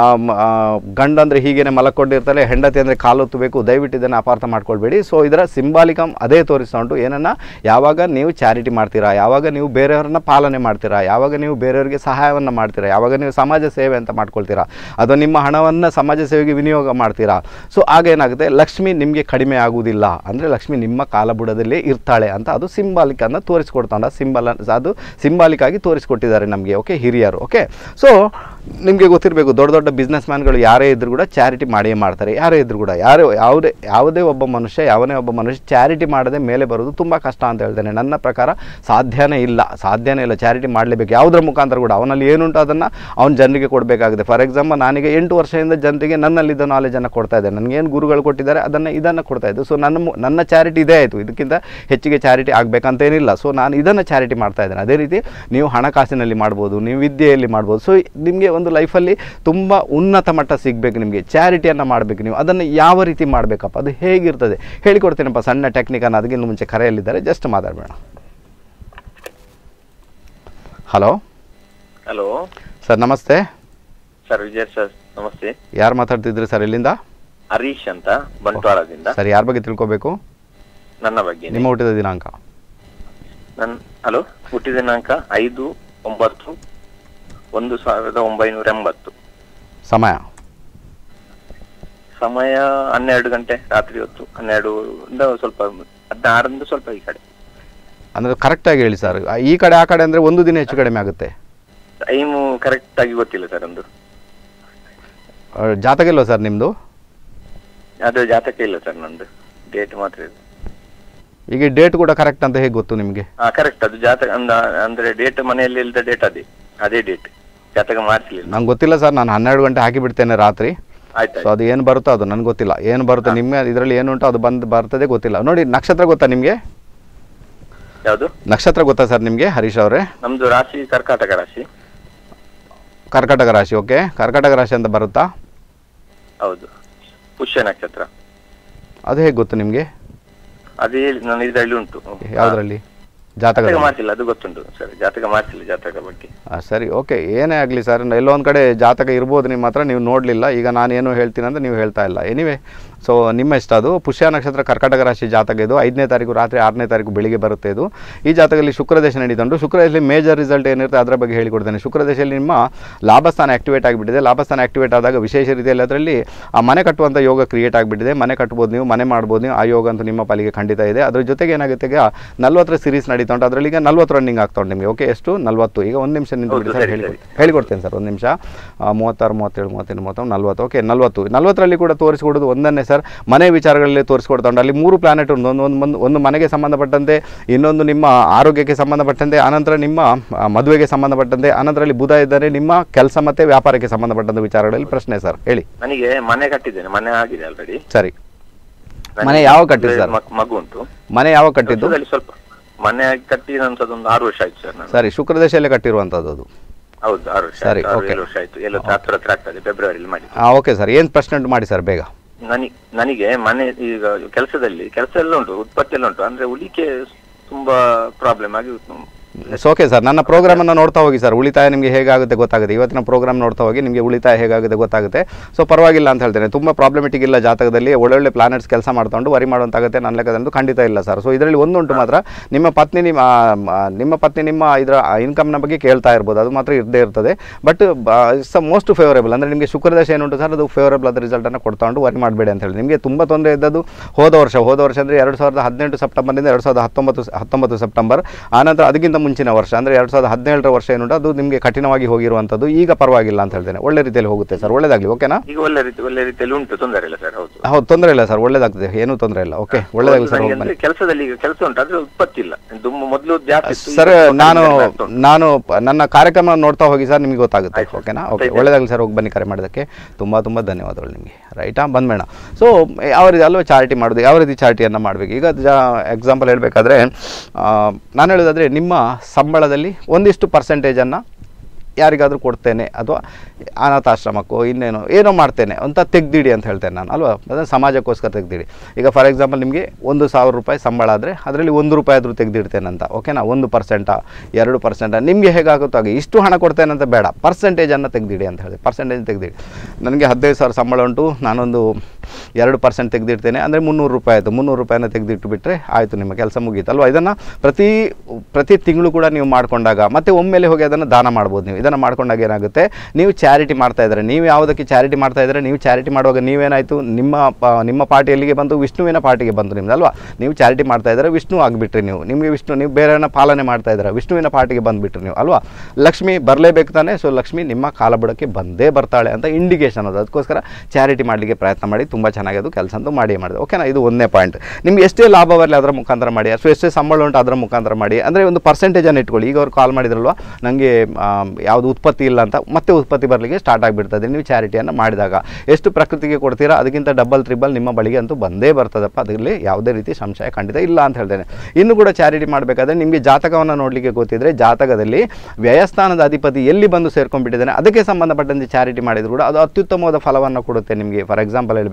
ಗಂಡಂದರೆ ಹೀಗೇನೆ ಮಲಕೊಂಡಿರ್ತಾರೆ ಹೆಂಡತಿ ಅಂದರೆ ಕಾಲೊತ್ತಬೇಕು ದಯವಿಟ್ಟು ಇದನ್ನು ಅಪಾರ್ಥ ಮಾಡ್ಕೊಳ್ಬೇಡಿ ಸೊ ಇದರ ಸಿಂಬಾಲಿಕಮ್ ಅದೇ ತೋರಿಸ್ತಾ ಉಂಟು ಏನನ್ನ ಯಾವಾಗ ನೀವು ಚಾರಿಟಿ ಮಾಡ್ತೀರಾ ಯಾವಾಗ ನೀವು ಬೇರೆಯವ್ರನ್ನ ಪಾಲನೆ ಮಾಡ್ತೀರಾ ಯಾವಾಗ ನೀವು ಬೇರೆಯವರಿಗೆ ಸಹಾಯವನ್ನು ಮಾಡ್ತೀರಾ ಯಾವಾಗ ನೀವು ಸಮಾಜ ಸೇವೆ ಅಂತ ಮಾಡ್ಕೊಳ್ತೀರಾ ಅಥವಾ ನಿಮ್ಮ ಹಣವನ್ನು ಸಮಾಜ ಸೇವೆಗೆ ವಿನಿಯೋಗ ಮಾಡ್ತೀರಾ ಸೊ ಆಗ ಏನಾಗುತ್ತೆ ಲಕ್ಷ್ಮಿ ನಿಮಗೆ ಕಡಿಮೆ ಆಗುವುದಿಲ್ಲ ಅಂದರೆ ಲಕ್ಷ್ಮಿ ನಿಮ್ಮ ಕಾಲಬುಡದಲ್ಲೇ ಇರ್ತಾಳೆ ಅಂತ ಅದು ಸಿಂಬಾಲಿಕ್ ಅನ್ನು ತೋರಿಸ್ಕೊಡ್ತಾಂಡ ಸಿಂಬಲ್ ಅದು ಸಿಂಬಾಲಿಕ್ ಆಗಿ ತೋರಿಸ್ಕೊಟ್ಟಿದ್ದಾರೆ ನಮಗೆ ಓಕೆ ಹಿರಿಯರು ಓಕೆ ಸೊ ನಿಮಗೆ ಗೊತ್ತಿರಬೇಕು ದೊಡ್ಡ ದೊಡ್ಡ ಬಿಸ್ನೆಸ್ ಮ್ಯಾನ್ಗಳು ಯಾರೇ ಇದ್ದರೂ ಕೂಡ ಚಾರಿಟಿ ಮಾಡಿಯೇ ಮಾಡ್ತಾರೆ ಯಾರೇ ಇದ್ದರೂ ಕೂಡ ಯಾರೇ ಯಾವುದೇ ಯಾವುದೇ ಒಬ್ಬ ಮನುಷ್ಯ ಯಾವನೇ ಒಬ್ಬ ಮನುಷ್ಯ ಚಾರಿಟಿ ಮಾಡದೆ ಮೇಲೆ ಬರೋದು ತುಂಬ ಕಷ್ಟ ಅಂತ ಹೇಳ್ತೇನೆ ನನ್ನ ಪ್ರಕಾರ ಸಾಧ್ಯನೇ ಇಲ್ಲ ಸಾಧ್ಯನೇ ಇಲ್ಲ ಚಾರಿಟಿ ಮಾಡಲೇಬೇಕು ಯಾವುದರ ಮುಖಾಂತರ ಕೂಡ ಅವನಲ್ಲಿ ಏನುಂಟು ಅದನ್ನು ಅವ್ನ ಜನರಿಗೆ ಕೊಡಬೇಕಾಗುತ್ತೆ ಫಾರ್ ಎಕ್ಸಾಂಪಲ್ ನಾನೀಗ ಎಂಟು ವರ್ಷದಿಂದ ಜನರಿಗೆ ನನ್ನಲ್ಲಿದ್ದ ನಾಲೆಜನ್ನು ಕೊಡ್ತಾ ಇದ್ದೆ ನನಗೇನು ಗುರುಗಳು ಕೊಟ್ಟಿದ್ದಾರೆ ಅದನ್ನು ಇದನ್ನು ಕೊಡ್ತಾ ಇದ್ದು ಸೊ ನನ್ನ ಮು- ನನ್ನ ಚಾರಿಟಿ ಇದೇ ಆಯಿತು ಇದಕ್ಕಿಂತ ಹೆಚ್ಚಿಗೆ ಚಾರಿಟಿ ಆಗಬೇಕಂತೇನಿಲ್ಲ ಸೊ ನಾನು ಇದನ್ನು ಚಾರಿಟಿ ಮಾಡ್ತಾ ಇದ್ದೇನೆ ಅದೇ ರೀತಿ ನೀವು ಹಣಕಾಸಿನಲ್ಲಿ ಮಾಡ್ಬೋದು ನೀವು ವಿದ್ಯೆಯಲ್ಲಿ ಮಾಡ್ಬೋದು ಸೊ ನಿಮಗೆ ಒಂದು ಲೈಫಲ್ಲಿ ತುಂಬ ಉನ್ನತ ಮಟ್ಟ ಸಿಗಬೇಕು ನಿಮಗೆ ಚಾರಿಟಿಯನ್ನು ಮಾಡಬೇಕು ನೀವು ಅದನ್ನು ಯಾವ ರೀತಿ ಮಾಡಬೇಕಪ್ಪ ಅದು ಹೇಗಿರ್ತದೆ ಹೇಳಿಕೊಡ್ತೀನಪ್ಪ ಸಣ್ಣ ಟೆಕ್ನಿಕನ್ನು ಅದಕ್ಕಿಂತ ಮುಂಚೆ ಕರೆಯಲ್ಲಿದ್ದಾರೆ ಜಸ್ಟ್ ಮಾತಾಡಬೇಡ ಹಲೋ ಹಲೋ ಸರ್ ನಮಸ್ತೆ ಸರ್ ವಿಜಯ್ ಸರ್ ನಮಸ್ತೆ ಯಾರು ಮಾತಾಡ್ತಿದ್ರಿ ಸರ್ ಇಲ್ಲಿಂದ ಹರೀಶ್ ಅಂತ ಬಂಟ್ವಾಳದಿಂದ ಸರ್ ಯಾರ ಬಗ್ಗೆ ತಿಳ್ಕೊಬೇಕು ನನ್ನ ಬಗ್ಗೆ ನಿಮ್ಮ ಹುಟ್ಟಿದ ದಿನಾಂಕ ನನ್ನ ಹಲೋ ಹುಟ್ಟಿದ ದಿನಾಂಕ ಐದು ಒಂಬತ್ತು ಒಂದು ಸಾವಿರದ ಒಂಬೈನೂರ ಎಂಬತ್ತು ಸಮಯ ಸಮಯ ಹನ್ನೆರಡು ಗಂಟೆ ರಾತ್ರಿ ಹೊತ್ತು ಹನ್ನೆರಡು ಇಂದ ಸ್ವಲ್ಪ ಹದಿನಾರರಿಂದ ಸ್ವಲ್ಪ ಈ ಕಡೆ ಅಂದರೆ ಕರೆಕ್ಟಾಗಿ ಹೇಳಿ ಸರ್ ಈ ಕಡೆ ಆ ಕಡೆ ಅಂದರೆ ಒಂದು ದಿನ ಹೆಚ್ಚು ಕಡಿಮೆ ಆಗುತ್ತೆ ಟೈಮು ಕರೆಕ್ಟ್ ಆಗಿ ಗೊತ್ತಿಲ್ಲ ಸರ್ ಒಂದು ಆ, ಜಾತಕ ಇಲ್ವಾ ಸರ್ ನಿಮ್ಮದು ಅದು ಜಾತಕ ಇಲ್ಲ ಸರ್ ನಂದು ಡೇಟ್ ಮಾತ್ರ ಇದೆ ಈಗ ಡೇಟ್ ಕೂಡ ಕರೆಕ್ಟ್ ಅಂತ ಹೇಗೆ ಗೊತ್ತು ನಿಮಗೆ ಹಾ ಕರೆಕ್ಟ್ ಅದು ಜಾತಕ ಅಂದ- ಅಂದ್ರೆ ಡೇಟ್ ಮನೆಯಲ್ಲಿ ಇಲ್ದ ಡೇಟ್ ಅದೇ ಅದೇ ಡೇಟ್ ಜಾತಕ ಮಾಡಿಸ್ಲಿಲ್ಲ ನಂಗೆ ಗೊತ್ತಿಲ್ಲ ಸರ್ ನಾನು ಹನ್ನೆರಡು ಗಂಟೆ ಹಾಕಿ ಬಿಡ್ತೇನೆ ರಾತ್ರಿ ಆಯ್ತು ಸೊ ಅದು ಏನು ಬರುತ್ತೋ ಅದು ನನಗೆ ಗೊತ್ತಿಲ್ಲ ಏನು ಬರುತ್ತೆ ನಿಮ್ಮ ಇದರಲ್ಲಿ ಏನುಂಟು ಅದು ಬಂದು ಬರ್ತದೆ ಗೊತ್ತಿಲ್ಲ ನೋಡಿ ನಕ್ಷತ್ರ ಗೊತ್ತಾ ನಿಮಗೆ ಯಾವುದು ನಕ್ಷತ್ರ ಗೊತ್ತಾ ಸರ್ ನಿಮಗೆ ಹರೀಶ್ ಅವರೇ ನಮ್ದು ರಾಶಿ ಕರ್ಕಾಟಕ ರಾಶಿ ಕರ್ಕಾಟಕ ರಾಶಿ ಓಕೆ ಕರ್ಕಾಟಕ ರಾಶಿ ಅಂತ ಬರುತ್ತಾ ಹೌದು ಪುಷ್ಯ ನಕ್ಷತ್ರ ಅದು ಹೇಗೆ ಗೊತ್ತು ನಿಮಗೆ ಅದೇ ನನ್ನ ಇದರಲ್ಲಿ ಉಂಟು ಯಾವುದರಲ್ಲಿ ಜಾತಕ ಜಾತಕ ಮಾಡಿಸಿಲ್ಲ ಅದು ಗೊತ್ತುಂಟು ಸರ್ ಜಾತಕ ಮಾಡಿಸಿಲ್ಲ ಜಾತಕ ಬಗ್ಗೆ ಸರಿ ಓಕೆ ಏನೇ ಆಗಲಿ ಸರ್ ಎಲ್ಲೋ ಒಂದು ಕಡೆ ಜಾತಕ ಇರ್ಬೋದು ನಿಮ್ಮ ಹತ್ರ ನೀವು ನೋಡಲಿಲ್ಲ ಈಗ ನಾನೇನು ಹೇಳ್ತೀನಿ ಅಂತ ನೀವು ಹೇಳ್ತಾ ಇಲ್ಲ ಎನಿವೆ ಸೊ ನಿಮ್ಮ ಇಷ್ಟ ಅದು ಪುಷ್ಯ ನಕ್ಷತ್ರ ಕರ್ಕಾಟಕ ರಾಶಿ ಜಾತಕ ಇದು ಐದನೇ ತಾರೀಕು ರಾತ್ರಿ ಆರನೇ ತಾರೀಕು ಬೆಳಿಗ್ಗೆ ಬರುತ್ತೆ ಇದು ಈ ಜಾತಕದಲ್ಲಿ ಶುಕ್ರದೇಶ ನಡೀತುಂಟು ಶುಕ್ರದೇಶದಲ್ಲಿ ಮೇಜರ್ ರಿಸಲ್ಟ್ ಏನಿರುತ್ತೆ ಅದರ ಬಗ್ಗೆ ಹೇಳಿಕೊಡ್ತೇನೆ ಶುಕ್ರದೇಶದಲ್ಲಿ ನಿಮ್ಮ ಲಾಭಸ್ಥಾನ ಆಕ್ಟಿವೇಟ್ ಆಗಿಬಿಟ್ಟಿದೆ ಲಾಭಸ್ಥಾನ ಆಕ್ಟಿವೇಟ್ ಆದಾಗ ವಿಶೇಷ ರೀತಿಯಲ್ಲಿ ಅದರಲ್ಲಿ ಆ ಮನೆ ಕಟ್ಟುವಂಥ ಯೋಗ ಕ್ರಿಯೇಟ್ ಆಗಿಬಿಟ್ಟಿದೆ ಮನೆ ಕಟ್ಬೋದು ನೀವು ಮನೆ ಮಾಡ್ಬೋದು ನೀವು ಆ ಯೋಗ ಅಂತೂ ನಿಮ್ಮ ಪಾಲಿಗೆ ಖಂಡಿತ ಇದೆ ಅದ್ರ ಜೊತೆಗೆ ಏನಾಗುತ್ತೆ ಈಗ ನಲ್ವತ್ತರ ಸೀರೀಸ್ ನಡೀತಾ ಉಂಟು ಅದರಲ್ಲಿ ಈಗ ನಲ್ವತ್ತು ರನ್ನಿಂಗ್ ಆಗ್ತಾ ಉಂಟು ನಿಮಗೆ ಓಕೆ ಎಷ್ಟು ನಲ್ವತ್ತು ಈಗ ಒಂದು ನಿಮಿಷ ನಿಂತು ಹೌದು, ಬಿಡಿ ಸರ್ ಸರಿ, ಹೇಳಿಕೊಡ್ತೇನೆ ಹೇಳಿಕೊಡ್ತೇನೆ ಸರ್ ಒಂದು ನಿಮಿಷ ಆ, ಮೂವತ್ತಾರು ಮೂವತ್ತೇಳು ಮೂವತ್ತೆಂಟು ಮೂವತ್ತೊಂದು ನಲ್ವತ್ತು ಓಕೆ ನಲ್ವತ್ತು ನಲ್ವತ್ತರಲ್ಲಿ ಕೂಡ ತೋರಿಸ್ಕೊಡೋದು ಒಂದನ್ನೇ ಸರ್ ಮನೆ ವಿಚಾರಗಳಲ್ಲಿ ತೋರಿಸ್ಕೊಡ್ತಾ ಉಂಟು ಅಲ್ಲಿ ಮೂರು ಪ್ಲಾನೆಟ್ ಒಂದು ಒಂದು ಒಂದು ಒಂದು ಒಂದು ಮನೆಗೆ ಸಂಬಂಧಪಟ್ಟಂತೆ ಇನ್ನೊಂದು ನಿಮ್ಮ ಆರೋಗ್ಯಕ್ಕೆ ಸಂಬಂಧಪಟ್ಟಂತೆ ಆನಂತರ ನಿಮ್ಮ ಆ, ಮದುವೆಗೆ ಸಂಬಂಧಪಟ್ಟಂತೆ ಆನಂತರದಲ್ಲಿ ಬುಧ ಇದ್ದರೆ ನಿಮ್ಮ ಕೆಲಸ ಮತ್ತು ವ್ಯಾಪಾರಕ್ಕೆ ಸಂಬಂಧಪಟ್ಟಂಥ ವಿಚಾರಗಳಲ್ಲಿ ಪ್ರಶ್ನೆ ಸರ್ ಹೇಳಿ ನನಗೆ ಮನೆ ಕಟ್ಟಿದ್ದೇನೆ ಮನೆ ಆಗಿದೆ ಆಲ್ರೆಡಿ ಸರಿ ಮನೆ ಯಾವಾಗ ಕಟ್ಟಿದ್ದು ಸರ್ ಮಗು ಉಂಟು ಮನೆ ಯಾವಾಗ ಕಟ್ಟಿದ್ದು ವರ್ಷದಲ್ಲಿ ಸ್ವಲ್ಪ ಮನೆ ಕಟ್ಟಿ ಒಂದು ಆರು ವರ್ಷ ಆಯ್ತು ಸರ್ ನಾನು ಸರಿ ಶುಕ್ರದೇಶಲ್ಲೇ ಕಟ್ಟಿರುವಂಥದ್ದು ಅದು ಹೌದು ಆರು ವರ್ಷ ಸರಿ, ಆಯ್ತು, ಆರು okay. ಏಳು ವರ್ಷ ಆಯ್ತು ಎಲ್ಲ ಹತ್ರ ಹತ್ರ ಆಗ್ತದೆ ಫೆಬ್ರವರಿಲಿ ಮಾಡಿ ಹಾಂ ಓಕೆ ಸರ್ ಏನು ಪ್ರಶ್ನೆ ಉಂಟು ಮಾಡಿ ಸರ್ ಬೇಗ ನನಗೆ ನನಗೆ ಮನೆ ಈಗ ಕೆಲಸದಲ್ಲಿ ಕೆಲಸ ಎಲ್ಲ ಉಂಟು ಉತ್ಪತ್ತಿ ಎಲ್ಲ ಉಂಟು ಅಂದ್ರೆ ಉಳಿಕೆ ತುಂಬಾ ಪ್ರಾಬ್ಲಮ್ ಆಗಿ ಓಕೆ ಸರ್ ನನ್ನ ಪ್ರೋಗ್ರಾಮನ್ನು ನೋಡ್ತಾ ಹೋಗಿ ಸರ್ ಉಳಿತಾಯ ನಿಮಗೆ ಹೇಗಾಗುತ್ತೆ ಗೊತ್ತಾಗುತ್ತೆ ಇವತ್ತಿನ ಪ್ರೋಗ್ರಾಮ್ ನೋಡ್ತಾ ಹೋಗಿ ನಿಮಗೆ ಉಳಿತಾಯ ಹೇಗಾಗುತ್ತೆ ಗೊತ್ತಾಗುತ್ತೆ ಸೊ ಪರವಾಗಿಲ್ಲ ಅಂತ ಹೇಳ್ತೇನೆ ತುಂಬ ಪ್ರಾಬ್ಲಮೆಟಿಕ್ ಇಲ್ಲ ಜಾತಕದಲ್ಲಿ ಒಳ್ಳೊಳ್ಳೆ ಪ್ಲಾನೆಟ್ಸ್ ಕೆಲಸ ಮಾಡ್ಕೊಂಡು ವರಿ ಮಾಡುವಂತಾಗುತ್ತೆ ನನ್ನ ಲೆಕ್ಕದಂತೂ ಖಂಡಿತ ಇಲ್ಲ ಸರ್ ಸೊ ಇದರಲ್ಲಿ ಒಂದುಂಟು ಮಾತ್ರ ನಿಮ್ಮ ಪತ್ನಿ ನಿಮ್ಮ ಆ, ನಿಮ್ಮ ಪತ್ನಿ ನಿಮ್ಮ ಇದರ ಇನ್ಕಮ್ನ ಬಗ್ಗೆ ಕೇಳ್ತಾ ಇರ್ಬೋದು ಅದು ಮಾತ್ರ ಇರದೇ ಇರ್ತದೆ ಬಟ್ ಇಟ್ಸ್ ಮೋಸ್ಟ್ ಫೇವರೇಬಲ್ ಅಂದರೆ ನಿಮಗೆ ಶುಕ್ರದಶ ಏನುಂಟು ಸರ್ ಅದು ಫೇವರೇಬಲ್ ಆದ ರಿಸಲ್ಟನ್ನು ಕೊಡ್ತಾ ಉಂಟು ವರಿ ಮಾಡಬೇಡಿ ಅಂತ ಹೇಳಿ ನಿಮಗೆ ತುಂಬ ತೊಂದರೆ ಇದ್ದದ್ದು ಹೋದ ವರ್ಷ ಹೋದ ವರ್ಷ ಅಂದರೆ ಎರಡು ಸಾವಿರದ ಹದಿನೆಂಟು ಸೆಪ್ಟೆಂಬರ್ನಿಂದ ಎರಡು ಸಾವಿರದ ಹತ್ತೊಂಬತ್ತು ಹತ್ತೊಂಬತ್ತು ಸೆಪ್ಟೆಂಬರ್ ಆನಂತರ ಅದಕ್ಕಿಂತ ಮುಂಚಿನ ವರ್ಷ ಅಂದರೆ ಎರಡು ಸಾವಿರದ ಹದಿನೇಳರ ವರ್ಷ ಏನುಂಟು ಅದು ನಿಮಗೆ ಕಠಿಣವಾಗಿ ಹೋಗಿರುವಂಥದ್ದು ಈಗ ಪರವಾಗಿಲ್ಲ ಅಂತ ಹೇಳ್ತೇನೆ ಒಳ್ಳೆ ರೀತಿಯಲ್ಲಿ ಹೋಗುತ್ತೆ ಸರ್ ಒಳ್ಳೇದಾಗಲಿ ಓಕೆನಾ ಈಗ ಒಳ್ಳೆ ರೀತಿ ಒಳ್ಳೆ ರೀತಿಯಲ್ಲಿ ಉಂಟು ತೊಂದರೆ ಇಲ್ಲ ಸರ್ ಹೌದು ಹೌದು ತೊಂದರೆ ಇಲ್ಲ ಸರ್ ಒಳ್ಳೇದಾಗ್ತದೆ ಏನೂ ತೊಂದರೆ ಇಲ್ಲ ಓಕೆ ಒಳ್ಳೇದಾಗಲಿ ಸರ್ ನನಗೆ ಹೋಗಿ ಅಂದ್ರೆ ಬನ್ನಿ ಕೆಲಸದಲ್ಲಿ ಈಗ ಕೆಲಸ ಉಂಟು ಆದ್ರೆ ಉತ್ಪತ್ತಿ ಇಲ್ಲ ದುಮ್ಮ ಮೊದಲು ಜಾಸ್ತಿ ಇತ್ತು, ಈಗ ಸರ್ ಸ್ವಲ್ಪ ನಾನು ಕಡಿಮೆ ಆಗ್ತಾ ಉಂಟು. ನಾನು ಪ- ನನ್ನ ಕಾರ್ಯಕ್ರಮ ನೋಡ್ತಾ ಹೋಗಿ ಸರ್ ನಿಮಗೆ ಗೊತ್ತಾಗುತ್ತೆ ಆಯ್ತು. ಓಕೆನಾ ಓಕೆ ಆಯ್ತು. ಒಳ್ಳೇದಾಗಲಿ ಸರ್ ಹೋಗಿ ಬನ್ನಿ ಕರೆ ಮಾಡೋದಕ್ಕೆ ತುಂಬ ತುಂಬ ಧನ್ಯವಾದಗಳು ನಿಮಗೆ ರೈಟಾ ಬಂದ್ಬೇಡ ಸೊ ಯಾವ ರೀತಿ ಅಲ್ವೇ ಚಾರಿಟಿ ಮಾಡೋದು ಯಾವ ರೀತಿ ಚಾರಿಟಿಯನ್ನು ಮಾಡಬೇಕು ಈಗ ಜಾ ಎಕ್ಸಾಂಪಲ್ ಹೇಳಬೇಕಾದ್ರೆ ನಾನು ಹೇಳೋದಾದರೆ ನಿಮ್ಮ ಸಂಬಳದಲ್ಲಿ ಒಂದಿಷ್ಟು ಪರ್ಸೆಂಟೇಜನ್ನು ಯಾರಿಗಾದರೂ ಕೊಡ್ತೇನೆ ಅಥವಾ ಅನಾಥಾಶ್ರಮಕ್ಕೋ ಇನ್ನೇನೋ ಏನೋ ಮಾಡ್ತೇನೆ ಅಂತ ತೆಗ್ದಿಡಿ ಅಂತ ಹೇಳ್ತೇನೆ ನಾನು ಅಲ್ವಾ ಅದನ್ನು ಸಮಾಜಕ್ಕೋಸ್ಕರ ತೆಗ್ದಿಡಿ ಈಗ ಫಾರ್ ಎಕ್ಸಾಂಪಲ್ ನಿಮಗೆ ಒಂದು ಸಾವಿರ ರೂಪಾಯಿ ಸಂಬಳ ಆದರೆ ಅದರಲ್ಲಿ ಒಂದು ರೂಪಾಯಿ ಆದರೂ ತೆಗೆದಿಡ್ತೇನೆ ಅಂತ ಓಕೆನಾ ಒಂದು ಪರ್ಸೆಂಟಾ ಎರಡು ಪರ್ಸೆಂಟಾ ನಿಮಗೆ ಹೇಗಾಗುತ್ತೋ ಹಾಗೆ ಇಷ್ಟು ಹಣ ಕೊಡ್ತೇನೆ ಅಂತ ಬೇಡ ಪರ್ಸೆಂಟೇಜನ್ನು ತೆಗೆದಿಡಿ ಅಂತ ಹೇಳಿ ಪರ್ಸೆಂಟೇಜ್ ತೆಗೆದಿಡಿ ನನಗೆ ಹದಿನೈದು ಸಾವಿರ ಸಂಬಳ ಉಂಟು ನಾನೊಂದು ಎರಡು ಪರ್ಸೆಂಟ್ ತೆಗೆದಿಡ್ತೇನೆ ಅಂದರೆ ಮುನ್ನೂರು ರೂಪಾಯಿ ಆಯಿತು ಮುನ್ನೂರು ರೂಪಾಯಿನ ತೆಗೆದಿಟ್ಟು ಬಿಟ್ಟರೆ ಆಯಿತು ನಿಮ್ಮ ಕೆಲಸ ಮುಗೀತು ಅಲ್ವಾ ಇದನ್ನು ಪ್ರತಿ ಪ್ರತಿ ತಿಂಗಳು ಕೂಡ ನೀವು ಮಾಡಿಕೊಂಡಾಗ ಮತ್ತೆ ಒಮ್ಮೆಲೆ ಹೋಗಿ ಅದನ್ನು ದಾನ ಮಾಡ್ಬೋದು ನೀವು ಇದನ್ನು ಮಾಡ್ಕೊಂಡಾಗ ಏನಾಗುತ್ತೆ ನೀವು ಚಾರಿಟಿ ಮಾಡ್ತಾ ಇದ್ದಾರೆ ನೀವು ಯಾವುದಕ್ಕೆ ಚಾರಿಟಿ ಮಾಡ್ತಾ ಇದ್ದಾರೆ ನೀವು ಚಾರಿಟಿ ಮಾಡುವಾಗ ನೀವೇನಾಯಿತು ನಿಮ್ಮ ಪ- ನಿಮ್ಮ ಪಾರ್ಟಿ ಎಲ್ಲಿಗೆ ಬಂತು ವಿಷ್ಣುವಿನ ಪಾರ್ಟಿಗೆ ಬಂತು ನಿಮ್ದು ಅಲ್ವಾ ನೀವು ಚಾರಿಟಿ ಮಾಡ್ತಾ ಇದ್ದಾರೆ ವಿಷ್ಣು ಆಗಿಬಿಟ್ರಿ ನೀವು ನಿಮಗೆ ವಿಷ್ಣು ನೀವು ಬೇರೆಯವ್ರನ್ನ ಪಾಲನೆ ಮಾಡ್ತಾ ಇದ್ದಾರೆ ವಿಷ್ಣುವಿನ ಪಾರ್ಟಿಗೆ ಬಂದುಬಿಟ್ರಿ ನೀವು ಅಲ್ವಾ ಲಕ್ಷ್ಮಿ ಬರಲೇಬೇಕು ತಾನೆ ಸೊ ಲಕ್ಷ್ಮಿ ನಿಮ್ಮ ಕಾಲಬುಡಕ್ಕೆ ಬಂದೇ ಬರ್ತಾಳೆ ಅಂತ ಇಂಡಿಕೇಶನ್ ಅದು ಅದಕ್ಕೋಸ್ಕರ ಚಾರಿಟಿ ಮಾಡಲಿಕ್ಕೆ ಪ್ರಯತ್ನ ಮಾಡಿ ತುಂಬ ಚೆನ್ನಾಗಿ ಅದು ಕೆಲಸ ಅಂತೂ ಮಾಡಿ ಮಾಡಿದೆ ಓಕೆನಾ ಇದು ಒಂದನೇ ಪಾಯಿಂಟ್ ನಿಮ್ಗೆ ಎಷ್ಟೇ ಲಾಭ ಬರಲಿ ಅದರ ಮುಖಾಂತರ ಮಾಡಿ ಅಥವಾ ಎಷ್ಟೇ ಸಂಬಳ ಉಂಟು ಅದರ ಮುಖಾಂತರ ಮಾಡಿ ಅಂದರೆ ಒಂದು ಪರ್ಸೆಂಟೇಜನ್ನು ಇಟ್ಕೊಳ್ಳಿ ಈಗ ಅವ್ರು ಕಾಲ್ ಮಾಡಿದ್ರಲ್ವ ನನಗೆ ಯಾವುದು ಉತ್ಪತ್ತಿ ಇಲ್ಲ ಅಂತ ಮತ್ತೆ ಉತ್ಪತ್ತಿ ಬರಲಿಕ್ಕೆ ಸ್ಟಾರ್ಟ್ ಆಗಿಬಿಡ್ತದೆ ನೀವು ಚಾರಿಟಿಯನ್ನು ಮಾಡಿದಾಗ ಎಷ್ಟು ಪ್ರಕೃತಿಗೆ ಕೊಡ್ತೀರಾ ಅದಕ್ಕಿಂತ ಡಬಲ್ ತ್ರಿಬಲ್ ನಿಮ್ಮ ಬಳಿಗೆ ಅಂತೂ ಬಂದೇ ಬರ್ತದಪ್ಪ ಅದರಲ್ಲಿ ಯಾವುದೇ ರೀತಿ ಸಂಶಯ ಖಂಡಿತ ಇಲ್ಲ ಅಂತ ಹೇಳ್ತೇನೆ ಇನ್ನು ಕೂಡ ಚಾರಿಟಿ ಮಾಡಬೇಕಾದ್ರೆ ನಿಮಗೆ ಜಾತಕವನ್ನು ನೋಡಲಿಕ್ಕೆ ಗೊತ್ತಿದ್ರೆ ಜಾತಕದಲ್ಲಿ ವ್ಯಯಸ್ಥಾನದ ಅಧಿಪತಿ ಎಲ್ಲಿ ಬಂದು ಸೇರ್ಕೊಂಡ್ಬಿಟ್ಟಿದ್ದಾನೆ ಅದಕ್ಕೆ ಸಂಬಂಧಪಟ್ಟಂತೆ ಚಾರಿಟಿ ಮಾಡಿದ್ರು ಕೂಡ ಅದು ಅತ್ಯುತ್ತಮವಾದ ಫಲವನ್ನು ಕೊಡುತ್ತೆ ನಿಮಗೆ ಫಾರ್ ಎಕ್ಸಾಂಪಲ್ ಹೇಳಬೇಕಾದ್ರೆ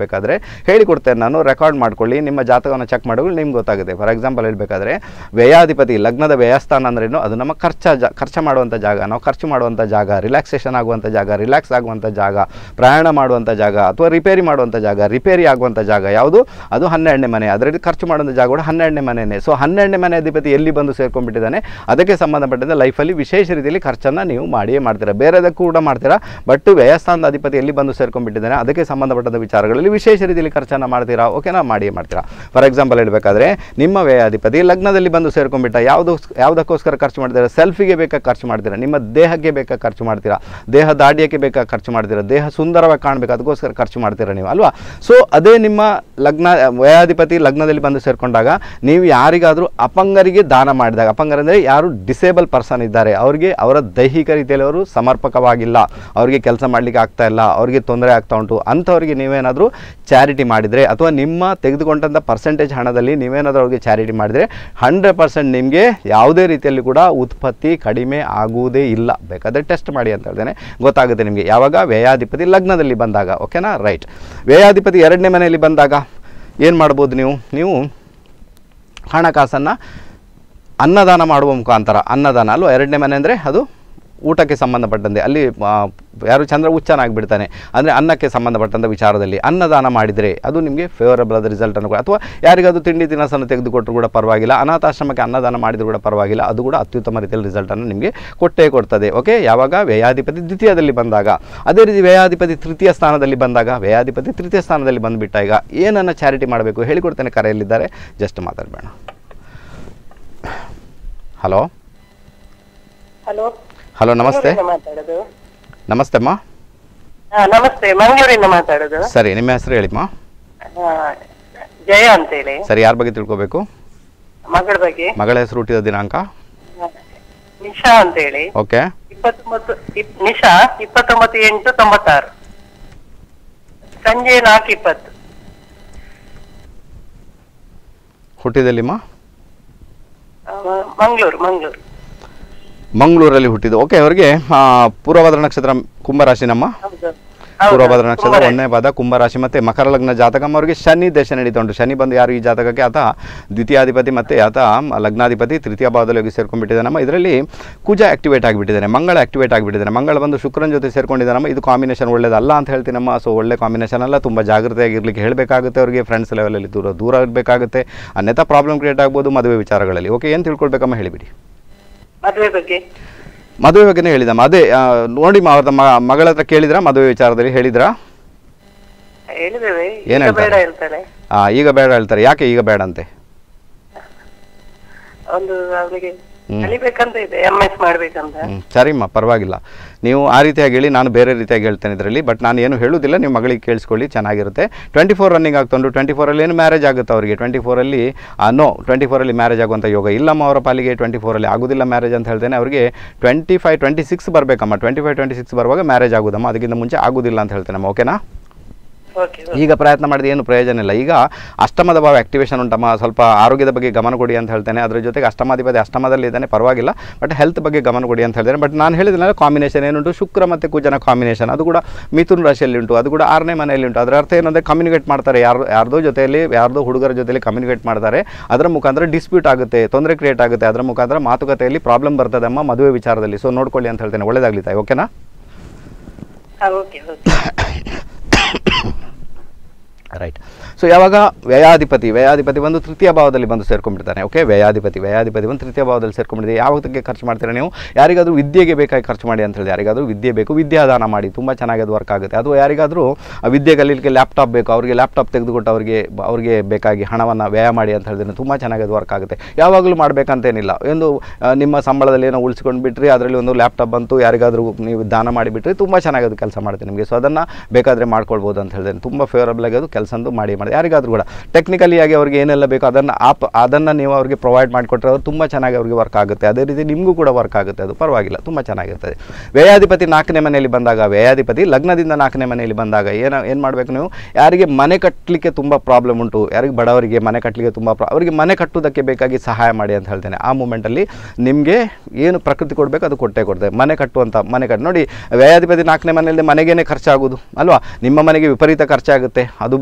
ಹೇಳಬೇಕಾದ್ರೆ ಹೇಳಿಕೊಡ್ತೇನೆ ನಾನು ರೆಕಾರ್ಡ್ ಮಾಡ್ಕೊಳ್ಳಿ ನಿಮ್ಮ ಜಾತಕವನ್ನು ಚೆಕ್ ಮಾಡಿದ್ರೆ ನಿಮ್ಗೆ ಗೊತ್ತಾಗುತ್ತೆ ಫಾರ್ ಎಕ್ಸಾಂಪಲ್ ಹೇಳಬೇಕಾದ್ರೆ ವ್ಯಯಾಧಿಪತಿ ಲಗ್ನದ ವ್ಯಯಸ್ಥಾನ ಅಂದ್ರೇನು ಅದು ನಮ್ಮ ಖರ್ಚ ಜಾ ಖರ್ಚು ಮಾಡುವಂಥ ಜಾಗ ನಾವು ಖರ್ಚು ಮಾಡುವಂಥ ಜಾಗ ರಿಲ್ಯಾಕ್ಸೇಷನ್ ಆಗುವಂಥ ಜಾಗ ರಿಲ್ಯಾಕ್ಸ್ ಆಗುವಂಥ ಜಾಗ ಪ್ರಯಾಣ ಮಾಡುವಂಥ ಜಾಗ ಅಥವಾ ರಿಪೇರಿ ಮಾಡುವಂಥ ಜಾಗ ರಿಪೇರಿ ಆಗುವಂಥ ಜಾಗ ಯಾವುದು ಅದು ಹನ್ನೆರಡನೇ ಮನೆ ಅದರಲ್ಲಿ ಖರ್ಚು ಮಾಡುವಂಥ ಜಾಗ ಕೂಡ ಹನ್ನೆರಡನೇ ಮನೆಯೇ ಸೊ ಹನ್ನೆರಡನೇ ಮನೆ ಅಧಿಪತಿ ಎಲ್ಲಿ ಬಂದು ಸೇರ್ಕೊಂಡ್ಬಿಟ್ಟಿದ್ದಾನೆ ಅದಕ್ಕೆ ಸಂಬಂಧಪಟ್ಟಂತೆ ಲೈಫಲ್ಲಿ ವಿಶೇಷ ರೀತಿಯಲ್ಲಿ ಖರ್ಚನ್ನು ನೀವು ಮಾಡಿಯೇ ಮಾಡ್ತೀರಾ ಬೇರೆದಕ್ಕೂ ಕೂಡ ಮಾಡ್ತೀರಾ ಬಟ್ ವ್ಯಯಸ್ಥಾನದ ಅಧಿಪತಿ ಎಲ್ಲಿ ಬಂದು ಸೇರ್ಕೊಂಡ್ಬಿಟ್ಟಿದ್ದಾನೆ ಅದಕ್ಕೆ ಸಂಬಂಧಪಟ್ಟಂಥ ವಿಚಾರಗಳಲ್ಲಿ ವಿಶೇಷ ರೀತಿಯಲ್ಲಿ ಖರ್ಚನ್ನು ಮಾಡ್ತೀರಾ ಓಕೆನಾ ಮಾಡಿಯೇ ಮಾಡ್ತೀರಾ ಫಾರ್ ಎಕ್ಸಾಂಪಲ್ ಹೇಳಬೇಕಾದ್ರೆ ನಿಮ್ಮ ವ್ಯಯಾಧಿಪತಿ ಲಗ್ನದಲ್ಲಿ ಬಂದು ಸೇರ್ಕೊಂಡ್ಬಿಟ್ಟ ಯಾವುದು ಯಾವುದಕ್ಕೋಸ್ಕರ ಖರ್ಚು ಮಾಡ್ತೀರಾ ಸೆಲ್ಫಿಗೆ ಬೇಕಾಗಿ ಖರ್ಚು ಮಾಡ್ತೀರಾ ನಿಮ್ಮ ದೇಹಕ್ಕೆ ಬೇಕಾಗಿ ಖರ್ಚು ಮಾಡ್ತೀರಾ ದೇಹ ದಾಡಿಯಕ್ಕೆ ಬೇಕಾಗಿ ಖರ್ಚು ಮಾಡ್ತೀರಾ ದೇಹ ಸುಂದರವಾಗಿ ಕಾಣಬೇಕು ಅದಕ್ಕೋಸ್ಕರ ಖರ್ಚು ಮಾಡ್ತೀರಾ ನೀವು ಅಲ್ವಾ ಸೊ ಅದೇ ನಿಮ್ಮ ಲಗ್ನ ವ್ಯಯಾಧಿಪತಿ ಲಗ್ನದಲ್ಲಿ ಬಂದು ಸೇರಿಕೊಂಡಾಗ ನೀವು ಯಾರಿಗಾದರೂ ಅಪಂಗರಿಗೆ ದಾನ ಮಾಡಿದಾಗ ಅಪಂಗರಂದರೆ ಯಾರು ಡಿಸೇಬಲ್ ಪರ್ಸನ್ ಇದ್ದಾರೆ ಅವರಿಗೆ ಅವರ ದೈಹಿಕ ರೀತಿಯಲ್ಲಿ ಅವರು ಸಮರ್ಪಕವಾಗಿಲ್ಲ ಅವರಿಗೆ ಕೆಲಸ ಮಾಡಲಿಕ್ಕೆ ಆಗ್ತಾ ಇಲ್ಲ ಅವರಿಗೆ ತೊಂದರೆ ಆಗ್ತಾ ಉಂಟು ಅಂಥವ್ರಿಗೆ ನೀವೇನಾದರೂ ಚಾರಿಟಿ ಮಾಡಿದರೆ ಅಥವಾ ನಿಮ್ಮ ತೆಗೆದುಕೊಂಡಂಥ ಪರ್ಸೆಂಟೇಜ್ ಹಣದಲ್ಲಿ ನೀವೇನಾದರೂ ಅವ್ರಿಗೆ ಚಾರಿಟಿ ಮಾಡಿದರೆ ಹಂಡ್ರೆಡ್ ಪರ್ಸೆಂಟ್ ನಿಮಗೆ ಯಾವುದೇ ರೀತಿಯಲ್ಲಿ ಕೂಡ ಉತ್ಪತ್ತಿ ಕಡಿಮೆ ಆಗುವುದೇ ಇಲ್ಲ ಬೇಕಾದರೆ ಟೆಸ್ಟ್ ಮಾಡಿ ಅಂತ ಹೇಳ್ತೇನೆ ಗೊತ್ತಾಗುತ್ತೆ ನಿಮಗೆ ಯಾವಾಗ ವ್ಯಯಾಧಿಪತಿ ಲಗ್ನದಲ್ಲಿ ಬಂದಾಗ ಓಕೆನಾ ರೈಟ್ ವ್ಯಯಾಧಿಪತಿ ಎರಡನೇ ಮನೆಯಲ್ಲಿ ಬಂದಾಗ ಏನು ಮಾಡ್ಬೋದು ನೀವು ನೀವು ಹಣಕಾಸನ್ನು ಅನ್ನದಾನ ಮಾಡುವ ಮುಖಾಂತರ ಅನ್ನದಾನ ಅಲ್ವಾ ಎರಡನೇ ಮನೆ ಅಂದರೆ ಅದು ಊಟಕ್ಕೆ ಸಂಬಂಧಪಟ್ಟಂತೆ ಅಲ್ಲಿ ಆ, ಯಾರು ಚಂದ್ರ ಉಚ್ಚನಾಗಿಬಿಡ್ತಾನೆ ಅಂದರೆ ಅನ್ನಕ್ಕೆ ಸಂಬಂಧಪಟ್ಟಂಥ ವಿಚಾರದಲ್ಲಿ ಅನ್ನದಾನ ಮಾಡಿದರೆ ಅದು ನಿಮಗೆ ಫೇವರಬಲ್ ಆದ ರಿಸಲ್ಟನ್ನು ಕೂಡ ಅಥವಾ ಯಾರಿಗಾದ್ರು ತಿಂಡಿ ತಿನಸನ್ನು ತೆಗೆದುಕೊಟ್ಟರು ಕೂಡ ಪರವಾಗಿಲ್ಲ ಅನಾಥಾಶ್ರಮಕ್ಕೆ ಅನ್ನದಾನ ಮಾಡಿದರೂ ಕೂಡ ಪರವಾಗಿಲ್ಲ ಅದು ಕೂಡ ಅತ್ಯುತ್ತಮ ರೀತಿಯಲ್ಲಿ ರಿಸಲ್ಟನ್ನು ನಿಮಗೆ ಕೊಟ್ಟೇ ಕೊಡ್ತದೆ ಓಕೆ ಯಾವಾಗ ವ್ಯಯಾಧಿಪತಿ ದ್ವಿತೀಯದಲ್ಲಿ ಬಂದಾಗ ಅದೇ ರೀತಿ ವ್ಯಯಾಧಿಪತಿ ತೃತೀಯ ಸ್ಥಾನದಲ್ಲಿ ಬಂದಾಗ ವ್ಯಯಾಧಿಪತಿ ತೃತೀಯ ಸ್ಥಾನದಲ್ಲಿ ಬಂದುಬಿಟ್ಟ ಈಗ ಏನನ್ನು ಚಾರಿಟಿ ಮಾಡಬೇಕು ಹೇಳಿಕೊಡ್ತೇನೆ ಕರೆಯಲ್ಲಿದ್ದಾರೆ ಜಸ್ಟ್ ಮಾತಾಡಬೇಡ ಹಲೋ ಹಲೋ ಹಲೋ ನಮಸ್ತೆ ಮಾತಾಡೋದು ನಮಸ್ತೆ ಅಮ್ಮ ಹಾ ನಮಸ್ತೆ ಮಂಗಳೂರಿಂದ ಮಾತಾಡೋದು ಸರಿ ನಿಮ್ಮ ಹೆಸರು ಹೇಳಿಮ್ಮ ಹಾ, ಜಯ ಅಂತೇಳಿ ಸರಿ ಯಾರ ಬಗ್ಗೆ ತಿಳ್ಕೊಬೇಕು ಮಗಳ ಬಗ್ಗೆ ಮಗಳ ಹೆಸರು ಹುಟ್ಟಿದ ದಿನಾಂಕ ನಿಶಾ ಅಂತೇಳಿ ಓಕೆ ಇಪ್ಪತ್ತೊಂಬತ್ತು ಇಪ್- ನಿಶಾ ಇಪ್ಪತ್ತೊಂಬತ್ತು ಎಂಟು ತೊಂಬತ್ತಾರು ಸಂಜೆ ನಾಲ್ಕು ಇಪ್ಪತ್ತು ಹುಟ್ಟಿದೆಲ್ಲಿಮ್ಮ ಆ, ಮಂಗಳೂರು ಮಂಗಳೂರು ಮಂಗಳೂರಲ್ಲಿ ಹುಟ್ಟಿದ್ದು ಓಕೆ ಅವರಿಗೆ ಪೂರ್ವಭದ್ರ ನಕ್ಷತ್ರ ಕುಂಭರಾಶಿ ನಮ್ಮ ಹೌದು ಪೂರ್ವಭದ್ರ ನಕ್ಷತ್ರ ಒಂದನೇ ಪಾದ ಕುಂಭರಾಶಿ ಮತ್ತು ಮಕರ ಲಗ್ನ ಜಾತಕಮ್ಮ ಅವರಿಗೆ ಶನಿ ದೇಶ ನಡೀತಾ ಉಂಟು ಶನಿ ಬಂದು ಯಾರು ಈ ಜಾತಕಕ್ಕೆ ಆತ ದ್ವಿತೀಯಾಧಿಪತಿ ಮತ್ತು ಆತ ಲಗ್ನಾಧಿಪತಿ ತೃತೀಯ ಭಾವದಲ್ಲಿ ಹೋಗಿ ಸೇರ್ಕೊಂಡ್ಬಿಟ್ಟಿದ್ದಾನಮ್ಮ ಇದರಲ್ಲಿ ಕುಜ ಆಕ್ಟಿವೇಟ್ ಆಗಿಬಿಟ್ಟಿದ್ದಾನೆ ಮಂಗಳ ಆಕ್ಟಿವೇಟ್ ಆಗಿಬಿಟ್ಟಿದ್ದಾನೆ ಮಂಗಳ ಬಂದು ಶುಕ್ರನ ಜೊತೆ ಸೇರ್ಕೊಂಡಿದ್ದಾನಮ್ಮ ಇದು ಕಾಂಬಿನೇಷನ್ ಒಳ್ಳೇದಲ್ಲ ಅಂತ ಹೇಳ್ತೀನಮ್ಮ ಸೊ ಒಳ್ಳೆ ಕಾಂಬಿನೇಷನ್ ಅಲ್ಲ ತುಂಬ ಜಾಗ್ರತೆಯಾಗಿರ್ಲಿಕ್ಕೆ ಹೇಳಬೇಕಾಗುತ್ತೆ ಅವರಿಗೆ ಫ್ರೆಂಡ್ಸ್ ಲೆವೆಲಲ್ಲಿ ದೂರ ದೂರ ಇರಬೇಕಾಗುತ್ತೆ ಅನ್ಯಥಾ ಪ್ರಾಬ್ಲಮ್ ಕ್ರಿಯೇಟ್ ಆಗ್ಬೋದು ಮದುವೆ ವಿಚಾರಗಳಲ್ಲಿ ಓಕೆ ಏನು ತಿಳ್ಕೊಳ್ಬೇಕಮ್ಮ ಹೇಳಿಬಿಡಿ ಮದುವೆ ಬಗ್ಗೆ ಮದುವೆ ಬಗ್ಗೆನೇ ಹೇಳಿದಮ್ಮ ಅದೇ ಆ, ನೋಡಿ ಮಾ ಅವ್ರ ಮ ಮಗಳ ಹತ್ರ ಕೇಳಿದ್ರಾ ಮದುವೆ ವಿಚಾರದಲ್ಲಿ ಹೇಳಿದ್ರಾ ಹೇಳಿದ್ದೇವೆ ಏನ್ ಈಗ ಬೇಡ ಹೇಳ್ತಾರೆ? ಹೇಳ್ತಾನೆ ಆ, ಈಗ ಬೇಡ ಹೇಳ್ತಾರೆ ಯಾಕೆ ಈಗ ಬೇಡ ಅಂತೆ ಒಂದು ಅವಳಿಗೆ ಹ್ಮ್. ಕಲಿಬೇಕಂತ ಇದೆ ಎಂ ಎಸ್ ಮಾಡ್ಬೇಕಂತ ಹ್ಮ್, ಸರಿಮ್ಮ ಪರವಾಗಿಲ್ಲ ನೀವು ಆ ರೀತಿಯಾಗಿ ಹೇಳಿ ನಾನು ಬೇರೆ ರೀತಿಯಾಗಿ ಹೇಳ್ತೇನೆ ಇದರಲ್ಲಿ ಬಟ್ ನಾನು ಏನು ಹೇಳುವುದಿಲ್ಲ ನಿಮ್ಮ ಮಗಳಿಗೆ ಕೇಳಿಸ್ಕೊಳ್ಳಿ ಚೆನ್ನಾಗಿರುತ್ತೆ ಟ್ವೆಂಟಿ ಫೋರ್ ರನ್ನಿಂಗ್ ಆಗ್ತೊಂಡು ಟ್ವೆಂಟಿ ಫೋರಲ್ಲಿ ಏನು ಮ್ಯಾರೇಜ್ ಆಗುತ್ತೆ ಅವರಿಗೆ ಟ್ವೆಂಟಿ ಫೋರಲ್ಲಿ ನೋ ಟ್ವೆಂಟಿ ಫೋರಲ್ಲಿ ಮ್ಯಾರೇಜ್ ಆಗುವಂಥ ಯೋಗ ಇಲ್ಲಮ್ಮ ಅವರ ಪಾಲಿಗೆ ಟ್ವೆಂಟಿ ಫೋರಲ್ಲಿ ಆಗೋದಿಲ್ಲ ಮ್ಯಾರೇಜ್ ಅಂತ ಹೇಳ್ತೇನೆ ಅವರಿಗೆ ಟ್ವೆಂಟಿ ಫೈವ್ ಟ್ವೆಂಟಿ ಸಿಕ್ಸ್ ಬರಬೇಕಮ್ಮ ಟ್ವೆಂಟಿ ಫೈವ್ ಟ್ವೆಂಟಿ ಸಿಕ್ಸ್ ಬರುವಾಗ ಮ್ಯಾರೇಜ್ ಆಗೋದಮ್ಮ ಅದಕ್ಕಿಂತ ಮುಂಚೆ ಆಗೋದಿಲ್ಲ ಅಂತ ಹೇಳ್ತೇನಮ್ಮ ಓಕೆನಾ ಓಕೆ ಈಗ ಪ್ರಯತ್ನ ಮಾಡಿದ ಏನು ಪ್ರಯೋಜನ ಇಲ್ಲ ಈಗ ಅಷ್ಟಮದ ಭಾವ ಆಕ್ಟಿವೇಶನ್ ಉಂಟಮ್ಮ ಸ್ವಲ್ಪ ಆರೋಗ್ಯದ ಬಗ್ಗೆ ಗಮನ ಕೊಡಿ ಅಂತ ಹೇಳ್ತೇನೆ ಅದ್ರ ಜೊತೆಗೆ ಅಷ್ಟಮಾಧಿಪತಿ ಅಷ್ಟಮದಲ್ಲಿ ಇದ್ದಾನೆ ಪರವಾಗಿಲ್ಲ ಬಟ್ ಹೆಲ್ತ್ ಬಗ್ಗೆ ಗಮನ ಕೊಡಿ ಅಂತ ಹೇಳ್ತೇನೆ ಬಟ್ ನಾನು ಹೇಳಿದ್ರೆ ಕಾಂಬಿನೇಷನ್ ಏನುಂಟು ಶುಕ್ರ ಮತ್ತು ಕುಜನ ಕಾಂಬಿನೇಷನ್ ಅದು ಕೂಡ ಮಿಥುನ್ ರಾಶಿಯಲ್ಲಿ ಉಂಟು ಅದು ಕೂಡ ಆರನೇ ಮನೆಯಲ್ಲಿ ಉಂಟು ಅದರ ಅರ್ಥ ಏನಂದರೆ ಕಮ್ಯುನಿಕೇಟ್ ಮಾಡ್ತಾರೆ ಯಾರು ಯಾರ್ದೋ ಜೊತೆಯಲ್ಲಿ ಯಾರ್ದೋ ಹುಡುಗರ ಜೊತೆಯಲ್ಲಿ ಕಮ್ಯುನಿಕೇಟ್ ಮಾಡ್ತಾರೆ ಅದರ ಮುಖಾಂತರ ಡಿಸ್ಪ್ಯೂಟ್ ಆಗುತ್ತೆ ತೊಂದರೆ ಕ್ರಿಯೇಟ್ ಆಗುತ್ತೆ ಅದರ ಮುಖಾಂತರ ಮಾತುಕತೆಯಲ್ಲಿ ಪ್ರಾಬ್ಲಮ್ ಬರ್ತದೆ ಅಮ್ಮ ಮದುವೆ ವಿಚಾರದಲ್ಲಿ ಸೊ ನೋಡ್ಕೊಳ್ಳಿ ಅಂತ ಹೇಳ್ತೇನೆ ಒಳ್ಳೇದಾಗ್ಲಿ ತಾಯಿ ಓಕೆನಾ ಓಕೆ ಓಕೆ ರೈಟ್ ಸೊ ಯಾವಾಗ ವ್ಯಯಾಧಿಪತಿ ವ್ಯಯಾಧಿಪತಿ ಬಂದು ತೃತೀಯ ಭಾವದಲ್ಲಿ ಬಂದು ಸೇರ್ಕೊಂಡ್ಬಿಡ್ತಾನೆ ಓಕೆ ವ್ಯಯಾಧಿಪತಿ ವ್ಯಯಾಧಿಪತಿ ಬಂದು ತೃತೀಯ ಭಾವದಲ್ಲಿ ಸೇರ್ಕೊಂಡ್ಬಿಟ್ಟಿದೆ ಯಾವತ್ತಕ್ಕೆ ಖರ್ಚು ಮಾಡ್ತೀರಾ ನೀವು ಯಾರಿಗಾದರೂ ವಿದ್ಯೆಗೆ ಬೇಕಾಗಿ ಖರ್ಚು ಮಾಡಿ ಅಂತ ಹೇಳಿ ಯಾರಿಗಾದರೂ ವಿದ್ಯೆ ಬೇಕು ವಿದ್ಯಾದಾನ ಮಾಡಿ ತುಂಬ ಚೆನ್ನಾಗಿ ಅದು ವರ್ಕ್ ಆಗುತ್ತೆ ಅದು ಯಾರಿಗಾದರೂ ಆ ವಿದ್ಯೆ ಕಲೀಲಿಕ್ಕೆ ಲ್ಯಾಪ್ಟಾಪ್ ಬೇಕು ಅವರಿಗೆ ಲ್ಯಾಪ್ಟಾಪ್ ತೆಗೆದುಕೊಟ್ಟು ಅವರಿಗೆ ಅವರಿಗೆ ಬೇಕಾಗಿ ಹಣವನ್ನು ವ್ಯಯ ಮಾಡಿ ಅಂತ ಹೇಳಿದ್ರೆ ತುಂಬ ಚೆನ್ನಾಗಿ ಅದು ವರ್ಕ್ ಆಗುತ್ತೆ ಯಾವಾಗಲೂ ಮಾಡಬೇಕಂತೇನಿಲ್ಲ ಒಂದು ಆ, ನಿಮ್ಮ ಸಂಬಳದಲ್ಲಿ ಏನೋ ಉಳಿಸ್ಕೊಂಡು ಬಿಟ್ರಿ ಅದರಲ್ಲಿ ಒಂದು ಲ್ಯಾಪ್ಟಾಪ್ ಬಂತು ಯಾರಿಗಾದರೂ ನೀವು ದಾನ ಮಾಡಿಬಿಟ್ರಿ ತುಂಬ ಚೆನ್ನಾಗಿ ಅದು ಕೆಲಸ ಮಾಡುತ್ತೆ ನಿಮಗೆ ಸೊ ಅದನ್ನು ಬೇಕಾದರೆ ಮಾಡ್ಕೊಳ್ಬೋದು ಅಂತ ಹೇಳಿದ್ರೆ ತುಂಬ ಫೇವರಬಲ್ ಆಗಿ ಅದು ಕೆಲಸಂದು ಮಾಡಿ ಮಾಡಿ ಯಾರಿಗಾದರೂ ಕೂಡ ಟೆಕ್ನಿಕಲಿ ಆಗಿ ಅವ್ರಿಗೆ ಏನೆಲ್ಲ ಬೇಕೋ ಅದನ್ನು ಆಪ್ ಅದನ್ನು ನೀವು ಅವ್ರಿಗೆ ಪ್ರೊವೈಡ್ ಮಾಡಿಕೊಟ್ರೆ ಅದು ತುಂಬ ಚೆನ್ನಾಗಿ ಅವ್ರಿಗೆ ವರ್ಕ್ ಆಗುತ್ತೆ ಅದೇ ರೀತಿ ನಿಮಗೂ ಕೂಡ ವರ್ಕ್ ಆಗುತ್ತೆ ಅದು ಪರವಾಗಿಲ್ಲ ತುಂಬ ಚೆನ್ನಾಗಿರ್ತದೆ ವ್ಯಯಾಧಿಪತಿ ನಾಲ್ಕನೇ ಮನೆಯಲ್ಲಿ ಬಂದಾಗ ವ್ಯಯಾಧಿಪತಿ ಲಗ್ನದಿಂದ ನಾಲ್ಕನೇ ಮನೆಯಲ್ಲಿ ಬಂದಾಗ ಏನು ಏನು ಮಾಡಬೇಕು ನೀವು ಯಾರಿಗೆ ಮನೆ ಕಟ್ಟಲಿಕ್ಕೆ ತುಂಬ ಪ್ರಾಬ್ಲಮ್ ಉಂಟು ಯಾರಿಗೆ ಬಡವರಿಗೆ ಮನೆ ಕಟ್ಟಲಿಕ್ಕೆ ತುಂಬ ಪ್ರಾ ಅವರಿಗೆ ಮನೆ ಕಟ್ಟುವುದಕ್ಕೆ ಬೇಕಾಗಿ ಸಹಾಯ ಮಾಡಿ ಅಂತ ಹೇಳ್ತೇನೆ ಆ ಮೂಮೆಂಟಲ್ಲಿ ನಿಮಗೆ ಏನು ಪ್ರಕೃತಿ ಕೊಡಬೇಕು ಅದು ಕೊಟ್ಟೇ ಕೊಡ್ತೇವೆ ಮನೆ ಕಟ್ಟುವಂಥ ಮನೆ ಕಟ್ಟು ನೋಡಿ ವ್ಯಯಾಧಿಪತಿ ನಾಲ್ಕನೇ ಮನೆಯಲ್ಲಿ ಮನೆಗೇನೆ ಖರ್ಚಾಗೋದು ಅಲ್ವಾ ನಿಮ್ಮ ಮನೆಗೆ ವಿಪರೀತ ಖರ್ಚಾಗುತ್ತೆ ಅದು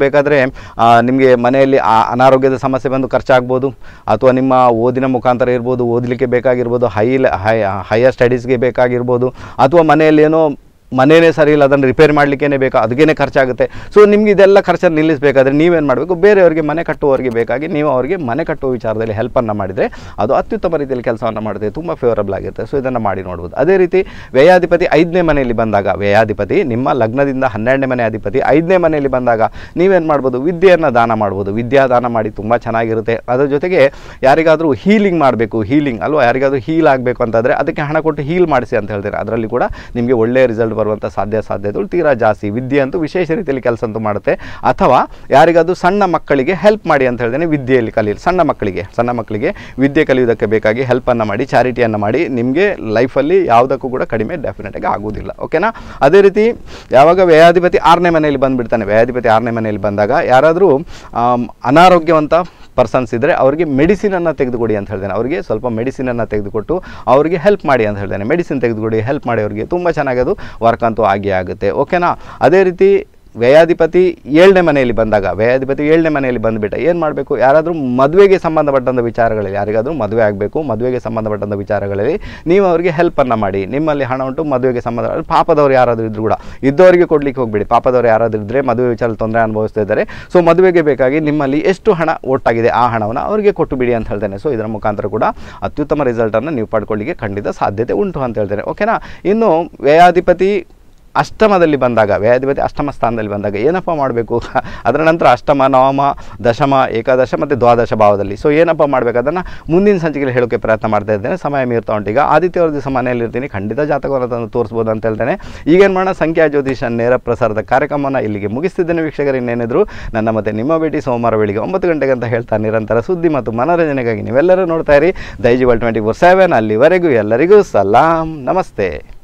ಬೇಕಾದರೆ ನಿಮಗೆ ಮನೆಯಲ್ಲಿ ಆ ಅನಾರೋಗ್ಯದ ಸಮಸ್ಯೆ ಬಂದು ಖರ್ಚಾಗ್ಬೋದು ಅಥವಾ ನಿಮ್ಮ ಓದಿನ ಮುಖಾಂತರ ಇರ್ಬೋದು ಓದಲಿಕ್ಕೆ ಬೇಕಾಗಿರ್ಬೋದು ಹೈ ಹೈ ಹೈಯರ್ ಸ್ಟಡೀಸ್ಗೆ ಬೇಕಾಗಿರ್ಬೋದು ಅಥವಾ ಮನೆಯಲ್ಲಿ ಏನೋ ಮನೇನೇ ಸರಿ ಇಲ್ಲ ಅದನ್ನು ರಿಪೇರ್ ಮಾಡಲಿಕ್ಕೇ ಬೇಕು ಅದಕ್ಕೇ ಖರ್ಚಾಗುತ್ತೆ ಸೊ ನಿಮ್ಗೆ ಇದೆಲ್ಲ ಖರ್ಚನ್ನು ನಿಲ್ಲಿಸಬೇಕಾದ್ರೆ ನೀವೇನು ಮಾಡಬೇಕು ಬೇರೆಯವರಿಗೆ ಮನೆ ಕಟ್ಟುವವರಿಗೆ ಬೇಕಾಗಿ ನೀವು ಅವರಿಗೆ ಮನೆ ಕಟ್ಟುವ ವಿಚಾರದಲ್ಲಿ ಹೆಲ್ಪನ್ನು ಮಾಡಿದರೆ ಅದು ಅತ್ಯುತ್ತಮ ರೀತಿಯಲ್ಲಿ ಕೆಲಸವನ್ನು ಮಾಡುತ್ತೆ ತುಂಬ ಫೇವರಬಲ್ ಆಗಿರುತ್ತೆ ಸೊ ಇದನ್ನು ಮಾಡಿ ನೋಡ್ಬೋದು ಅದೇ ರೀತಿ ವ್ಯಯಾಧಿಪತಿ ಐದನೇ ಮನೆಯಲ್ಲಿ ಬಂದಾಗ ವ್ಯಯಾಧಿಪತಿ ನಿಮ್ಮ ಲಗ್ನದಿಂದ ಹನ್ನೆರಡನೇ ಮನೆ ಅಧಿಪತಿ ಐದನೇ ಮನೆಯಲ್ಲಿ ಬಂದಾಗ ನೀವೇನು ಮಾಡ್ಬೋದು ವಿದ್ಯೆಯನ್ನು ದಾನ ಮಾಡ್ಬೋದು ವಿದ್ಯಾ ದಾನ ಮಾಡಿ ತುಂಬ ಚೆನ್ನಾಗಿರುತ್ತೆ ಅದರ ಜೊತೆಗೆ ಯಾರಿಗಾದರೂ ಹೀಲಿಂಗ್ ಮಾಡಬೇಕು ಹೀಲಿಂಗ್ ಅಲ್ವಾ ಯಾರಿಗಾದರೂ ಹೀಲ್ ಆಗಬೇಕು ಅಂತಂದರೆ ಅದಕ್ಕೆ ಹಣ ಕೊಟ್ಟು ಹೀಲ್ ಮಾಡಿಸಿ ಅಂತ ಹೇಳ್ತಾರೆ ಅದರಲ್ಲಿ ಕೂಡ ನಿಮಗೆ ಒಳ್ಳೆಯ ರಿಸಲ್ಟ್ ಬರುವಂಥ ಸಾಧ್ಯ ಸಾಧ್ಯತೆಗಳು ತೀರಾ ಜಾಸ್ತಿ ವಿದ್ಯೆ ಅಂತೂ ವಿಶೇಷ ರೀತಿಯಲ್ಲಿ ಕೆಲಸ ಅಂತೂ ಮಾಡುತ್ತೆ ಅಥವಾ ಯಾರಿಗಾದರೂ ಸಣ್ಣ ಮಕ್ಕಳಿಗೆ ಹೆಲ್ಪ್ ಮಾಡಿ ಅಂತ ಹೇಳ್ತೇನೆ ವಿದ್ಯೆಯಲ್ಲಿ ಕಲಿಯಲಿ ಸಣ್ಣ ಮಕ್ಕಳಿಗೆ ಸಣ್ಣ ಮಕ್ಕಳಿಗೆ ವಿದ್ಯೆ ಕಲಿಯುವುದಕ್ಕೆ ಬೇಕಾಗಿ ಹೆಲ್ಪನ್ನು ಮಾಡಿ ಚಾರಿಟಿಯನ್ನು ಮಾಡಿ ನಿಮಗೆ ಲೈಫಲ್ಲಿ ಯಾವುದಕ್ಕೂ ಕೂಡ ಕಡಿಮೆ ಡೆಫಿನೆಟಾಗಿ ಆಗೋದಿಲ್ಲ ಓಕೆನಾ ಅದೇ ರೀತಿ ಯಾವಾಗ ವ್ಯಯಾಧಿಪತಿ ಆರನೇ ಮನೆಯಲ್ಲಿ ಬಂದುಬಿಡ್ತಾನೆ ವ್ಯಯಾಧಿಪತಿ ಆರನೇ ಮನೆಯಲ್ಲಿ ಬಂದಾಗ ಯಾರಾದರೂ ಆಮ್, ಅನಾರೋಗ್ಯವಂತ ಪರ್ಸನ್ಸ್ ಇದ್ದರೆ ಅವರಿಗೆ ಮೆಡಿಸಿನನ್ನು ತೆಗೆದುಕೊಡಿ ಅಂತ ಹೇಳ್ತೇನೆ ಅವರಿಗೆ ಸ್ವಲ್ಪ ಮೆಡಿಸಿನನ್ನು ತೆಗೆದುಕೊಟ್ಟು ಅವರಿಗೆ ಹೆಲ್ಪ್ ಮಾಡಿ ಅಂತ ಹೇಳ್ತೇನೆ ಮೆಡಿಸಿನ್ ತೆಗೆದುಕೊಡಿ ಹೆಲ್ಪ್ ಮಾಡಿ ಅವರಿಗೆ ತುಂಬ ಚೆನ್ನಾಗಿ ಅದು ವರ್ಕ್ ಅಂತೂ ಆಗೇ ಆಗುತ್ತೆ ಓಕೆನಾ ಅದೇ ರೀತಿ ವ್ಯಯಾಧಿಪತಿ ಏಳನೇ ಮನೆಯಲ್ಲಿ ಬಂದಾಗ ವ್ಯಯಾಧಿಪತಿ ಏಳನೇ ಮನೆಯಲ್ಲಿ ಬಂದುಬಿಟ್ಟ ಏನು ಮಾಡಬೇಕು ಯಾರಾದರೂ ಮದುವೆಗೆ ಸಂಬಂಧಪಟ್ಟಂಥ ವಿಚಾರಗಳಲ್ಲಿ ಯಾರಿಗಾದರೂ ಮದುವೆ ಆಗಬೇಕು ಮದುವೆಗೆ ಸಂಬಂಧಪಟ್ಟಂಥ ವಿಚಾರಗಳಲ್ಲಿ ನೀವು ಅವರಿಗೆ ಹೆಲ್ಪನ್ನು ಮಾಡಿ ನಿಮ್ಮಲ್ಲಿ ಹಣ ಉಂಟು ಮದುವೆಗೆ ಸಂಬಂಧ ಪಾಪದವರು ಯಾರಾದರೂ ಇದ್ರೂ ಕೂಡ ಇದ್ದವರಿಗೆ ಕೊಡ್ಲಿಕ್ಕೆ ಹೋಗ್ಬೇಡಿ ಪಾಪದವರು ಯಾರಾದರೂ ಇದ್ದರೆ ಮದುವೆ ವಿಚಾರದಲ್ಲಿ ತೊಂದರೆ ಅನುಭವಿಸ್ತಾ ಇದ್ದಾರೆ ಸೊ ಮದುವೆಗೆ ಬೇಕಾಗಿ ನಿಮ್ಮಲ್ಲಿ ಎಷ್ಟು ಹಣ ಒಟ್ಟಾಗಿದೆ ಆ ಹಣವನ್ನು ಅವರಿಗೆ ಕೊಟ್ಟು ಬಿಡಿ ಅಂತ ಹೇಳ್ತೇನೆ ಸೊ ಇದರ ಮುಖಾಂತರ ಕೂಡ ಅತ್ಯುತ್ತಮ ರಿಸಲ್ಟನ್ನು ನೀವು ಪಡ್ಕೊಳ್ಳಿಕ್ಕೆ ಖಂಡಿತ ಸಾಧ್ಯತೆ ಉಂಟು ಅಂತ ಹೇಳ್ತೇನೆ ಓಕೆನಾ ಇನ್ನು ವ್ಯಯಾಧಿಪತಿ ಅಷ್ಟಮದಲ್ಲಿ ಬಂದಾಗ ವ್ಯಾಧಿಪತಿ ಅಷ್ಟಮ ಸ್ಥಾನದಲ್ಲಿ ಬಂದಾಗ ಏನಪ್ಪ ಮಾಡಬೇಕು ಅದರ ನಂತರ ಅಷ್ಟಮ ನವಮ ದಶಮ ಏಕಾದಶ ಮತ್ತು ದ್ವಾದಶ ಭಾವದಲ್ಲಿ ಸೊ ಏನಪ್ಪ ಮಾಡಬೇಕು ಅದನ್ನು ಮುಂದಿನ ಸಂಚಿಕೆಯಲ್ಲಿ ಹೇಳೋಕ್ಕೆ ಪ್ರಯತ್ನ ಮಾಡ್ತಾ ಇದ್ದೇನೆ ಸಮಯ ಮೀರ್ತಾ ಉಂಟೀಗ ಆದಿತ್ಯವಾರ ದಿವಸ ಮನೆಯಲ್ಲಿ ಇರ್ತೀನಿ ಖಂಡಿತ ಜಾತಕವನ್ನು ತಂದು ತೋರಿಸ್ಬೋದು ಅಂತ ಹೇಳ್ತೇನೆ ಈಗೇನು ಮಾಡೋಣ ಸಂಖ್ಯಾ ಜ್ಯೋತಿಷ ನೇರ ಪ್ರಸಾರದ ಕಾರ್ಯಕ್ರಮವನ್ನು ಇಲ್ಲಿಗೆ ಮುಗಿಸ್ತಿದ್ದೇನೆ ವೀಕ್ಷಕರು ಇನ್ನೇನಿದ್ರು ನನ್ನ ಮತ್ತೆ ನಿಮ್ಮ ಭೇಟಿ ಸೋಮವಾರ ಬೆಳಿಗ್ಗೆ ಒಂಬತ್ತು ಗಂಟೆಗೆ ಅಂತ ಹೇಳ್ತಾ ನಿರಂತರ ಸುದ್ದಿ ಮತ್ತು ಮನೋರಂಜನೆಗಾಗಿ ನೀವೆಲ್ಲರೂ ನೋಡ್ತಾ ಇರಿ ದೈಜಿವಲ್ ಟ್ವೆಂಟಿ ಫೋರ್ ಸೆವೆನ್ ಅಲ್ಲಿವರೆಗೂ ಎಲ್ಲರಿಗೂ ಸಲಾಂ ನಮಸ್ತೆ